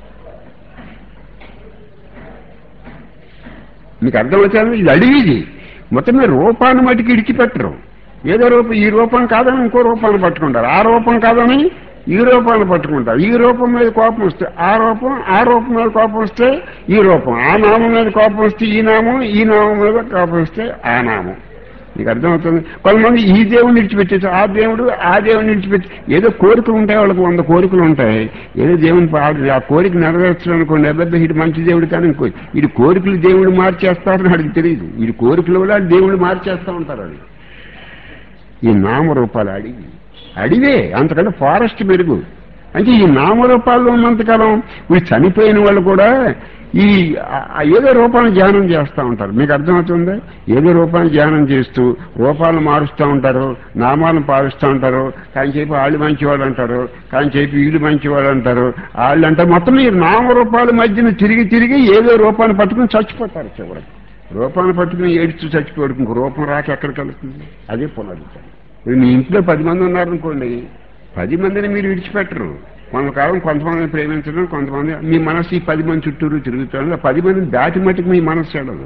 మీకు అర్థమవుతుంది ఇది అడిగిది మొత్తం మీరు రూపాన్ని మటుకు ఇడిచిపెట్టరు ఏదో రూపం ఈ రూపం కాదని ఇంకో రూపాన్ని పట్టుకుంటారు ఆ రూపం కాదని ఈ రూపాన్ని పట్టుకుంటారు ఈ రూపం మీద కోపం వస్తే ఆ రూపం ఆ రూపం మీద కోపం వస్తే ఈ రూపం ఆ నామం మీద కోపం వస్తే ఈ నామం ఈ నామం మీద కోపం వస్తే ఆ నామం మీకు అర్థమవుతుంది కొంతమంది ఈ దేవుడిని విడిచిపెట్టేసి ఆ దేవుడు ఆ దేవుడిని విడిచిపెట్టి ఏదో కోరికలు ఉంటాయి వాళ్ళకి వంద కోరికలు ఉంటాయి ఏదో దేవుని పా- ఆ కోరిక నెరవేర్చడం అనుకోండి అబ్బాయి ఇటు మంచి దేవుడు కానీ ఇంకో ఇది కోరికలు దేవుడు మార్చేస్తారని వాడికి తెలియదు వీడి కోరికల వల్ల దేవుడు మార్చేస్తా ఉంటారు అది ఈ నామరూపాలు అడిగి అడివే అంతకంటే ఫారెస్ట్ మెరుగు అంటే ఈ నామరూపాల్లో ఉన్నంతకాలం వీడు చనిపోయిన వాళ్ళు కూడా ఈ ఆ- ఆ ఏదో రూపాన్ని ధ్యానం చేస్తూ ఉంటారు మీకు అర్థమవుతుందా ఏదో రూపాన్ని ధ్యానం చేస్తూ రూపాలను మారుస్తూ ఉంటారు నామాలను పారుస్తూ ఉంటారు కానీ చెప్పి వాళ్ళు మంచివాళ్ళు అంటారు కానీ చెప్పి వీళ్ళు మంచివాళ్ళు అంటారు వాళ్ళు అంటారు మొత్తం ఈ నామరూపాల మధ్యన తిరిగి తిరిగి ఏదో రూపాన్ని పట్టుకుని చచ్చిపోతారు చివరికి రూపాన్ని పట్టుకుని ఏడుస్తూ చచ్చిపోవడం ఇంకో రూపం రాక ఎక్కడికి వెళ్తుంది అదే పునరుద్ధరణ ఇప్పుడు మీ ఇంట్లో పది మంది ఉన్నారనుకోండి పది మందిని మీరు విడిచిపెట్టరు కొంతకాలం కొంతమందిని ప్రేమించడం కొంతమంది మీ మనసు ఈ పది మంది చుట్టూరు తిరుగుతాడు ఆ పది మందిని దాటి మట్టుకు మీ మనసు వెళ్ళదు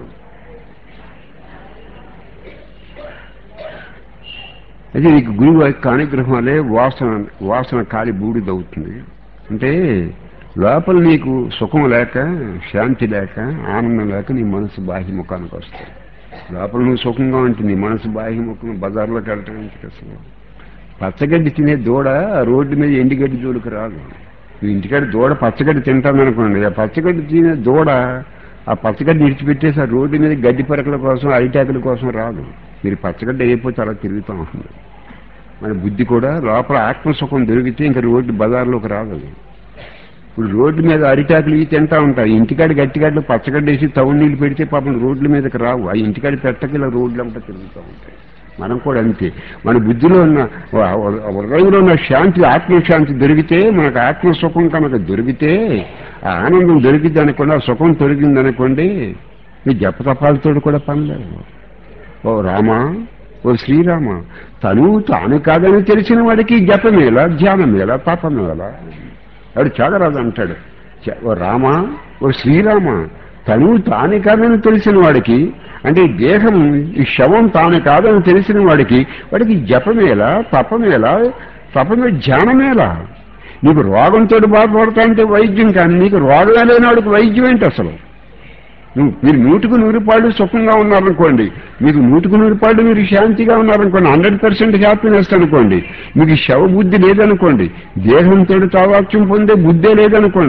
అయితే నీకు గురువు యొక్క అనుగ్రహం వల్లే వాసన వాసన కాలి బూడిదవుతుంది అంటే లోపల నీకు సుఖం లేక శాంతి లేక ఆనందం లేక నీ మనసు బాహ్యముఖానికి వస్తాయి లోపల నువ్వు సుఖంగా ఉంటే నీ మనసు బాహ్యముఖం బజార్లోకి వెళ్ళటం ఎందుకు అసలు పచ్చగడ్డి తినే దూడ రోడ్డు మీద ఎండుగడ్డి జోలికి రాదు నువ్వు ఇంటికాడ దూడ పచ్చగడ్డి తింటామనుకోండి ఆ పచ్చగడ్డి తినే దూడ ఆ పచ్చగడ్డి విడిచిపెట్టేసి ఆ రోడ్డు మీద గడ్డి పరకల కోసం అరిటాకుల కోసం రాదు మీరు పచ్చగడ్డి అయిపోతే అలా తిరుగుతూ ఉంటుంది మన బుద్ధి కూడా లోపల ఆత్మసుఖం దొరికితే ఇంకా రోడ్డు బజార్లోకి రాదు అది. ఇప్పుడు రోడ్డు మీద అరిటాకులు ఇవి తింటా ఉంటాయి ఇంటికాడ గట్టిగడ్డలు పచ్చగడ్డ వేసి తవుడు నీళ్ళు పెడితే పాపం రోడ్ల మీదకి రావు ఆ ఇంటికాడ పెట్టకి ఇలా రోడ్లు అంతా తిరుగుతూ ఉంటాయి మనం కూడా అంతే మన బుద్ధిలో ఉన్న హృదయంలో ఉన్న శాంతి ఆత్మశాంతి దొరికితే మనకు ఆత్మసుఖం కనుక దొరికితే ఆ ఆనందం దొరికింది అనుకోండి ఆ సుఖం దొరికింది అనుకోండి మీ జపతపాలతో కూడా పని లేదు ఓ రామా ఓ శ్రీరామ తను తాను కాదని తెలిసిన వాడికి జపమేలా ధ్యానమేలా తపమేలా వాడు చాగరాజు అంటాడు చ- ఓ రామ ఓ శ్రీరామ తను తాను కాదని తెలిసిన వాడికి అంటే ఈ దేహం ఈ శవం తాను కాదని తెలిసిన వాడికి వాడికి జపమేలా తపమేలా తపమే ధ్యానమేలా నీకు రోగంతో బాధపడతా అంటే వైద్యం కానీ నీకు రోగమే లేని వాడికి వైద్యం ఏంటి అసలు నువ్వు మీరు నూటికి నూరు పాళ్ళు సుఖంగా ఉన్నారనుకోండి మీకు నూటికి నూరు పాళ్ళు మీరు శాంతిగా ఉన్నారనుకోండి హండ్రెడ్ పర్సెంట్ హ్యాపీనెస్ అనుకోండి మీకు శవ బుద్ధి లేదనుకోండి దేహంతో తావాక్యం పొందే బుద్ధే లేదనుకోండి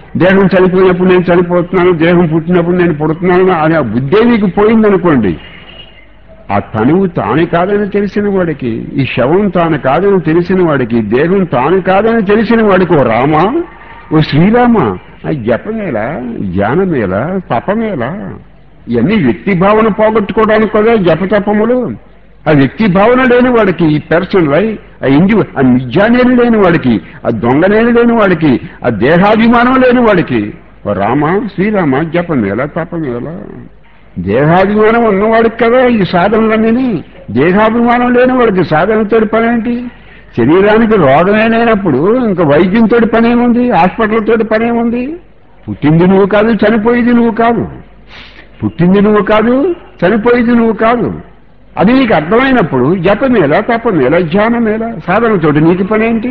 దేహం చనిపోయినప్పుడు నేను చనిపోతున్నాను దేహం పుట్టినప్పుడు నేను పుడుతున్నాను అనే బుద్ధే మీకు పోయిందనుకోండి ఆ తనువు తాను కాదని తెలిసిన వాడికి ఈ శవం తాను కాదని తెలిసిన వాడికి దేహం తాను కాదని తెలిసిన వాడికి ఓ రామ ఓ శ్రీరామ ఆ జపమేలా జ్ఞానమేలా తపమేలా ఇవన్నీ వ్యక్తి భావన పోగొట్టుకోవడానికి కూడా జపతపములు ఆ వ్యక్తి భావన లేని వాడికి ఈ పర్సన్ లై ఆ ఇండి ఆ నిజానేని లేని వాడికి ఆ దొంగనేని లేని వాడికి ఆ దేహాభిమానం లేని వాడికి ఓ రామ శ్రీరామ జపమేలా తపమేలా దేహాభిమానం ఉన్నవాడికి కదా ఈ సాధనలన్నీ దేహాభిమానం లేని వాడికి సాధనతో పని ఏంటి శరీరానికి రోగమే లేనప్పుడు ఇంకా వైద్యంతో పని ఏముంది హాస్పిటల్తో పని ఏముంది పుట్టింది నువ్వు కాదు చనిపోయేది నువ్వు కాదు పుట్టింది నువ్వు కాదు చనిపోయేది నువ్వు కాదు అది నీకు అర్థమైనప్పుడు జపమేలా తపమేలా ధ్యానమేలా సాధనతోటి నీకు పని ఏంటి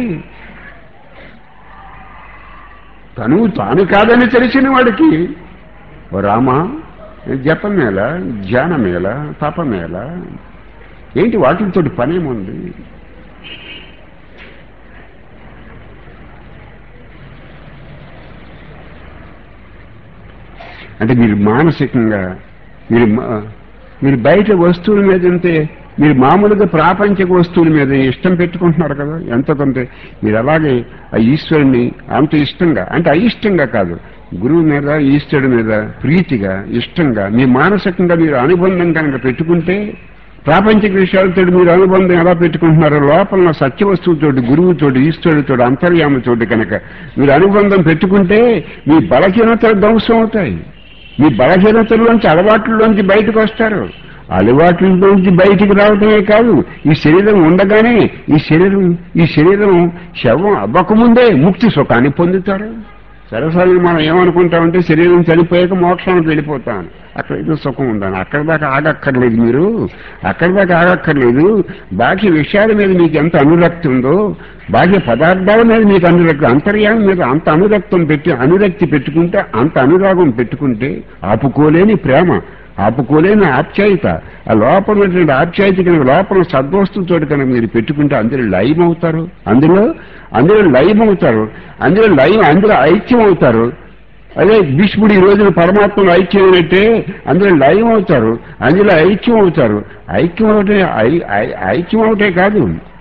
తను తాను కాదని తెలిసిన వాడికి ఓ రామా జపమేళ ధ్యానమేళ తపమేళ ఏంటి వాటితో పనేముంది అంటే మీరు మానసికంగా మీరు మా- మీరు బయట వస్తువుల మీద ఉంటే మీరు మామూలుగా ప్రాపంచిక వస్తువుల మీద ఇష్టం పెట్టుకుంటున్నారు కదా ఎంత కొంత మీరు అలాగే ఆ ఈశ్వరుని అంత ఇష్టంగా అంటే అయిష్టంగా కాదు గురువు మీద ఈశ్వరుడి మీద ప్రీతిగా ఇష్టంగా మీ మానసికంగా మీరు అనుబంధం కనుక పెట్టుకుంటే ప్రాపంచిక విషయాలతో మీరు అనుబంధం ఎలా పెట్టుకుంటున్నారో లోపల సత్య వస్తువుతోటి గురువుతోటి ఈశ్వరుడితోటి అంతర్యామతోటి కనుక మీరు అనుబంధం పెట్టుకుంటే మీ బలహీనతలు ధ్వంసం అవుతాయి మీ బలహీనతల్లోంచి అలవాట్లలోంచి బయటకు వస్తారు అలవాట్లలోంచి బయటికి రావటమే కాదు ఈ శరీరం ఉండగానే ఈ శరీరం ఈ శరీరం శవం అవ్వకముందే ముక్తి సుఖాన్ని పొందుతారు సరసరి మనం ఏమనుకుంటామంటే శరీరం చనిపోయాక మోక్షానికి వెళ్ళిపోతాను అక్కడ ఏదో సుఖం ఉందని అక్కడ దాకా ఆగక్కర్లేదు మీరు అక్కడ దాకా ఆగక్కర్లేదు బాకీ విషయాల మీద మీకు ఎంత అనురక్తి ఉందో బాహ్య పదార్థాల మీద మీకు అనురక్తి అంతర్యాయం మీద అంత అనురక్తం పెట్టి అనురక్తి పెట్టుకుంటే అంత అనురాగం పెట్టుకుంటే ఆపుకోలేని ప్రేమ ఆపుకోలేని ఆప్యాయత ఆ లోపల ఉన్నటువంటి ఆప్యాయత కనుక లోపల సద్వస్తుతో కనుక మీరు పెట్టుకుంటే అందులో లయం అవుతారు అందులో అందులో లయం అవుతారు అందులో లయం అందులో ఐక్యం అవుతారు అదే భీష్ముడు ఈ రోజున పరమాత్మలో ఐక్యం అయినట్టే అందులో లయం అవుతారు అందులో ఐక్యం అవుతారు ఐక్యం అవటే ఐ- ఐ- ఐక్యం అవటే కాదు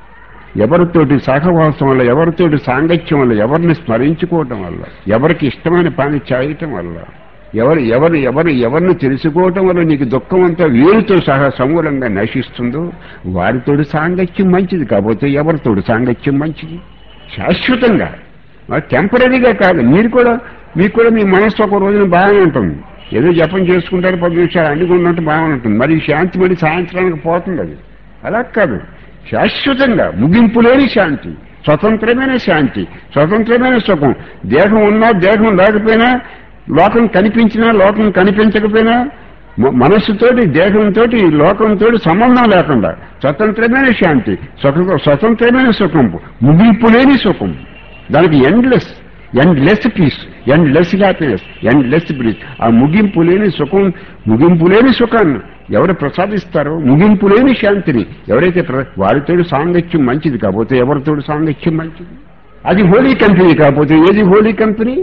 ఎవరితోటి సహవాసం వల్ల ఎవరితోటి సాంగత్యం వల్ల ఎవరిని స్మరించుకోవటం వల్ల ఎవరికి ఇష్టమైన పని చేయటం వల్ల ఎవరు ఎవరు ఎవరు ఎవరిని తెలుసుకోవటం వల్ల నీకు దుఃఖం అంతా వేరుతో సహా సమూలంగా నశిస్తుందో వారితోటి సాంగత్యం మంచిది కాకపోతే ఎవరితోటి సాంగత్యం మంచిది శాశ్వతంగా టెంపరీగా కాదు మీరు కూడా మీకు కూడా మీ మనస్సు ఒక రోజున బాగానే ఉంటుంది ఏదో జపం చేసుకుంటారు పది నిమిషాలు అండుకున్నట్టు బాగానే ఉంటుంది మరి ఈ శాంతి మళ్ళీ సాయంత్రానికి పోతుంది అది అలా కాదు శాశ్వతంగా ముగింపు లేని శాంతి స్వతంత్రమైన శాంతి స్వతంత్రమైన సుఖం దేహం ఉన్నా దేహం లేకపోయినా లోకం కనిపించినా లోకం కనిపించకపోయినా మ- మనస్సుతోటి దేహంతో లోకంతో సంబంధం లేకుండా స్వతంత్రమైన శాంతి స్వత- స్వతంత్రమైన సుఖం ముగింపు లేని సుఖం దానికి endless endless peace endless happiness endless breath ఆ ముగింపు లేని సుఖం ముగింపు లేని సుఖాన్ని ఎవరు ప్రసాదిస్తారో ముగింపు లేని శాంతిని ఎవరైతే ప్ర- వారితో సాంగత్యం మంచిది కాకపోతే ఎవరితో సాంగత్యం మంచిది అది హోలీ కంపెనీ కాకపోతే ఏది హోలీ కంపెనీ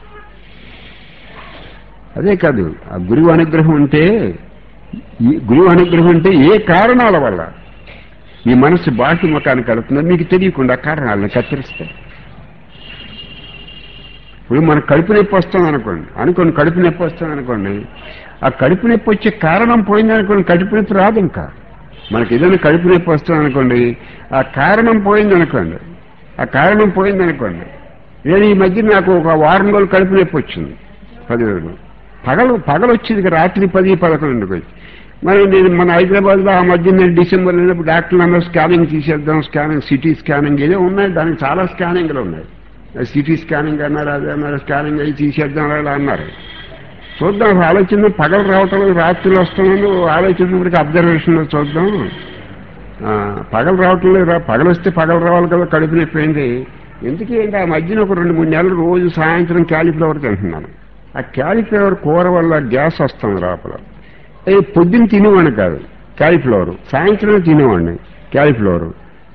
అదే కాదు ఆ గురువు అనుగ్రహం అంటే ఈ గురువు అనుగ్రహం అంటే ఏ కారణాల వల్ల మీ మనసు బాహ్య ముఖానికి కలుగుతుందో మీకు తెలియకుండా కారణాలను కత్తిరిస్తాయి ఇప్పుడు మనకు కడుపు నొప్పి వస్తుంది అనుకోండి అనుకోండి కడుపు నొప్పి వస్తుంది అనుకోండి ఆ కడుపు నొప్పి వచ్చే కారణం పోయింది అనుకోండి కడుపు నొప్పి రాదు ఇంకా మనకి ఏదైనా కడుపు నొప్పి వస్తుంది అనుకోండి ఆ కారణం పోయింది అనుకోండి ఆ కారణం పోయింది అనుకోండి నేను ఈ మధ్య నాకు ఒక వారం రోజులు కడుపు నొప్పి వచ్చింది పది రోజులు పగలు పగలు వచ్చేది ఇక రాత్రి పది పదకొండుకి వచ్చి మరి నేను మన హైదరాబాద్లో ఆ మధ్య నేను డిసెంబర్ వెళ్ళినప్పుడు డాక్టర్లు అందరూ స్కానింగ్ తీసేద్దాం స్కానింగ్ సిటీ స్కానింగ్ ఏదో ఉన్నాయి దానికి చాలా స్కానింగ్లు ఉన్నాయి సిటీ స్కానింగ్ అన్నారు అదే అన్నారు స్కానింగ్ అయి తీసేద్దాం అలా అన్నారు చూద్దాం ఆలోచన పగలు రావటం రాత్రులు వస్తున్నాను ఆలోచనకి అబ్జర్వేషన్లో చూద్దాం ఆ, పగలు రావటం లేదు రా- పగలు వస్తే పగలు రావాలి కదా కడుపు నొప్పి అయింది ఎందుకు ఏంటి ఆ మధ్యన ఒక రెండు మూడు నెలలు రోజు సాయంత్రం క్యాలీఫ్లవర్ తింటున్నాను ఆ క్యాలీఫ్లవర్ కూర వల్ల గ్యాస్ వస్తుంది లోపల ఏ పొద్దున్న తినేవాడిని కాదు క్యాలీఫ్లవర్ సాయంత్రం తినేవాడిని క్యాలీఫ్లవర్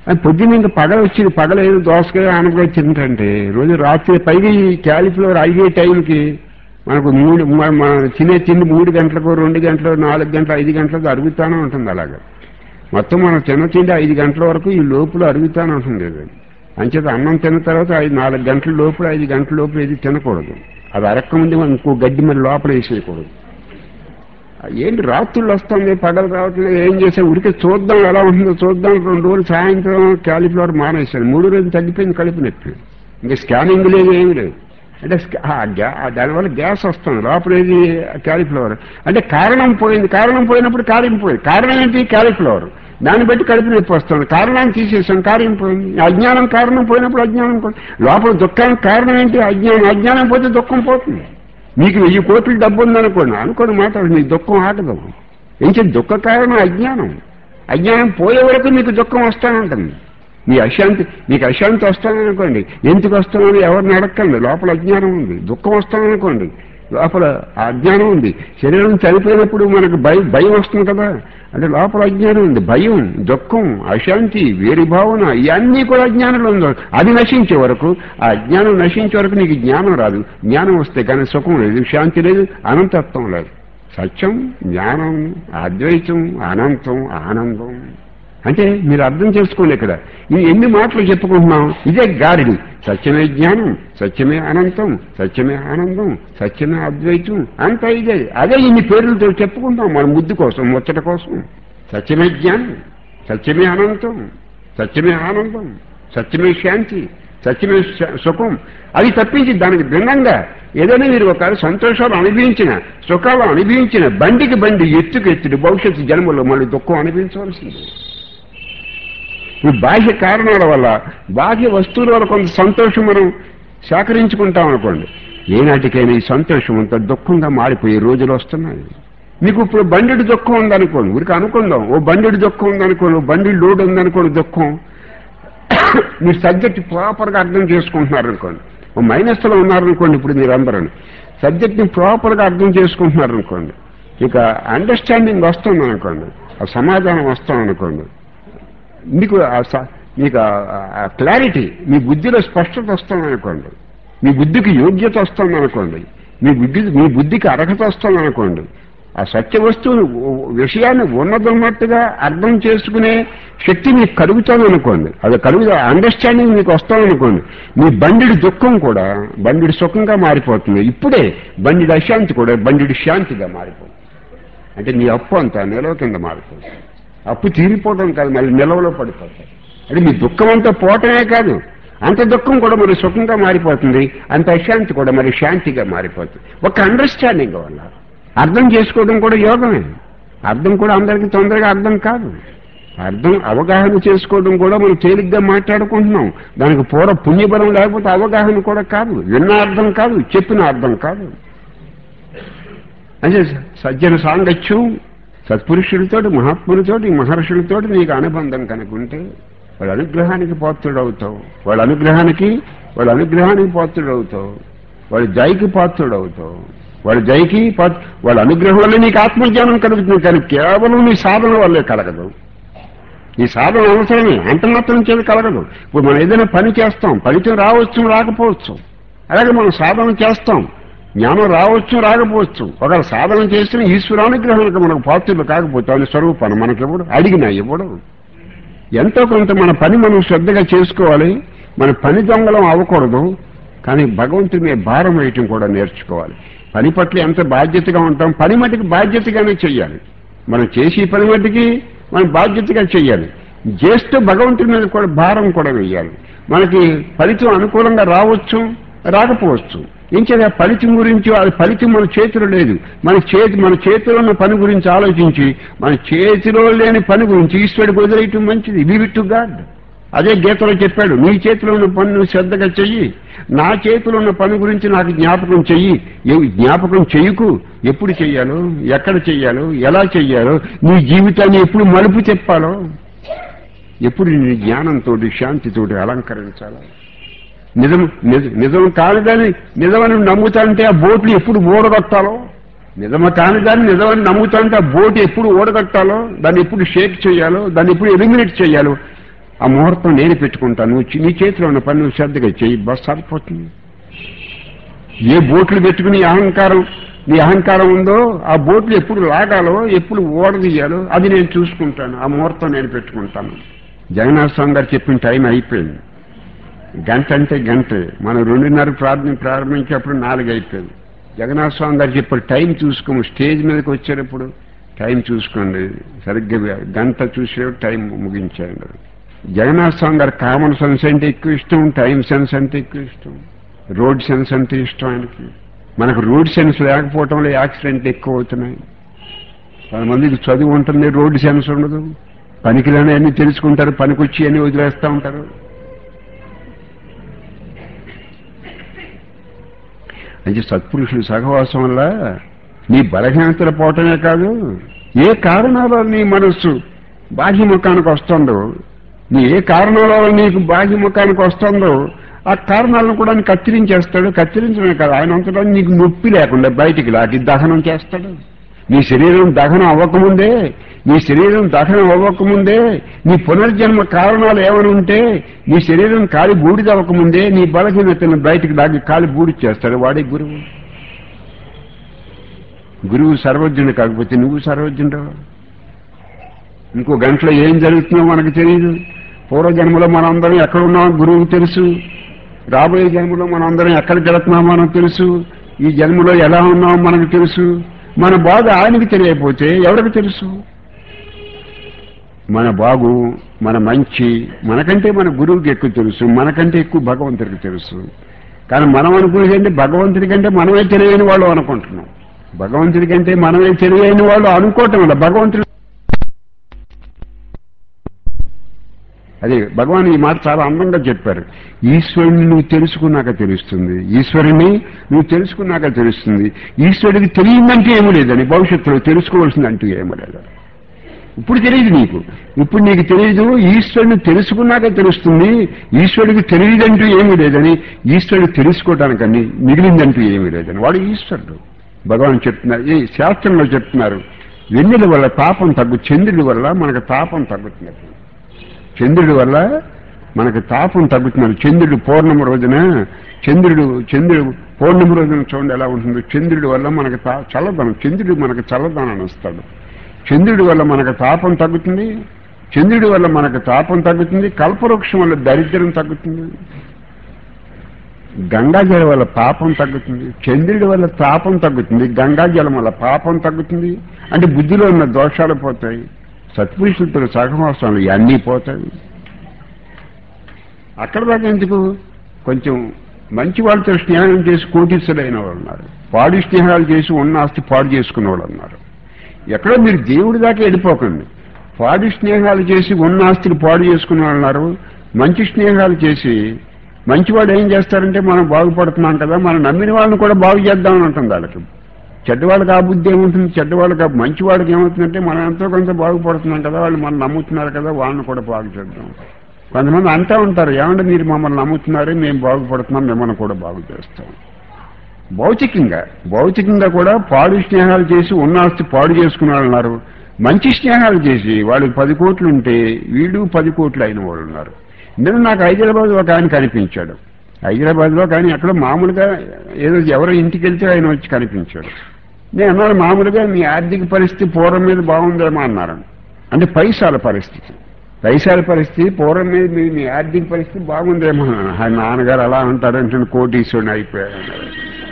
అది పొద్దున్న ఇంకా పగల వచ్చింది పగల ఏదో దోసకాయ ఆనపకాయ తింటంటే రోజు రాత్రి పైగా ఈ క్యాలిఫ్లవర్ అయ్యే టైంకి మనకు మూడు మ- మన తినే తిండి మూడు గంటలకు రెండు గంటలు నాలుగు గంటలు ఐదు గంటలకు అరుగుతానే ఉంటుంది అలాగా మొత్తం మనం తిన్న తిండి ఐదు గంటల వరకు ఈ లోపల అరుగుతానే ఉంటుంది ఇది అంచేత అన్నం తిన్న తర్వాత ఐదు నాలుగు గంటల లోపల ఐదు గంటల లోపల ఏది తినకూడదు అది అరక్క ముందు మనం ఇంకో గడ్డి మరి లోపల వేసేయకూడదు ఏంటి రాత్రులు వస్తుంది పగలు రావట్లేదు ఏం చేసాం ఉడికి చూద్దాం ఎలా ఉంటుందో చూద్దాం రెండు రోజులు సాయంత్రం క్యాలిఫ్లవర్ మానేశాను మూడు రోజులు తగ్గిపోయింది కడుపు నొప్పి ఇంకా స్కానింగ్ లేదు ఏమీ లేదు అంటే స్కా- ఆ గ్యా- ఆ దానివల్ల గ్యాస్ వస్తుంది లోపల ఏది క్యాలిఫ్లవర్ అంటే కారణం పోయింది కారణం పోయినప్పుడు కార్యం పోయింది కారణం ఏంటి క్యాలిఫ్లవర్ దాన్ని బట్టి కడుపు నొప్పి వస్తుంది కారణాన్ని తీసేసాం కార్యం పోయింది అజ్ఞానం కారణం పోయినప్పుడు అజ్ఞానం పోయింది లోపల దుఃఖానికి కారణం ఏంటి అజ్ఞానం అజ్ఞానం పోతే దుఃఖం పోతుంది మీకు వెయ్యి కోట్ల డబ్బు ఉందనుకోండి అనుకోని మాట్లాడు మీకు దుఃఖం ఆగదు ఇంకే దుఃఖ కారణం అజ్ఞానం అజ్ఞానం పోయే వరకు మీకు దుఃఖం వస్తానంటుంది మీ అశాంతి మీకు అశాంతి వస్తాననుకోండి ఎందుకు వస్తానని ఎవరిని అడగండి లోపల అజ్ఞానం ఉంది దుఃఖం వస్తాననుకోండి లోపల ఆ అజ్ఞానం ఉంది శరీరం చనిపోయినప్పుడు మనకు భయం భయం వస్తుంది కదా అంటే లోపల అజ్ఞానం ఉంది భయం దుఃఖం అశాంతి వేరి భావన ఇవన్నీ కూడా అజ్ఞానంలో ఉంది అది నశించే వరకు ఆ అజ్ఞానం నశించే వరకు నీకు జ్ఞానం రాదు జ్ఞానం వస్తే కానీ సుఖం లేదు శాంతి లేదు అనంతత్వం లేదు సత్యం జ్ఞానం అద్వైతం అనంతం ఆనందం అంటే మీరు అర్థం చేసుకోండి ఇక్కడ ఈ ఎన్ని మాటలు చెప్పుకుంటున్నాం ఇదే గారిడి సత్యమే జ్ఞానం సత్యమే అనంతం సత్యమే ఆనందం సత్యమే అద్వైతం అంతా ఇదే అదే ఇన్ని పేర్లతో చెప్పుకుంటాం మన ముద్దు కోసం ముచ్చట కోసం సత్యమే జ్ఞానం సత్యమే అనంతం సత్యమే ఆనందం సత్యమే శాంతి సత్యమే శ- సుఖం అది తప్పించి దానికి భిన్నంగా ఏదైనా మీరు ఒక సంతోషాలు అనుభవించిన సుఖాలు అనుభవించిన బండికి బండి ఎత్తుకు ఎత్తుడు భవిష్యత్తు జన్మలో మళ్ళీ దుఃఖం అనుభవించవలసింది ఈ బాహ్య కారణాల వల్ల బాహ్య వస్తువుల వల్ల కొంత సంతోషం మనం సేకరించుకుంటాం అనుకోండి ఏనాటికైనా ఈ సంతోషం అంతా దుఃఖంగా మారిపోయే రోజులు వస్తున్నాయి మీకు ఇప్పుడు బండిడి దుఃఖం ఉందనుకోండి ఊరికి అనుకుందాం ఓ బండిడి దుఃఖం ఉందనుకోండి ఓ బండి లోడ్ ఉందనుకోండి దుఃఖం మీరు సబ్జెక్ట్ ప్రాపర్గా అర్థం చేసుకుంటున్నారనుకోండి ఓ మైనస్లో ఉన్నారనుకోండి ఇప్పుడు మీరు అందరూ సబ్జెక్ట్ని ప్రాపర్గా అర్థం చేసుకుంటున్నారనుకోండి ఇక అండర్స్టాండింగ్ వస్తుంది అనుకోండి ఆ సమాధానం వస్తాం అనుకోండి మీకు ఆ స- మీకు ఆ క్లారిటీ మీ బుద్ధిలో స్పష్టత వస్తుంది అనుకోండి మీ బుద్ధికి యోగ్యత వస్తుంది అనుకోండి మీ బుద్ధి మీ బుద్ధికి అర్హత వస్తుంది అనుకోండి ఆ సత్య వస్తువు విషయాన్ని ఉన్నదన్నట్టుగా అర్థం చేసుకునే శక్తి మీకు కలుగుతుంది అనుకోండి అది కలుగుతా అండర్స్టాండింగ్ మీకు వస్తుంది అనుకోండి మీ బండిడి దుఃఖం కూడా బండిడి సుఖంగా మారిపోతుంది ఇప్పుడే బండిడి అశాంతి కూడా బండిడి శాంతిగా మారిపోతుంది అంటే నీ అప్పు అంతా నిలవ కింద మారిపోతుంది అప్పు తీరిపోవడం కాదు మళ్ళీ నిలవలో పడిపోతాయి అంటే మీ దుఃఖం అంతా పోవటమే కాదు అంత దుఃఖం కూడా మరి సుఖంగా మారిపోతుంది అంత అశాంతి కూడా మరి శాంతిగా మారిపోతుంది ఒక అండర్స్టాండింగ్ వల్ల అర్థం చేసుకోవడం కూడా యోగమే అర్థం కూడా అందరికీ తొందరగా అర్థం కాదు అర్థం అవగాహన చేసుకోవడం కూడా మనం తేలిగ్గా మాట్లాడుకుంటున్నాం దానికి పూర్వ పుణ్యబలం లేకపోతే అవగాహన కూడా కాదు విన్న అర్థం కాదు చెప్పిన అర్థం కాదు అంటే సజ్జన సాంగత్యం సత్పురుషులతోటి మహాత్ములతోటి మహర్షులతోటి నీకు అనుబంధం కనుకుంటే వాళ్ళ అనుగ్రహానికి పాత్రుడవుతావు వాళ్ళ అనుగ్రహానికి వాళ్ళ అనుగ్రహానికి పాత్రుడవుతావు వాళ్ళ జైకి పాత్రుడవుతావు వాళ్ళ జైకి పాత్- వాళ్ళ అనుగ్రహం వల్ల నీకు ఆత్మజ్ఞానం కలుగుతుంది కానీ కేవలం నీ సాధన వల్లే కలగదు ఈ సాధన అవసరమే అంతమాత్రం చేతి కలగదు ఇప్పుడు మనం ఏదైనా పని చేస్తాం ఫలితం రావచ్చు రాకపోవచ్చు అలాగే మనం సాధన చేస్తాం జ్ఞానం రావచ్చు రాకపోవచ్చు ఒకవేళ సాధన చేసిన ఈశ్వరానుగ్రహానికి మనకు పాత్రలు కాకపోతే ఆయన స్వరూపాన్ని మనకి ఇవ్వడు అడిగినా ఇవ్వడు ఎంతో కొంత మన పని మనం శ్రద్ధగా చేసుకోవాలి మన పని దొంగలం అవ్వకూడదు కానీ భగవంతుడి మీద భారం వేయటం కూడా నేర్చుకోవాలి పని పట్ల ఎంత బాధ్యతగా ఉంటాం పని మటుకు బాధ్యతగానే చెయ్యాలి మనం చేసే పని మట్టుకి మనం బాధ్యతగా చెయ్యాలి చేస్తూ భగవంతుడి మీద కూడా భారం కూడా వేయాలి మనకి ఫలితం అనుకూలంగా రావచ్చు రాకపోవచ్చు ఇంకేదా ఫలితం గురించి అది ఫలితం మన చేతిలో లేదు మన చేతి మన చేతిలో ఉన్న పని గురించి ఆలోచించి మన చేతిలో లేని పని గురించి ఈశ్వరుడికి వదిలేయటం మంచిది లీవ్ టు గాడ్ అదే గీతలో చెప్పాడు నీ చేతిలో ఉన్న పని నువ్వు శ్రద్ధగా చెయ్యి నా చేతిలో ఉన్న పని గురించి నాకు జ్ఞాపకం చెయ్యి ఏ- జ్ఞాపకం చెయ్యకు ఎప్పుడు చెయ్యాలో ఎక్కడ చెయ్యాలో ఎలా చెయ్యాలో నీ జీవితాన్ని ఎప్పుడు మలుపు చెప్పాలో ఎప్పుడు నీ జ్ఞానంతో శాంతితోటి అలంకరించాలో నిజం నిజ- నిజం కానిదాన్ని నిజమని నమ్ముతాంటే ఆ బోట్లు ఎప్పుడు ఓడగొట్టాలో నిజమ కానిదాన్ని నిజమని నమ్ముతాంటే ఆ బోట్ ఎప్పుడు ఓడగొట్టాలో దాన్ని ఎప్పుడు షేక్ చేయాలో దాన్ని ఎప్పుడు ఎలిమినేట్ చేయాలో ఆ ముహూర్తం నేను పెట్టుకుంటాను నువ్వు చి- నీ చేతిలో ఉన్న పని నువ్వు శ్రద్ధగా చెయ్యి బస్ సరిపోతుంది ఏ బోట్లు పెట్టుకుని నీ అహంకారం నీ అహంకారం ఉందో ఆ బోట్లు ఎప్పుడు లాగాలో ఎప్పుడు ఓడదీయాలో అది నేను చూసుకుంటాను ఆ ముహూర్తం నేను పెట్టుకుంటాను జగన్నాథ స్వామి గారు చెప్పిన టైం అయిపోయింది గంట అంటే గంటే మనం రెండున్నర ప్రార్థన ప్రారంభించేప్పుడు నాలుగు అయిపోయింది జగన్నాథ స్వామి గారు చెప్పారు టైం చూసుకోము స్టేజ్ మీదకి వచ్చేటప్పుడు టైం చూసుకోండి సరిగ్గా గంట చూసే టైం ముగించాడు జగన్నాథ స్వామి గారు కామన్ సెన్స్ అంటే ఎక్కువ ఇష్టం టైం సెన్స్ అంటే ఎక్కువ ఇష్టం రోడ్ సెన్స్ అంటే ఇష్టం ఆయనకి మనకు రోడ్ సెన్స్ లేకపోవటంలో యాక్సిడెంట్లు ఎక్కువ అవుతున్నాయి కొంతమందికి చదువు ఉంటుంది రోడ్ సెన్స్ ఉండదు పనికిరాని అన్ని తెలుసుకుంటారు పనికొచ్చి అన్ని వదిలేస్తూ ఉంటారు అంటే సత్పురుషుల సహవాసం వల్ల నీ బలహీనతలు పోవటమే కాదు ఏ కారణాల నీ మనస్సు బాహ్యముఖానికి వస్తుందో నీ ఏ కారణాల వల్ల నీకు బాహ్యముఖానికి వస్తుందో ఆ కారణాలను కూడా ఆయన కత్తిరించేస్తాడు కత్తిరించడమే కాదు ఆయన అంతటా నీకు నొప్పి లేకుండా బయటికి లాగి దహనం చేస్తాడు నీ శరీరం దహనం అవ్వకముందే నీ శరీరం దహనం అవ్వకముందే నీ పునర్జన్మ కారణాలు ఏమైనా ఉంటే నీ శరీరం కాలి బూడిద అవ్వకముందే నీ బలహీనతను బయటికి లాగి కాలి బూడి చేస్తాడు వాడే గురువు గురువు సర్వజ్ఞుడు కాకపోతే నువ్వు సర్వజ్ఞుడు ఇంకో గంటలో ఏం జరుగుతుందో మనకు తెలియదు పూర్వజన్మలో మనందరం ఎక్కడ ఉన్నామో గురువుకు తెలుసు రాబోయే జన్మలో మనందరం ఎక్కడికి వెళుతున్నామో మనకు తెలుసు ఈ జన్మలో ఎలా ఉన్నామో మనకు తెలుసు మన బాధ ఆయనకి తెలియకపోతే ఎవరికి తెలుసు మన బాగు మన మంచి మనకంటే మన గురువుకి ఎక్కువ తెలుసు మనకంటే ఎక్కువ భగవంతుడికి తెలుసు కానీ మనం అనుకునేది భగవంతుడి కంటే మనమే తెలియని వాళ్ళు అనుకుంటున్నాం భగవంతుడి కంటే మనమే తెలియని వాళ్ళు అనుకోవటం వల్ల భగవంతుడు అదే భగవాన్ ఈ మాట చాలా అందంగా చెప్పారు ఈశ్వరుని నువ్వు తెలుసుకున్నాక తెలుస్తుంది ఈశ్వరుని నువ్వు తెలుసుకున్నాక తెలుస్తుంది ఈశ్వరుడికి తెలియదంటే ఏమీ లేదని భవిష్యత్తులో తెలుసుకోవాల్సిందంటూ ఏమీ లేదు ఇప్పుడు తెలియదు నీకు ఇప్పుడు నీకు తెలియదు ఈశ్వరుని తెలుసుకున్నాక తెలుస్తుంది ఈశ్వరుడికి తెలియదంటూ ఏమీ లేదని ఈశ్వరుడు తెలుసుకోవడానికని మిగిలిందంటూ ఏమీ లేదని వాడు ఈశ్వరుడు భగవాన్ చెప్తున్నారు ఈ శాస్త్రంలో చెప్తున్నారు వెన్నెల వల్ల తాపం తగ్గు చంద్రుడి వల్ల మనకు తాపం తగ్గుతున్నట్టు చంద్రుడి వల్ల మనకు తాపం తగ్గుతున్నారు చంద్రుడు పౌర్ణమి రోజున చంద్రుడు చంద్రుడు పౌర్ణమి రోజున చూడండి ఎలా ఉంటుందో చంద్రుడి వల్ల మనకు తా- చల్లదనం చంద్రుడు మనకు చల్లదనాన్ని ఇస్తాడు చంద్రుడి వల్ల మనకు తాపం తగ్గుతుంది చంద్రుడి వల్ల మనకు తాపం తగ్గుతుంది కల్పవృక్షం వల్ల దరిద్రం తగ్గుతుంది గంగాజలం వల్ల పాపం తగ్గుతుంది చంద్రుడి వల్ల తాపం తగ్గుతుంది గంగాజలం వల్ల పాపం తగ్గుతుంది అంటే బుద్ధిలో ఉన్న దోషాలు పోతాయి సత్పురుషులతో సహవాసాలు ఇవన్నీ పోతాయి అక్కడ దాకా ఎందుకు కొంచెం మంచి వాళ్ళతో స్నేహం చేసి కోటీసులైన వాళ్ళు ఉన్నారు పాడి స్నేహాలు చేసి ఉన్న ఆస్తి పాడు చేసుకున్న వాళ్ళు ఉన్నారు ఎక్కడో మీరు దేవుడి దాకా వెళ్ళిపోకండి పాడి స్నేహాలు చేసి ఉన్న ఆస్తిని పాడు చేసుకునే వాళ్ళు ఉన్నారు మంచి స్నేహాలు చేసి మంచివాడు ఏం చేస్తారంటే మనం బాగుపడుతున్నాం కదా మనం నమ్మిన వాళ్ళని కూడా బాగు చేద్దామని ఉంటుంది వాళ్ళకి చెడ్డవాళ్ళకి ఆ బుద్ధి ఏముంటుంది చెడ్డవాళ్ళకి ఆ మంచివాడికి ఏమవుతుందంటే మనం ఎంతో కొంత బాగుపడుతున్నాం కదా వాళ్ళు మనం నమ్ముతున్నారు కదా వాళ్ళని కూడా బాగు చేద్దాం కొంతమంది అంటూ ఉంటారు ఏమంటే మీరు మమ్మల్ని నమ్ముతున్నారు మేము బాగుపడుతున్నాం మిమ్మల్ని కూడా బాగు చేస్తాం భౌతికంగా భౌతికంగా కూడా పాడు స్నేహాలు చేసి ఉన్న ఆస్తి పాడు చేసుకునే వాళ్ళు ఉన్నారు మంచి స్నేహాలు చేసి వాళ్ళకి పది కోట్లు ఉంటే వీడు పది కోట్లు అయిన వాళ్ళు ఉన్నారు నేను నాకు హైదరాబాద్ ఒక ఆయన కనిపించాడు హైదరాబాద్ లో కానీ అక్కడ మామూలుగా ఏదో ఎవరో ఇంటికి వెళ్తే ఆయన వచ్చి కనిపించాడు నేను అన్నాను మామూలుగా మీ ఆర్థిక పరిస్థితి పూర్వం మీద బాగుందేమో అన్నారు అంటే పైసాల పరిస్థితి పైసాల పరిస్థితి పూర్వం మీద మీ మీ ఆర్థిక పరిస్థితి బాగుందేమో అన్నాను ఆయన నాన్నగారు అలా అంటారంటే కోటీశ్వరుని అయిపోయాడు అన్నారు.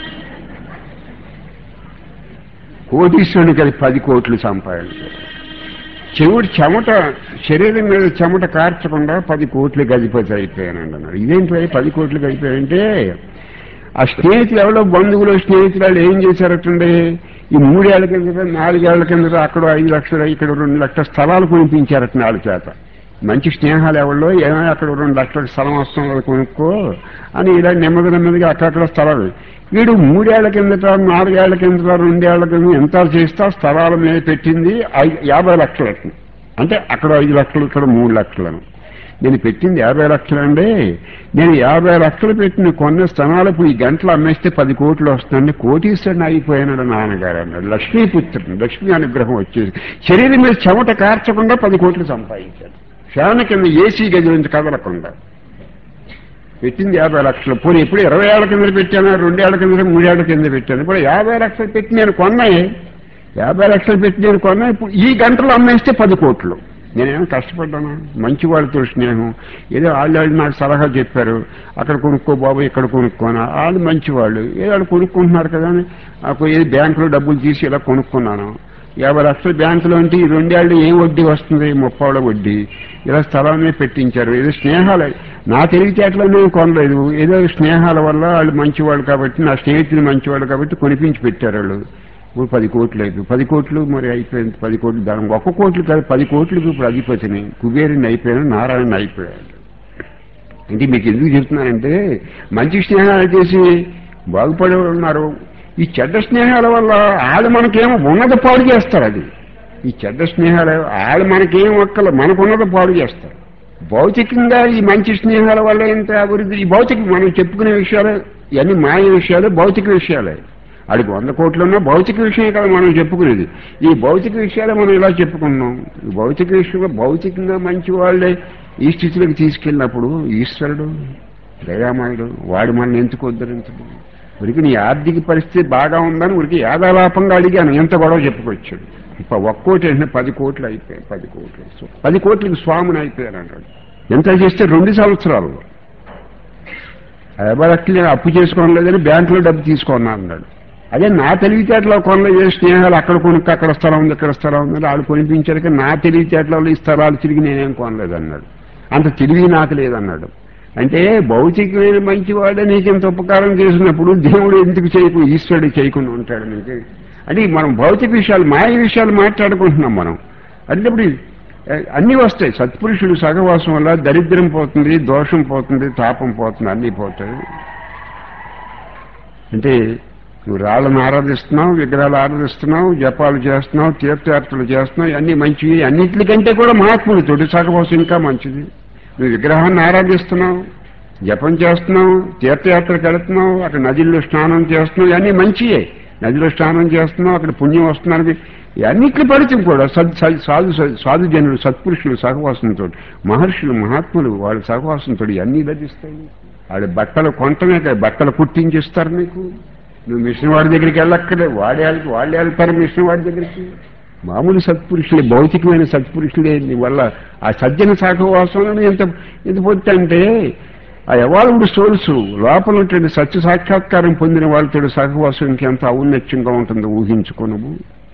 కోటీశ్వరునికి అది పది కోట్లు సంపాదించారు చెవుడు చెమట శరీరం మీద చెమట కార్చకుండా పది కోట్లు గదిపతి అయిపోయానండి అన్నారు ఇదేంటి పది కోట్లు గడిపోయారంటే ఆ స్నేహితులు ఎవరో బంధువులు స్నేహితులు వాళ్ళు ఏం చేశారటండి ఈ మూడేళ్ల కిందట నాలుగేళ్ల కిందట అక్కడ ఐదు లక్షలు ఇక్కడ రెండు లక్షల స్థలాలు కొనిపించారట వాళ్ళ చేత మంచి స్నేహాలు ఎవరిలో ఏమైనా అక్కడ రెండు లక్షల స్థలం వస్తుంది కొనుక్కో అని ఇలా నెమ్మది నెమ్మదిగా అక్కడక్కడ స్థలాలు వీడు మూడేళ్ల కిందట నాలుగేళ్ల కిందట రెండేళ్ల కింద ఎంత చేస్తా స్థలాల మీద పెట్టింది ఐ- యాభై లక్షలకు అంటే అక్కడ ఐదు లక్షలు ఇక్కడ మూడు లక్షలను నేను పెట్టింది యాభై లక్షలండి నేను యాభై లక్షలు పెట్టిన కొన్న స్థలాలు ఇప్పుడు ఈ గంటలు అమ్మేస్తే పది కోట్లు వస్తుందండి కోటీశ్వరుని అయిపోయినాడు నాన్నగారు అన్నాడు లక్ష్మీపుత్రుడు లక్ష్మీ అనుగ్రహం వచ్చేసి శరీరం మీద చెమట కార్చకుండా పది కోట్లు సంపాదించాడు ఫ్యాన్ కింద ఏసీ గది నుంచి కదలకుండా పెట్టింది యాభై లక్షలు పోనీ ఎప్పుడు ఇరవై ఏళ్ల కింద పెట్టాను రెండేళ్ల కింద మూడేళ్ల కింద పెట్టాను ఇప్పుడు యాభై లక్షలు పెట్టి నేను కొన్నాయి యాభై లక్షలు పెట్టి నేను కొన్నా ఇప్పుడు ఈ గంటలు అమ్మేస్తే పది కోట్లు నేనేం కష్టపడ్డాను మంచి వాళ్ళతో స్నేహం ఏదో వాళ్ళు వాళ్ళు నాకు సలహా చెప్పారు అక్కడ కొనుక్కో బాబు ఇక్కడ కొనుక్కోనా వాళ్ళు మంచి వాళ్ళు ఏదో వాళ్ళు కొనుక్కుంటున్నారు కదా అని నాకు ఏది బ్యాంకులో డబ్బులు తీసి ఇలా కొనుక్కున్నాను యాభై లక్షల బ్యాంకులో అంటే ఈ రెండేళ్ళు ఏం వడ్డీ వస్తుంది ముప్పాళ్ళ వడ్డీ ఇలా స్థలాన్ని పెట్టించారు ఏదో స్నేహాలు నా తెలివితేటలో నేను కొనలేదు ఏదో స్నేహాల వల్ల వాళ్ళు మంచివాళ్ళు కాబట్టి నా స్నేహితులు మంచివాళ్ళు కాబట్టి కొనిపించి పెట్టారు వాళ్ళు ఇప్పుడు పది కోట్లు అయిపోయి పది కోట్లు మరి అయిపోయింది పది కోట్లు దాని ఒక్క కోట్లు కాదు పది కోట్లకు ఇప్పుడు అధిపతిని కుబేరుని అయిపోయాను నారాయణ అయిపోయాడు అంటే మీకు ఎందుకు చెప్తున్నానంటే మంచి స్నేహాలు చేసి బాగుపడే వాళ్ళు ఉన్నారు ఈ చెడ్డ స్నేహాల వల్ల వాళ్ళు మనకేమో ఉన్నది పాడు చేస్తారు అది ఈ చెడ్డ స్నేహాలు వాళ్ళు మనకేం ఒక్కలు మనకున్నది పాడు చేస్తారు భౌతికంగా ఈ మంచి స్నేహాల వల్ల ఎంత అభివృద్ధి ఈ భౌతిక మనం చెప్పుకునే విషయాలు ఇవన్నీ మాయ విషయాలు భౌతిక విషయాలే అడిగి వంద కోట్లున్నా భౌతిక విషయం కదా మనం చెప్పుకునేది ఈ భౌతిక విషయాలు మనం ఇలా చెప్పుకున్నాం ఈ భౌతిక విషయంలో భౌతికంగా మంచి వాళ్ళే ఈ స్థితిలోకి తీసుకెళ్ళినప్పుడు ఈశ్వరుడు దయామయుడు వాడు మనల్ని ఎందుకు ఉద్ధరించడు ఉరికి నీ ఆర్థిక పరిస్థితి బాగా ఉందని ఉరికి యాదాలాపంగా అడిగాను ఎంత గొడవ చెప్పుకొచ్చాడు ఇప్పుడు ఒక్కోటి అంటే పది కోట్లు అయిపోయాయి పది కోట్లు సో పది కోట్లకి స్వామిని అయిపోయాను అన్నాడు ఎంత చేస్తే రెండు సంవత్సరాలు యాభై లక్షలు అప్పు చేసుకోలేదని బ్యాంకులో డబ్బు తీసుకున్నా అన్నాడు అదే నా తెలివితేటలో కొనలేదు స్నేహాలు అక్కడ కొనుక్కు అక్కడ స్థలం ఉంది ఇక్కడ స్థలం ఉంది వాళ్ళు కొనిపించారు కానీ నా తెలివితేటలో ఈ స్థలాలు తిరిగి నేనేం కొనలేదు అన్నాడు అంత తెలివి నాకు లేదన్నాడు అంటే భౌతికమైన మంచివాడే నీకు ఇంత ఉపకారం చేసినప్పుడు దేవుడు ఎందుకు చేయకు ఈశ్వరుడు చేయకుండా ఉంటాడు నీకు అంటే మనం భౌతిక విషయాలు మాయ విషయాలు మాట్లాడుకుంటున్నాం మనం అంటే ఇప్పుడు అన్నీ వస్తాయి సత్పురుషుడు సహవాసం వల్ల దరిద్రం పోతుంది దోషం పోతుంది తాపం పోతుంది అన్నీ పోతాయి అంటే నువ్వు రాళ్ళను ఆరాధిస్తున్నావు విగ్రహాలు ఆరాధిస్తున్నావు జపాలు చేస్తున్నావు తీర్థయాత్రలు చేస్తున్నావు అన్ని మంచివి అన్నిటికంటే కూడా మహాత్ముడు తోటి సహవాసం ఇంకా మంచిది నువ్వు విగ్రహాన్ని ఆరాధిస్తున్నావు జపం చేస్తున్నావు తీర్థయాత్రకు వెళుతున్నావు అక్కడ నదిలో స్నానం చేస్తున్నావు ఇవన్నీ మంచియే నదిలో స్నానం చేస్తున్నావు అక్కడ పుణ్యం వస్తున్నారు అన్నిట్లు పరిచయం కూడా సద్ సద్- సాధు సాధు జనులు సత్పురుషులు సహవాసంతో మహర్షులు మహాత్ములు వాళ్ళ సహవాసంతో అన్నీ లభిస్తాయి వాళ్ళ బట్టలు కొంటమే కాదు బట్టలు కుట్టించిస్తారు నీకు నువ్వు మిషన్ వాడి దగ్గరికి వెళ్ళక్కడే వాడే వెళ్తే వాళ్ళే వెళ్తారు మిషన్ వాడి దగ్గరికి మామూలు సత్పురుషులే భౌతికమైన సత్పురుషులే నీ వల్ల ఆ సజ్జన సహవాసంలో ఎంత ఎంత పొందంటే ఆ ఎవాల్వ్డ్ సోల్స్ లోపల ఉన్నటువంటి సత్య సాక్షాత్కారం పొందిన వాళ్ళతో సహవాసానికి ఎంత ఔన్నత్యంగా ఉంటుందో ఊహించుకోనము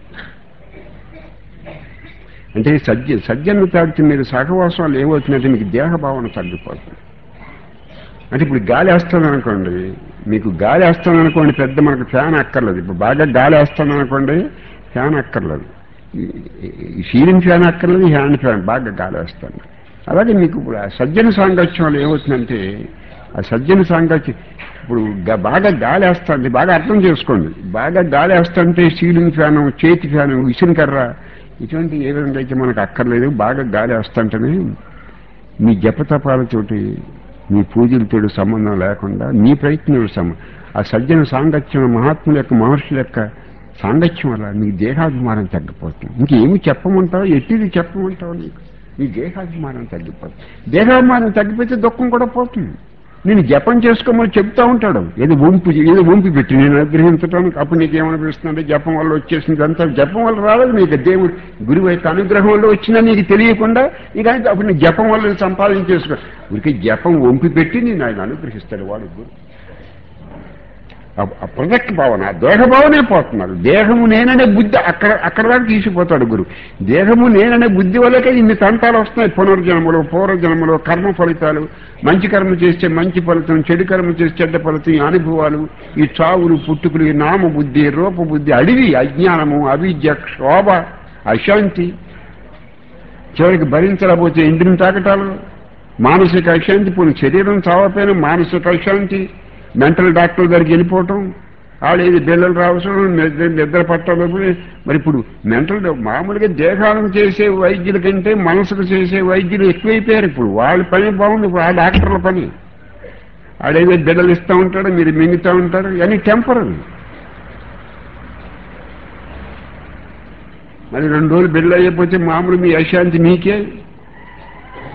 అంటే సజ్జ సజ్జను తాడితే మీరు సహవాసాలు ఏమవుతుందంటే మీకు దేహభావన తగ్గిపోతుంది అంటే ఇప్పుడు గాలి వేస్తుంది అనుకోండి మీకు గాలి వేస్తుంది అనుకోండి పెద్ద మనకు ఫ్యాన్ అక్కర్లేదు ఇప్పుడు బాగా గాలి వేస్తుంది అనుకోండి ఫ్యాన్ అక్కర్లేదు ఈ- ఈ సీలింగ్ ఫ్యాన్ అక్కర్లేదు ఈ హ్యాండ్ ఫ్యాన్ బాగా గాలి వేస్తుంది అలాగే మీకు ఇప్పుడు ఆ సజ్జన సాంగత్యంలో ఏమవుతుందంటే ఆ సజ్జన సాంగత్యం ఇప్పుడు గ- బాగా గాలి వేస్తుంది బాగా అర్థం చేసుకోండి బాగా గాలి వేస్తుంటే సీలింగ్ ఫ్యాన్ చేతి ఫ్యాన్ విసునకర్ర ఇటువంటి ఏ విధంగా అయితే మనకు అక్కర్లేదు బాగా గాలి వేస్తుంటేనే మీ జపతపాలతోటి మీ పూజలతో సంబంధం లేకుండా మీ ప్రయత్నం సమ ఆ సజ్జన సాంగత్యం మహాత్ముల యొక్క మహర్షుల యొక్క సాంగత్యం వల్ల మీ దేహాభిమానం తగ్గిపోతుంది ఇంకేమి చెప్పమంటావు ఎట్టిది చెప్పమంటావు నీకు నీ దేహాభిమానం తగ్గిపోతుంది దేహాభిమానం తగ్గిపోతే దుఃఖం కూడా పోతుంది నేను జపం చేసుకోమని చెప్తా ఉంటాడు ఏదో వంపు ఏదో వంపి పెట్టి నేను అనుగ్రహించడానికి అప్పుడు నీకేమనిపిస్తుంది జపం వల్ల వచ్చేసింది అంతా జపం వల్ల రాలేదు నీకు దేవుడు గురువు యొక్క అనుగ్రహం వల్ల వచ్చినా నీకు తెలియకుండా ఇక అయితే అప్పుడు నీ జపం వల్ల సంపాదించేసుకో ఊరికి జపం వంపి పెట్టి నేను ఆయన అనుగ్రహిస్తాడు వాడు గురు ఆ ప్రజెక్ట్ భావన ఆ దేహ భావనే పోతున్నారు దేహము నేననే బుద్ధి అక్కడ అక్కడ దాకా తీసుకుపోతాడు గురు దేహము నేననే బుద్ధి వల్లకే ఇన్ని తంటాలు వస్తున్నాయి పునర్జన్మలు పూర్వజన్మలు కర్మ ఫలితాలు మంచి కర్మ చేస్తే మంచి ఫలితం చెడు కర్మ చేస్తే చెడ్డ ఫలితం ఈ అనుభవాలు ఈ చావులు పుట్టుకులు ఈ నామ బుద్ధి రూప బుద్ధి అడివి అజ్ఞానము అవిద్య క్షోభ అశాంతి చివరికి భరించలేకపోతే ఇంద్రిని తాకటాలు మానసిక అశాంతి పోనీ శరీరం చావపోయిన మానసిక అశాంతి మెంటల్ డాక్టర్ దగ్గరికి వెళ్ళిపోవటం వాళ్ళు ఏది బిల్లలు రావడం నిద్ర నిద్ర పట్టడం మరి ఇప్పుడు మెంటల్ మామూలుగా దేహాలను చేసే వైద్యుల కంటే మనసుకు చేసే వైద్యులు ఎక్కువైపోయారు ఇప్పుడు వాళ్ళ పని బాగుంది ఇప్పుడు ఆ డాక్టర్ల పని ఆడేదో బిడ్డలు ఇస్తూ ఉంటాడు మీరు మింగుతూ ఉంటారు ఇవన్నీ టెంపరీ మరి రెండు రోజులు బిడ్డలు అయిపోతే మామూలు మీ అశాంతి మీకే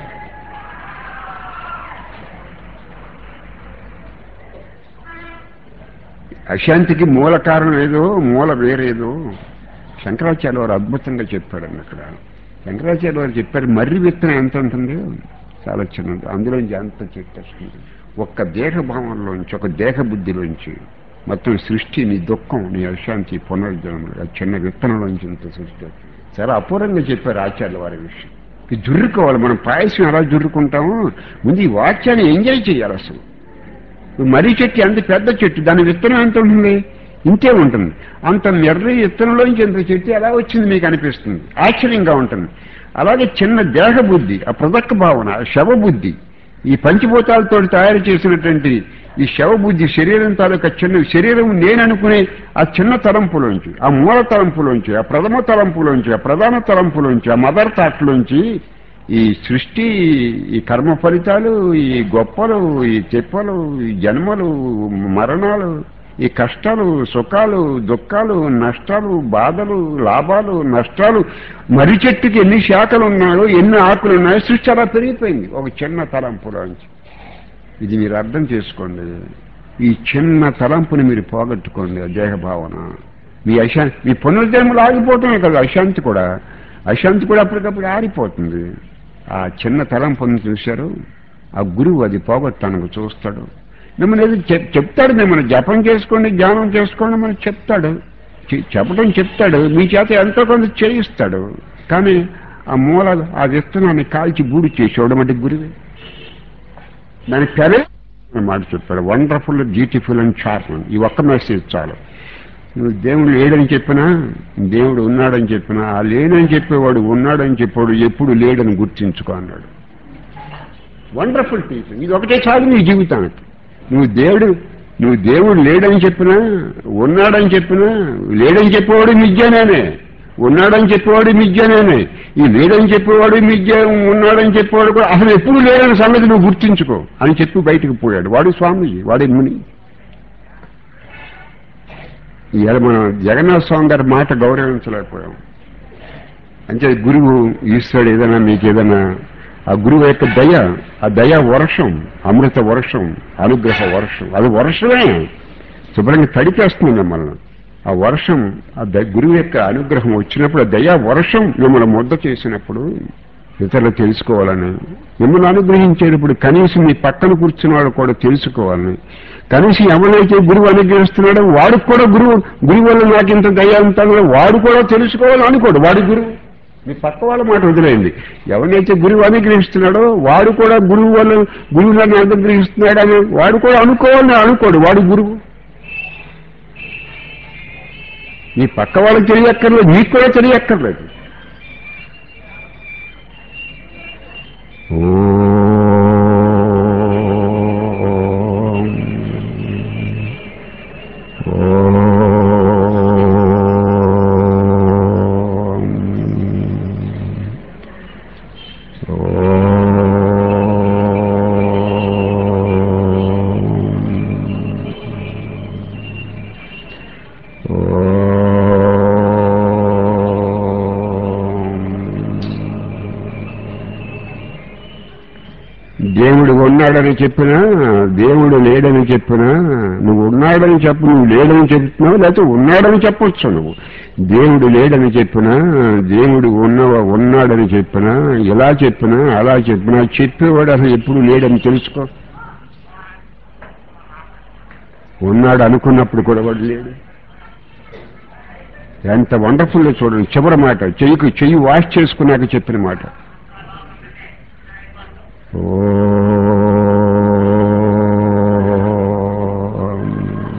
అశాంతికి మూల కారణం ఏదో మూల వేరేదో శంకరాచార్య వారు అద్భుతంగా చెప్పాడండి అక్కడ శంకరాచార్య వారు చెప్పారు మర్రి విత్తనం ఎంత ఉంటుంది చాలా చిన్నది అందులోంచి అంత చెట్టు వస్తుంది ఒక్క దేహ భావంలోంచి ఒక దేహ బుద్ధిలోంచి మొత్తం సృష్టి నీ దుఃఖం నీ అశాంతి పునర్జన్మ ఆ చిన్న విత్తనంలోంచి ఇంత సృష్టి చాలా అపూర్వంగా చెప్పారు ఆచార్య వారి విషయం ఇది జుర్రుకోవాలి మనం పాయసం ఎలా జుర్రుకుంటామో ముందు ఈ వాక్యాన్ని ఎంజాయ్ చేయాలి అసలు మర్రి చెట్టు ఎంత పెద్ద చెట్టు దాని విత్తనం ఎంత ఉంటుంది ఇంతే ఉంటుంది అంత మెర్రి విత్తనంలోంచి ఎంత చెట్టు ఎలా వచ్చింది మీకు అనిపిస్తుంది ఆశ్చర్యంగా ఉంటుంది అలాగే చిన్న దేహ బుద్ధి ఆ ప్రదక్క భావన ఆ శవ బుద్ధి ఈ పంచభూతాలతో తయారు చేసినటువంటి ఈ శవ బుద్ధి శరీరం తాలూకా చిన్న శరీరం నేననుకునే ఆ చిన్న తలంపులోంచి ఆ మూల తలంపులోంచి ఆ ప్రథమ తలంపులోంచి ఆ ప్రధాన తలంపులోంచి ఆ మదర్ థాట్లోంచి ఈ సృష్టి ఈ కర్మ ఫలితాలు ఈ గొప్పలు ఈ తెప్పలు ఈ జన్మలు మరణాలు ఈ కష్టాలు సుఖాలు దుఃఖాలు నష్టాలు బాధలు లాభాలు నష్టాలు మర్రి చెట్టుకి ఎన్ని శాఖలు ఉన్నాయో ఎన్ని ఆకులు ఉన్నాయో సృష్టి అలా పెరిగిపోయింది ఒక చిన్న తలంపులోంచి ఇది మీరు అర్థం చేసుకోండి ఈ చిన్న తలంపుని మీరు పోగొట్టుకోండి ఆ దేహ భావన మీ అశా మీ పునర్జన్మలు ఆగిపోవటమే కదా అశాంతి కూడా అశాంతి కూడా అప్పటికప్పుడు ఆరిపోతుంది ఆ చిన్న తలంపుని చూశారు ఆ గురువు అది పోగొట్టడానికి చూస్తాడు మిమ్మల్ని ఏదో చెప్- చెప్తాడు మిమ్మల్ని జపం చేసుకోండి ధ్యానం చేసుకోండి మనం చెప్తాడు చె- చెప్పడం చెప్తాడు మీ చేత ఎంతో కొంత చేయిస్తాడు కానీ ఆ మూల ఆ విత్తనాన్ని కాల్చి బూడి చేసేవాడు అంటే గురువే దాని పేరే మాట చెప్పాడు వండర్ఫుల్ బ్యూటిఫుల్ అండ్ చార్మన్ ఈ ఒక్క మెసేజ్ చాలు నువ్వు దేవుడు లేడని చెప్పినా దేవుడు ఉన్నాడని చెప్పినా ఆ లేడని చెప్పేవాడు ఉన్నాడని చెప్పాడు ఎప్పుడు లేడని గుర్తించుకో అన్నాడు వండర్ఫుల్ టీచింగ్ ఇది ఒకటే చాలు నీ జీవితానికి నువ్వు దేవుడు నువ్వు దేవుడు లేడని చెప్పినా ఉన్నాడని చెప్పినా లేడని చెప్పేవాడు మిథ్యానేనే ఉన్నాడని చెప్పేవాడు మిథ్యానేనే ఈ లేడని చెప్పేవాడు మిథ్య ఉన్నాడని చెప్పేవాడు కూడా అసలు ఎప్పుడు లేడని సంగతి నువ్వు గుర్తించుకో అని చెప్పి బయటకు పోయాడు వాడు స్వామీజీ వాడే ముని ఇవాళ మనం జగన్నాథ స్వామి గారి మాట గౌరవించలేకపోయాం అంటే గురువు ఈశ్వరుడు ఏదైనా మీకు ఏదైనా ఆ గురువు యొక్క దయ ఆ దయ వర్షం అమృత వర్షం అనుగ్రహ వర్షం అది వర్షమే శుభ్రంగా తడిపేస్తుంది మిమ్మల్ని ఆ వర్షం ఆ ద- గురువు యొక్క అనుగ్రహం వచ్చినప్పుడు ఆ దయా వర్షం మిమ్మల్ని ముద్ద చేసినప్పుడు ఇతరులు తెలుసుకోవాలని మిమ్మల్ని అనుగ్రహించేటప్పుడు కనీసం మీ పక్కన కూర్చున్నవాడు కూడా తెలుసుకోవాలని కనీసం ఎవరైతే గురువు అనుగ్రహిస్తున్నాడో వాడికి కూడా గురువు గురువు వల్ల నాకు ఇంత దయ అంతా వాడు కూడా తెలుసుకోవాలని అనుకోడు వాడి గురువు మీ పక్క వాళ్ళ మాట వదిలేయండి ఎవరినైతే గురువు అనుగ్రహిస్తున్నాడో వాడు కూడా గురువు వల్ల గురువు నన్ను అనుగ్రహిస్తున్నాడని వాడు కూడా అనుకోవాలని అనుకోడు వాడు గురువు మీ పక్క వాళ్ళకి తెలియక్కర్లేదు మీకు కూడా తెలియక్కర్లేదు ఓం. ఓం. దేవుడు ఉన్నాడని చెప్పినా దేవుడు లేడని చెప్పినా నువ్వు ఉన్నాడని చెప్పు నువ్వు లేడని చెప్తున్నావు లేకపోతే ఉన్నాడని చెప్పొచ్చు నువ్వు దేవుడు లేడని చెప్పినా దేవుడు ఉన్న ఉన్నాడని చెప్పినా ఇలా చెప్పినా అలా చెప్పినా చెప్పేవాడు అసలు ఎప్పుడు లేడని తెలుసుకో ఉన్నాడు అనుకున్నప్పుడు కూడా వాడు లేడు ఎంత వండర్ఫుల్ చూడండి చివరి మాట చెయ్యికి చెయ్యి వాష్ చేసుకున్నాక చెప్పిన మాట ఓం.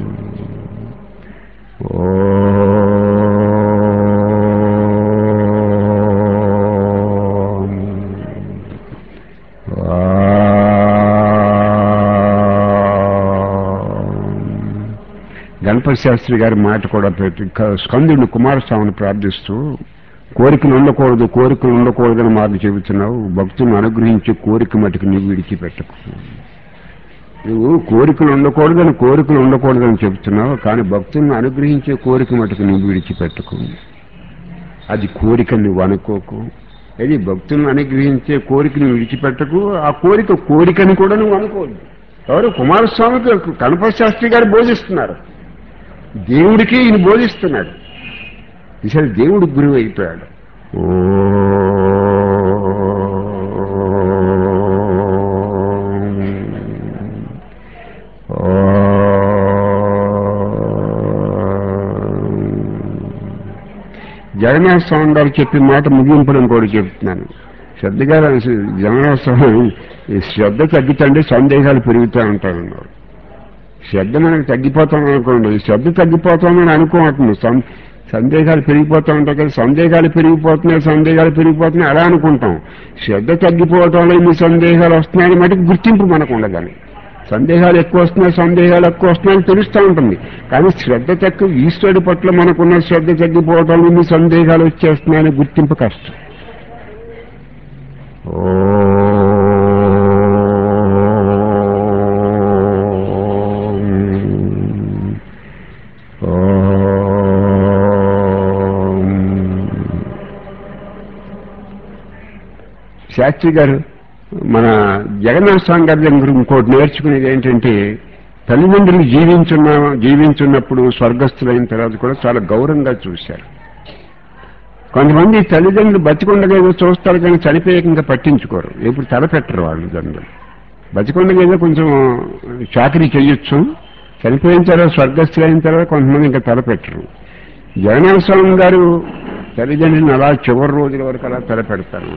ఓం. ఓం. గణపతి శాస్త్రి గారి మాట కూడా పెట్టి క- స్కందుడిని కుమారస్వామిని ప్రార్థిస్తూ కోరికలు ఉండకూడదు కోరికలు ఉండకూడదని మాకు చెబుతున్నావు భక్తులను అనుగ్రహించి కోరిక మటుకు నీవు విడిచిపెట్టకు నువ్వు కోరికలు ఉండకూడదని కోరికలు ఉండకూడదని చెబుతున్నావు కానీ భక్తులను అనుగ్రహించే కోరిక మటుకు నువ్వు విడిచిపెట్టకు అది కోరిక నువ్వు అనుకోకు అది భక్తులను అనుగ్రహించే కోరికను విడిచిపెట్టకు ఆ కోరిక కోరికని కూడా నువ్వు అనుకోవద్దు ఎవరు కుమారస్వామికి కనప శాస్త్రి గారు బోధిస్తున్నారు దేవుడికి ఈయన బోధిస్తున్నాడు ఈసారి దేవుడు గురువు అయిపోయాడు జగన్నాథ స్వామి గారు చెప్పిన మాట ముగింపులను కూడా చెప్తున్నాను శ్రద్ధగా జగన్నాథ స్వామి ఈ శ్రద్ధ తగ్గుతంటే సందేహాలు పెరుగుతూ ఉంటారన్నారు శ్రద్ధ మనకు తగ్గిపోతాం అనుకోండి ఈ శ్రద్ధ తగ్గిపోతామని అనుకోవట్లేదు సం- సందేహాలు పెరిగిపోతూ ఉంటాయి కదా సందేహాలు పెరిగిపోతున్నాయి సందేహాలు పెరిగిపోతున్నాయి అలా అనుకుంటాం శ్రద్ధ తగ్గిపోవటంలో ఇన్ని సందేహాలు వస్తున్నాయని మటుకు గుర్తింపు మనకు ఉండదని సందేహాలు ఎక్కువ వస్తున్నాయి సందేహాలు ఎక్కువ వస్తున్నాయని తెలుస్తూ ఉంటుంది కానీ శ్రద్ధ తక్కువ ఈశ్వరుడి పట్ల మనకున్న శ్రద్ధ తగ్గిపోవటంలో ఇన్ని సందేహాలు వచ్చేస్తున్నాయని గుర్తింపు కష్టం శాస్త్రి గారు మన జగన్నాథ స్వామి గారి దగ్గర ఇంకోటి నేర్చుకునేది ఏంటంటే తల్లిదండ్రులు జీవించున్న జీవించున్నప్పుడు స్వర్గస్థులైన తర్వాత కూడా చాలా గౌరవంగా చూశారు కొంతమంది తల్లిదండ్రులు బతికొండగా ఏదో చూస్తారు కానీ చనిపోయాక ఇంకా పట్టించుకోరు ఎప్పుడు తలపెట్టరు వాళ్ళు తండ్రులు బతికొండగా ఏదో కొంచెం చాకరీ చేయొచ్చు చనిపోయిన తర్వాత స్వర్గస్థులైన తర్వాత కొంతమంది ఇంకా తలపెట్టరు జగన్నాథ స్వామి గారు తల్లిదండ్రులను అలా చివరి రోజుల వరకు అలా తలపెడతారు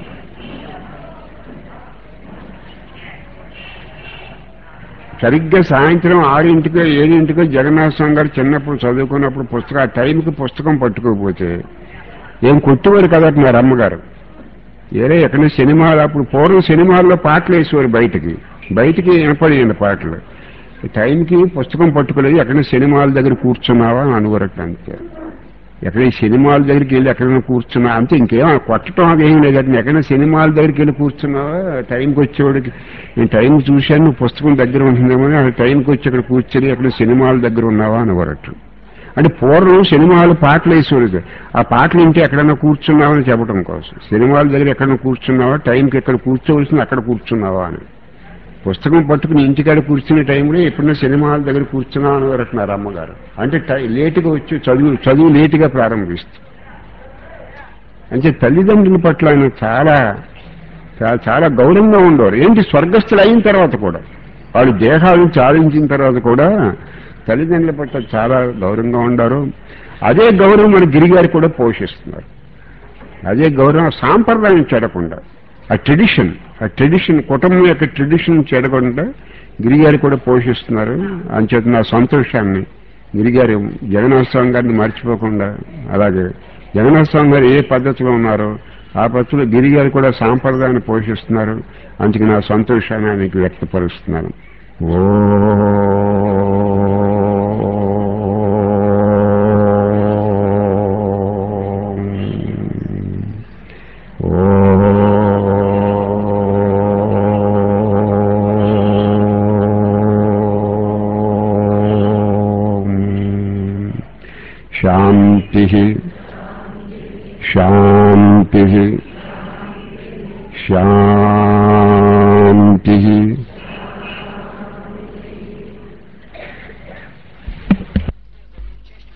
సరిగ్గా సాయంత్రం ఆరింటికో ఏడింటికో జగన్నాథ స్వామి గారు చిన్నప్పుడు చదువుకున్నప్పుడు పుస్తకం ఆ టైంకి పుస్తకం పట్టుకోకపోతే ఏం కొట్టువారు కదంటున్నారు అమ్మగారు ఏరే ఎక్కడ సినిమాలు అప్పుడు పూర్వం సినిమాల్లో పాటలు వేసేవారు బయటికి బయటికి వినపడేయండి పాటలు ఈ టైంకి పుస్తకం పట్టుకోలేదు ఎక్కడ సినిమాల దగ్గర కూర్చున్నావా అని అనువరట్టు అంతే ఎక్కడ ఈ సినిమాల దగ్గరికి వెళ్ళి ఎక్కడైనా కూర్చున్నా అంతే ఇంకేం కొట్టడం అదేం లేదంటే ఎక్కడైనా సినిమాల దగ్గరికి వెళ్ళి కూర్చున్నావా టైంకి వచ్చేవాడికి నేను టైం చూశాను నువ్వు పుస్తకం దగ్గర ఉంటుందేమో అని ఆ టైంకి వచ్చి అక్కడ కూర్చొని అక్కడ సినిమాల దగ్గర ఉన్నావా అనేవారట్టు అంటే పూర్వం సినిమాలు పాటలు వేసేవారు ఆ పాటలు ఇంటి ఎక్కడైనా కూర్చున్నావని చెప్పడం కోసం సినిమాల దగ్గర ఎక్కడైనా కూర్చున్నావా టైంకి ఎక్కడ కూర్చోవలసింది అక్కడ కూర్చున్నావా అని పుస్తకం పట్టుకుని ఇంటికాడ కూర్చునే టైంలో ఎప్పుడైనా సినిమాల దగ్గర కూర్చున్నావు అని అంటున్నారు అమ్మగారు అంటే టై లేటుగా వచ్చి చదువు చదువు లేటుగా ప్రారంభిస్తుంది అంటే తల్లిదండ్రుల పట్ల ఆయన చాలా చాలా చాలా గౌరవంగా ఉండేవారు ఏంటి స్వర్గస్థులు అయిన తర్వాత కూడా వాళ్ళు దేహాలను చాలించిన తర్వాత కూడా తల్లిదండ్రుల పట్ల చాలా గౌరవంగా ఉండారు అదే గౌరవం మన గిరిగారు కూడా పోషిస్తున్నారు అదే గౌరవం సాంప్రదాయం చెడకుండా ఆ ట్రెడిషన్ ఆ ట్రెడిషన్ కుటుంబం యొక్క ట్రెడిషన్ చెడకుండా గిరిగారు కూడా పోషిస్తున్నారు అంచేత నా సంతోషాన్ని గిరిగారు జగన్నాథ స్వామి గారిని మర్చిపోకుండా అలాగే జగన్నాథ స్వామి గారు ఏ పద్ధతిలో ఉన్నారో ఆ పద్ధతిలో గిరిగారు కూడా సాంప్రదాయాన్ని పోషిస్తున్నారు అందుకే నా సంతోషాన్ని ఆయనకి వ్యక్తపరుస్తున్నాను శాంతి శాంతి శాంతి